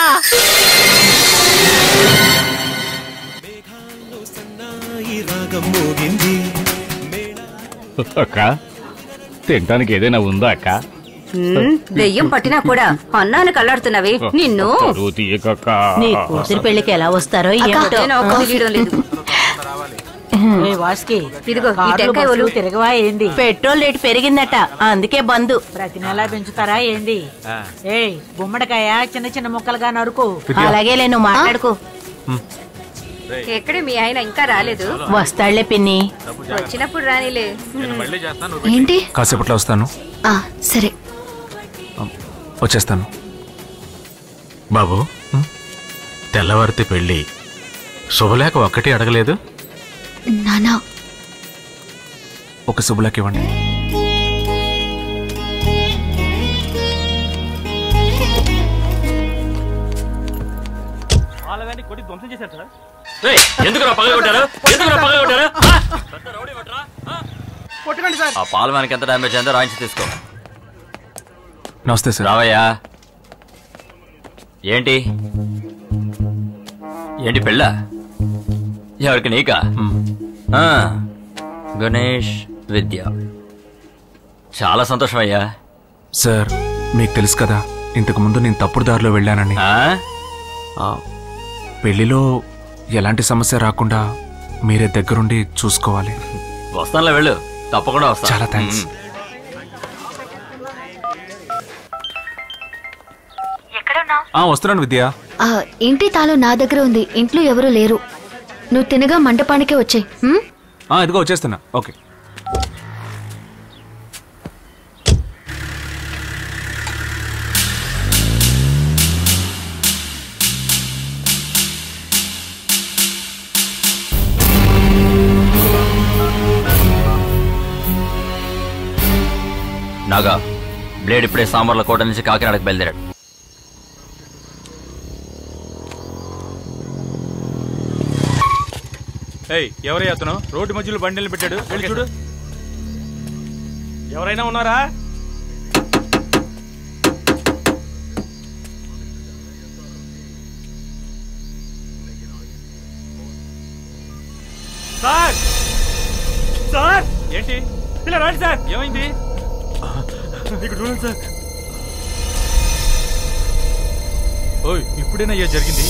అక్క తినడానికి ఏదైనా ఉందా అక్క ఉమ్, దెయ్యం పట్టినా కూడా అన్నాను కళ్ళాడుతున్నావే నిన్ను కరువు తీయకక్క నీ కూతురి పెళ్లికి ఎలా వస్తారో అక్క, ఏమిటో నేను ఒక్క తెలియడం లేదు ఏ వాసుకి ఇదిగో, ఈ కార్లు, టెంకాయ బస్సులు ఒలు. తిరగవా ఏంది పెట్రోల్ రేటు పెరిగిందట అందుకే బంద్ ప్రతి నెలా పెంచుతారా ఏంది ఏయ్ గుమ్మడికాయ చిన్న చిన్న ముక్కలుగా నరుకు అలాగే నువ్వు మాట్లాడుకో ఎక్కడ మీ ఆయన ఇంకా రాలేదు వస్తాళ్లే పిన్ని వచ్చినప్పుడు రానిలే మళ్ళీ చేస్తాను ఏంటి కాసేపట్లో వస్తాను ఆ, సరే వచ్చేస్తాను బాబు తెల్లవారితే పెళ్ళి శుభలేఖ ఒక్కటి అడగలేదు నానా ఒక శుభలేఖ ఇవ్వండి వాళ్ళని కొట్టి ధ్వంసం చేశారు సార్ ఎందుకు పగల కొట్టారు ఎందుకు పగల కొట్టారు కొట్టకండి సార్ ఆ పాల మనకి ఎంత డ్యామేజ్ అయిందో రాయించి తీసుకో నమస్తే సార్ రావయ్యా ఏంటి ఏంటి పెళ్ళ ఎవరికి నీకా ఆ, గణేష్ విద్య చాలా సంతోషం అయ్యా సార్ మీకు తెలుసు కదా ఇంతకు ముందు నేను తప్పుడు దారిలో వెళ్ళానని ఆ, పెళ్లిలో ఎలాంటి సమస్య రాకుండా మీరే దగ్గరుండి చూసుకోవాలి వస్తానులే వెళ్ళు తప్పకుండా వస్తా చాలా థ్యాంక్స్ ఆ, వస్తున్నాను విద్య ఆ, ఇంటి తాళం నా దగ్గర ఉంది ఇంట్లో ఎవరూ లేరు నువ్వు తినగా మండపానికే వచ్చాయి ఆ, ఇదిగో వచ్చేస్తున్నా ఓకే నాగా బ్లేడ్ ఇప్పుడే సాంబార్ల కోట నుంచి కాకినాడకు బయలుదేరాడు ఏయ్ ఎవరై అతను రోడ్డు మధ్యలో బండిని పెట్టాడు వెళ్ళి చూడు ఎవరైనా ఉన్నారా సార్ సార్ ఏంటి ఇలా రండి సార్ ఏమైంది ఇక్కడ చూడండి సార్ ఓయ్ ఇప్పుడేనయ్యా జరిగింది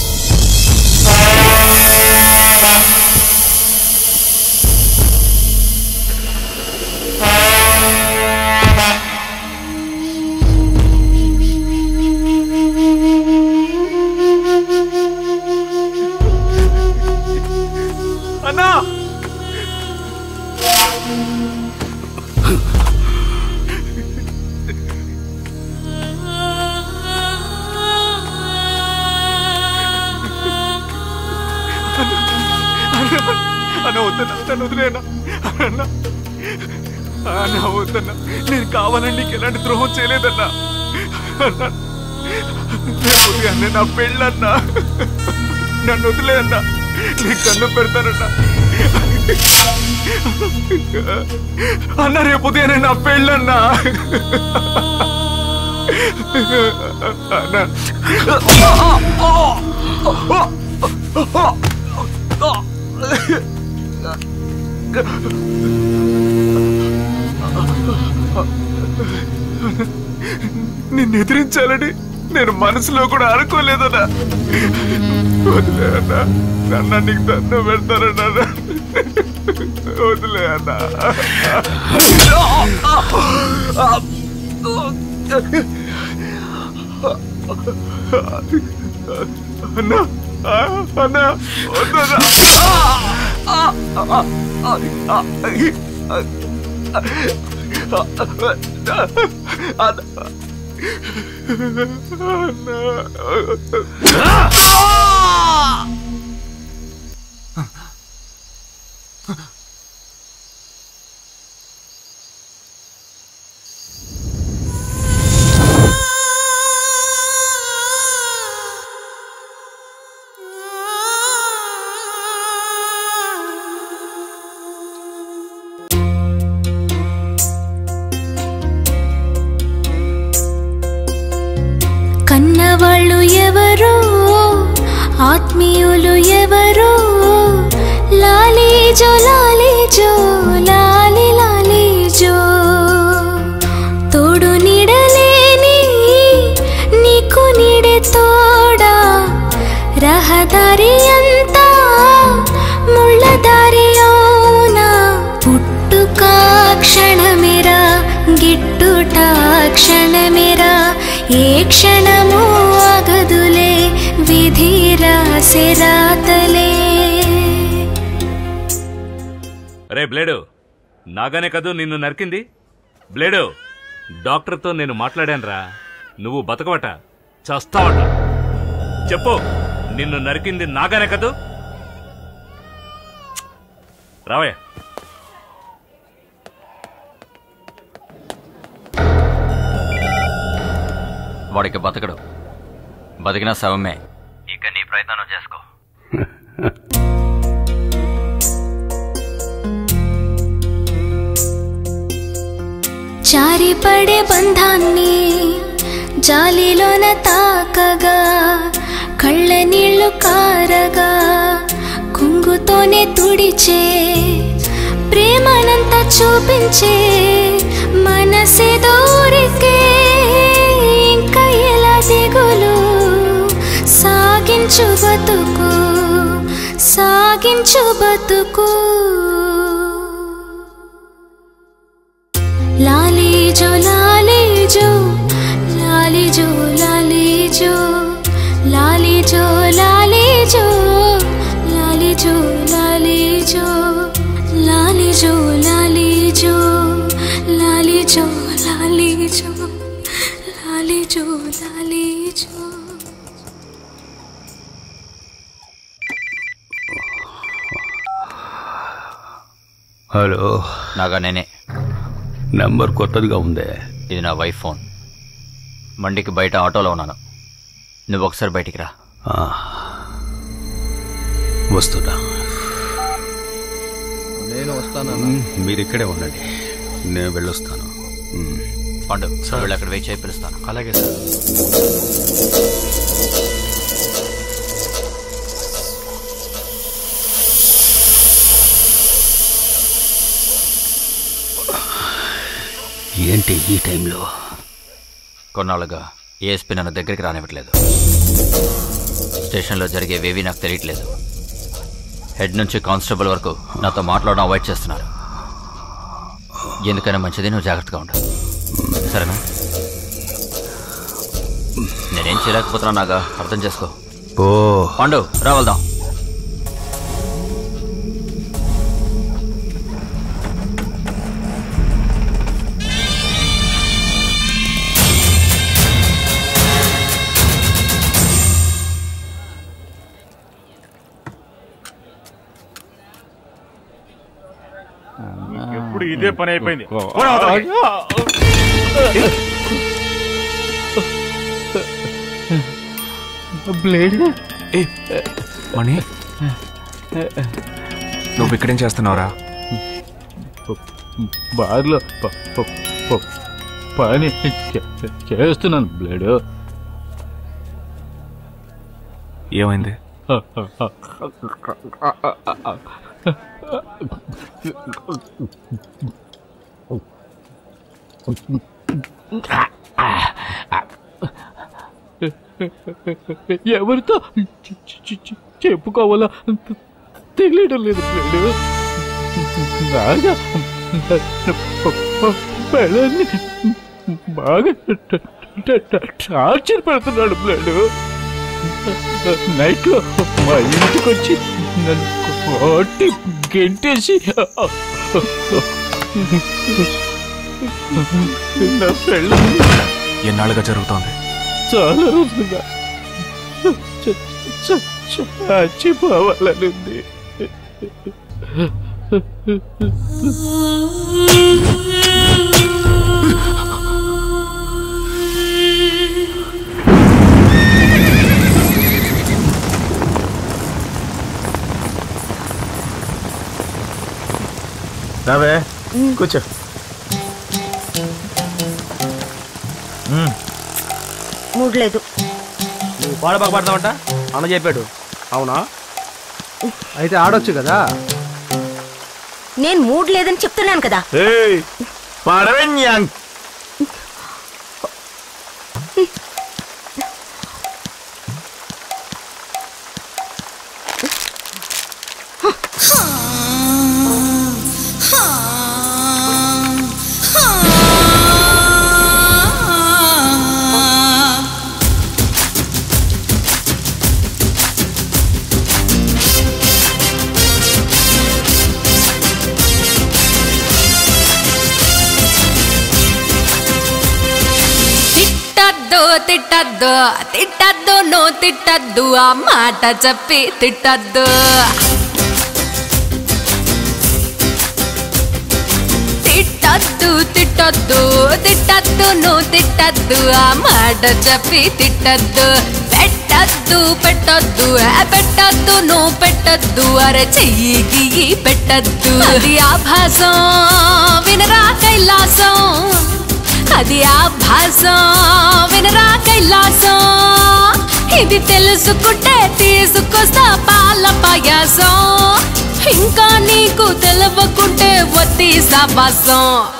అన్నా అన్న వద్దన్న నన్ను వదిలేనా అన్న అన్న వద్దన్న నేను కావాలని నీకు ఎలాంటి ద్రోహం చేయలేదన్నా అన్న రేపు ఉదయాన్నే నా పెళ్ళన్నా నన్ను వదిలే అన్నా నీకు దండం పెడతానన్నా అన్న రేపు ఉదయాన్నే నా పెళ్ళన్నా అన్న నిన్ను ఎదిరించాలని నేను మనసులో కూడా అనుకోలేదన్నా వదిలే అన్నా నన్న నీకు దండం పెడతారన్నా వదిలే అన్నా అన్నా అన్నా వద్దన్నా కన్నవాళ్ళు ఎవరో ఆత్మీయులు ఎవరో లాలీజో లాలీజో లాలి లాలీజో తోడు నీడలేని నీకు నీడే తోడా రహదారి అంతా ముళ్ళదారి అవునా పుట్టుక క్షణమిరా గిట్టుట క్షణమిరా ఏ క్షణము అగదులే విధి రాసే రాతలే రే బ్లేడు నాగానే కదూ నిన్ను నరికింది బ్లేడు డాక్టర్తో నేను మాట్లాడానురా నువ్వు బతకవట చస్తావట చెప్పు నిన్ను నరికింది నాగానే కదూ రావయ్య వాడికి బతకడు బతికినా శవమే ఇక నీ ప్రయత్నం చేసుకో జారిపడే బంధాన్ని జాలిలోన తాకగా కళ్ళ నీళ్లు కారగా కుంగుతోనే తుడిచే ప్రేమనంతా చూపించే మనసే దూరికే ఇంకా ఎలా దిగులు సాగించు బతుకు సాగించు బతుకు లాలీ జో లాలీ జో లాలీ జో లాలీ జో లాలీ జో లాలీ జో లాలీ జో లాలీ జో లాలీ జో లాలీ జో లాలీ జో లాలీ జో లాలీ జో లాలీ జో హలో నాగా నేనే నంబర్ కొత్తదిగా ఉందే ఇది నా వైఫ్ ఫోన్ మండికి బయట ఆటోలో ఉన్నాను నువ్వు ఒకసారి బయటికి రా ఆ, వస్తున్నా నేను వస్తాను మ్, మీరు ఇక్కడే ఉండండి నేను వెళ్ళొస్తాను మ్. పండు వీళ్ళు అక్కడ వెయిట్ చేయి పిలుస్తాను అలాగే సార్ ఏంటి ఈ టైంలో కొన్నాళ్ళుగా ఏఎస్పీ నన్ను దగ్గరికి రానివ్వట్లేదు స్టేషన్లో జరిగేవేవి నాకు తెలియట్లేదు హెడ్ నుంచి కానిస్టేబుల్ వరకు నాతో మాట్లాడడం అవాయిడ్ చేస్తున్నారు ఎందుకైనా మంచిది నువ్వు జాగ్రత్తగా ఉండు సరేనా నేనేం చేయలేకపోతున్నా నాగా అర్థం చేసుకో ఓ పండు రావల్దాం ఎప్పుడు ఇదే పని అయిపోయింది బ్లేడ్ ఏ మణి నువ్వు ఇక్కడేం చేస్తున్నావురా బార్లో ప- ప- ప- పని చే- చేస్తున్నాను బ్లేడు ఏమైంది ఎవరితో చె- చె- చె- చెప్పుకోవాలో తెలియడం లేదు బ్లేడు బాగా పెళ్ళని బాగా ట- ట- ట- టార్చర్ పెడుతున్నాడు బ్లేడు నైట్ లో మా ఇంటికి వచ్చి నన్ను కొట్టి గెంటేసి నా పెళ్ళని ఎన్నాళ్ళుగా జరుగుతోంది చాలా రోజులుగా చ- చ- చచ్చిపోవాలనుంది రావే కూర్చో మూడ్ లేదు నువ్వు పాడ బాగా పడతావంట అన్న చెప్పాడు అవునా అయితే ఆడొచ్చు కదా నేను మూడ్ లేదని చెప్తున్నాను కదా ఏయ్ పడవెన్యాంగ్ ఆ తిట్టద్దు తిట్టద్దు తిట్టద్దు నువ్వు తిట్టద్దు ఆ మాట చెప్పి తిట్టద్దు తిట్టద్దు తిట్టద్దు తిట్టద్దు నువ్వు తిట్టద్దు ఆ మాట చెప్పి తిట్టద్దు పెట్టద్దు పెట్టద్దు ఆ పెట్టద్దు నువ్వు పెట్టద్దు అరే చెయ్యి గియ్యి పెట్టద్దు అది ఆభాసం వినరా కైలాసం అది ఆభాసం వినరా కైలాసం ఇది తెలుసుకుంటే తీసుకొస్తా పాల పాయాసం ఇంకా నీకు తెలవకుంటే వత్తి సాబాసం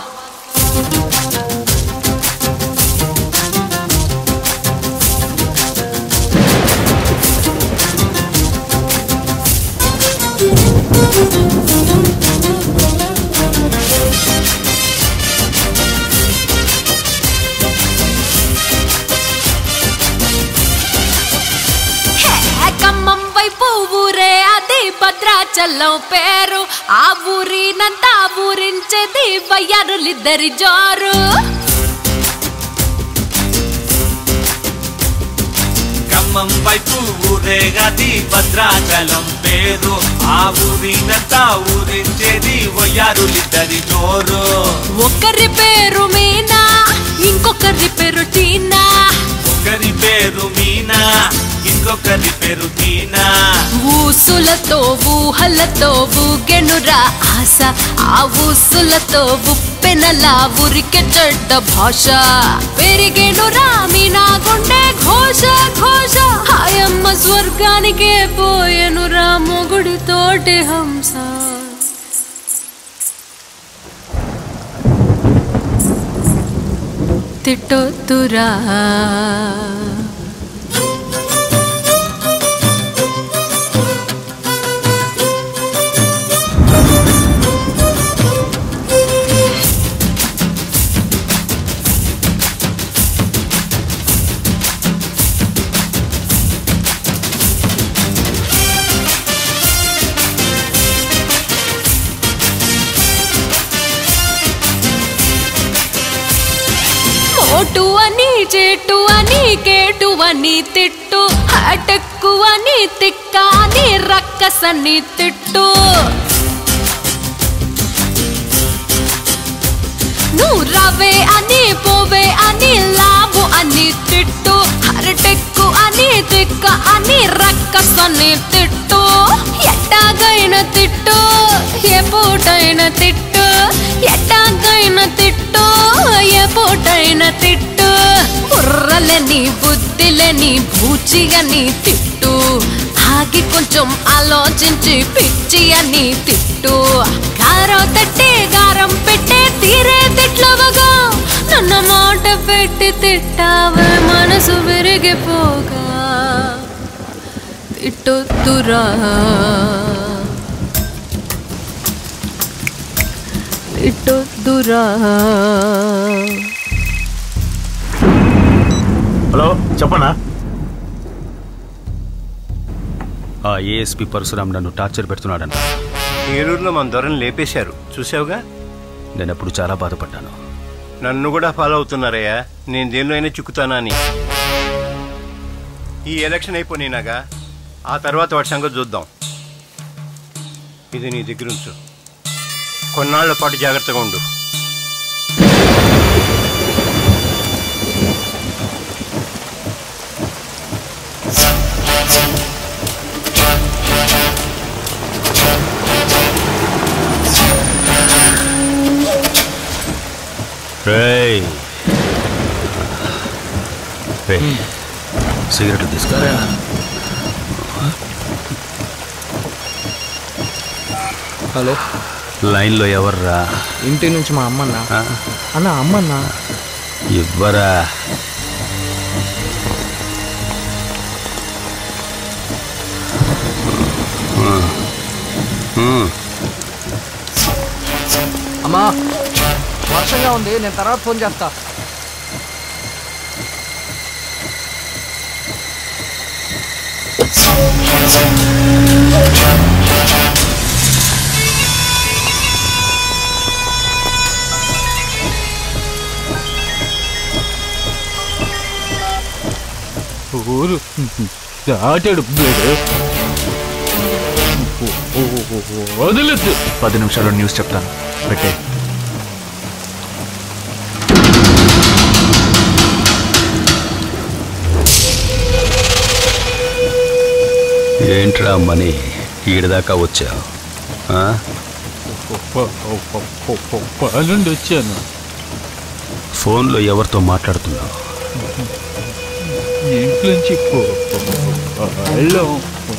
హే, ఖమ్మం వైపు ఊరే అది భద్రాచలం పేరు ఆ ఊరినంతా ఊరించేది వయ్యారులిద్దరి జోరు ఖమ్మం వైపు ఊరేగది భద్రాచలం పేరు ఆ ఊరినంతా ఊరించేది వయ్యారులిద్దరి జోరు ఒకరి పేరు మీనా ఇంకొకరి పేరు టీనా ఒకరి పేరు మీనా ఇంకొకరి పేరు తీనా ఊసులతో ఊహలతో ఊగెనురా ఆశ ఆ ఊసులతో ఉప్పెనలా ఉరికె చెడ్డ భాష పెరిగెనురా మీనా గుండె ఘోష ఘోష హాయమ్మ స్వర్గానికే పోయెనురా మొగుడి తోటి హంస తిట్టొద్దురా మోటు అని చెట్టు అని కేటు అని తిట్టు అటక్కు అని తిక్క అని రక్కసని తిట్టు నువ్వు రవే అని పోవే అని లాభు అని తిట్టు హరటెక్కు అని తిక్క అని రక్కసని తిట్టు ఎట్టాగైన తిట్టు ఏ పూటైన తిట్టు ఎట్టాగైన తిట్టు ఏ పూటైన తిట్టు బుర్రలని బుద్ధిలని భూచి అని తిట్టు ఆగి కొంచెం ఆలోచించి పిచ్చి అని తిట్టు గారం తట్టే గారం పెట్టే తీరే తిట్లవగా నన్న మాట పెట్టి తిట్టావే మనసు విరిగిపోగా తిట్టొద్దురా తిట్టొద్దురా హలో చెప్పనా ఆ ఏఎస్పి పరశురామ్ నన్ను టార్చర్ పెడుతున్నాడంట ఏలూరులో మన దొరని లేపేశారు చూసావుగా నేను అప్పుడు చాలా బాధపడ్డాను నన్ను కూడా ఫాలో అవుతున్నారయ్యా నేను దేనిలో అయినా చిక్కుతానా అని ఈ ఎలక్షన్ అయిపోయినాగా ఆ తర్వాత వాటి సంగతి చూద్దాం ఇది నీ దగ్గర ఉంచు కొన్నాళ్ల పాటు జాగ్రత్తగా ఉండు రేయ్ రేయ్ సిగరెట్లు తీసుకురా హలో లైన్లో ఎవర్రా ఇంటి నుంచి మా అమ్మన్నా అన్న అమ్మన్నా ఇవ్వరా ఉమ్. అమ్మా వర్షంగా ఉంది నేను తర్వాత ఫోన్ చేస్తా ఊరు దాటాడు బ్లేడు వదిలేదు పది నిమిషాల్లో న్యూస్ చెప్తాను పెట్టే ఏంట్రా మనీ ఈడదాకా వచ్చావు ఆ? పనుండి వచ్చాను ఫోన్లో ఎవరితో మాట్లాడుతున్నావు ఇంట్లోంచి పో- పో- వెళ్ళాం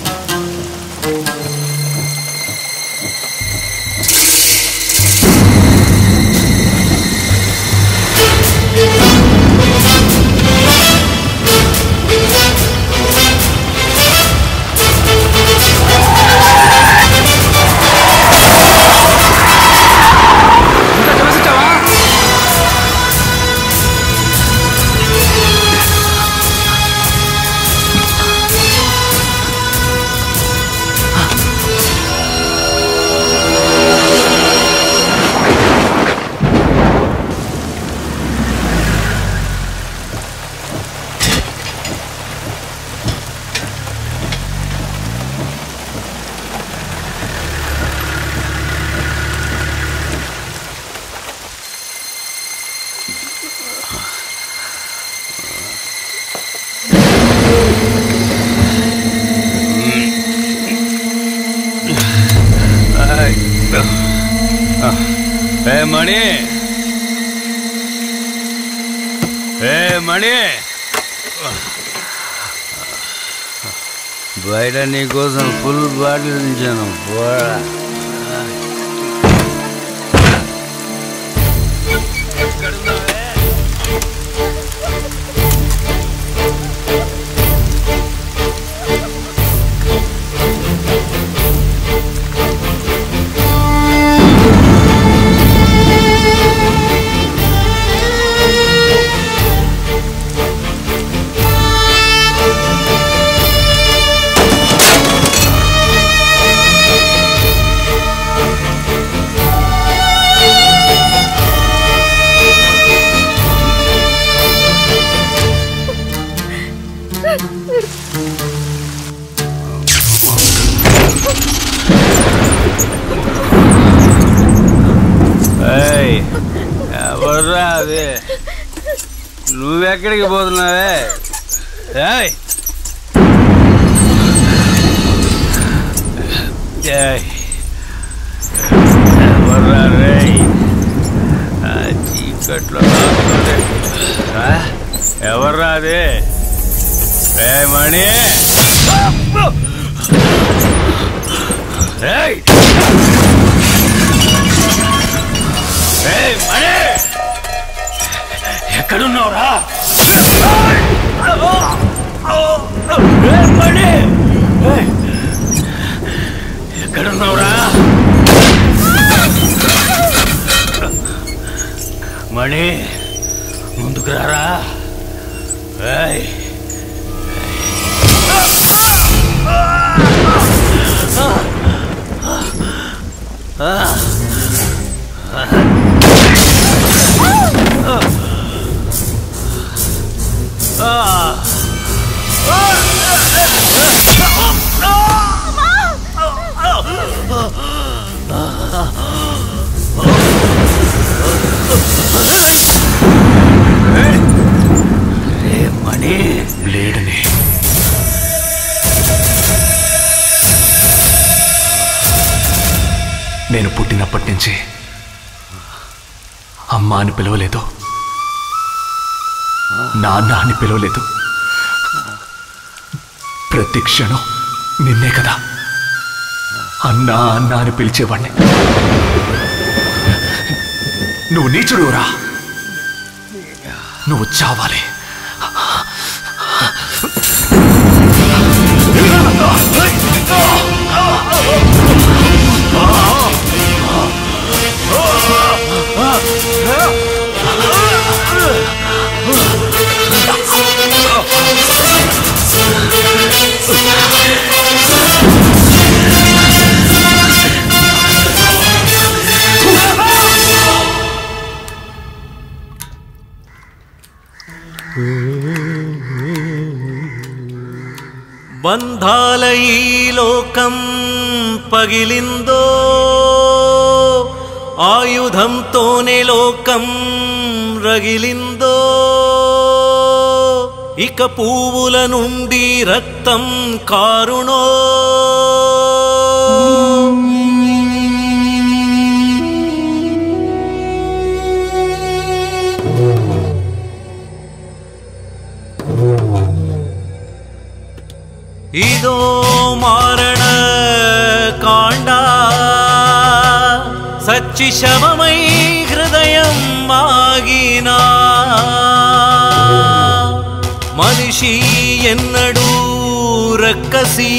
ఏ మణి ఏ మణి బయట నీకోసం ఫుల్ బాటిల్ ఉంచాను పోరా. ఏయ్, ఎవర్రా అది నువ్వెక్కడికి పోతున్నావే ఏయ్ ఏయ్, ఎవర్రా రేయ్ ఆ చీకట్లో రాత్రులే. ఆ? ఎవర్రా అది రే మణి ఏయ్ ఏయ్, మణి ఎక్కడున్నావురా ఏయ్, మణి ఏయ్, ఎక్కడున్నావురా మణి ముందుకు రారా ఏయ్. మణి బ్లేడ్ని నేను పుట్టినప్పటి నుంచి అమ్మ అని పిలవలేదు నాన్న అని పిలవలేదు ప్రతి క్షణం నిన్నే కదా అన్నా అన్నా అని పిలిచేవాణ్ణి నువ్వు నీచుడురా నువ్వు చావాలి బంధాల ఈ లోకం పగిలిందో ఆయుధంతోనే లోకం రగిలిందో ఇక పువ్వుల నుండి రక్తం కారుణో ఇదో మారణ కాండ సచ్చి శవమై హృదయం మాగినా మనిషి ఎన్నడూ రక్కసి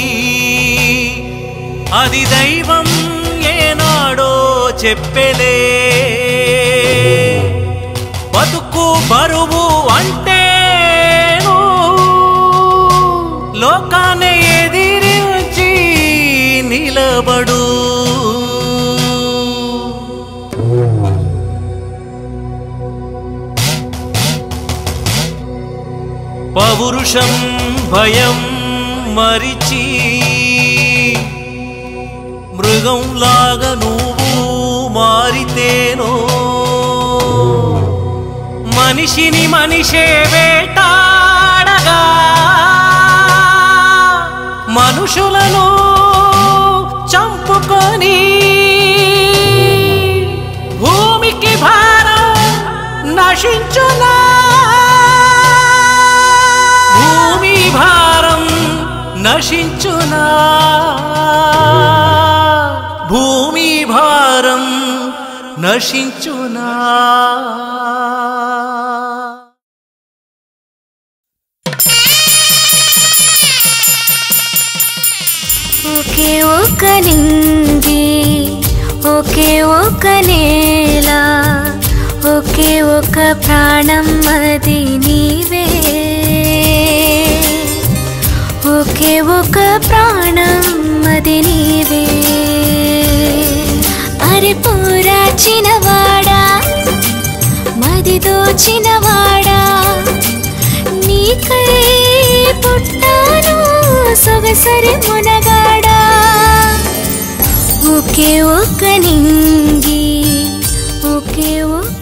అది దైవం ఏనాడో చెప్పెలే బతుకు బరువు అంటే లోకాన్ని ఎదిరించి నిలబడు పౌరుషం భయం మరిచి మృగంలాగా నువ్వు మారితేనో మనిషిని మనిషే వేటాడగా మనుషులను చంపుకొని భూమికి భారం నశించునా భూమి భారం నశించునా భూమి భారం నశించునా ఒకే ఒక నింగి ఒకే ఒక నేల ఒకే ఒక ప్రాణం అది నీవే ఒకే ఒక ప్రాణం అది నీవే అరే పూరా చిన్నవాడా మది దోచినవాడా నీకై పుట్టాను సొగసరి మునగాడా ఒకే ఒక నింగి ఒకే ఒక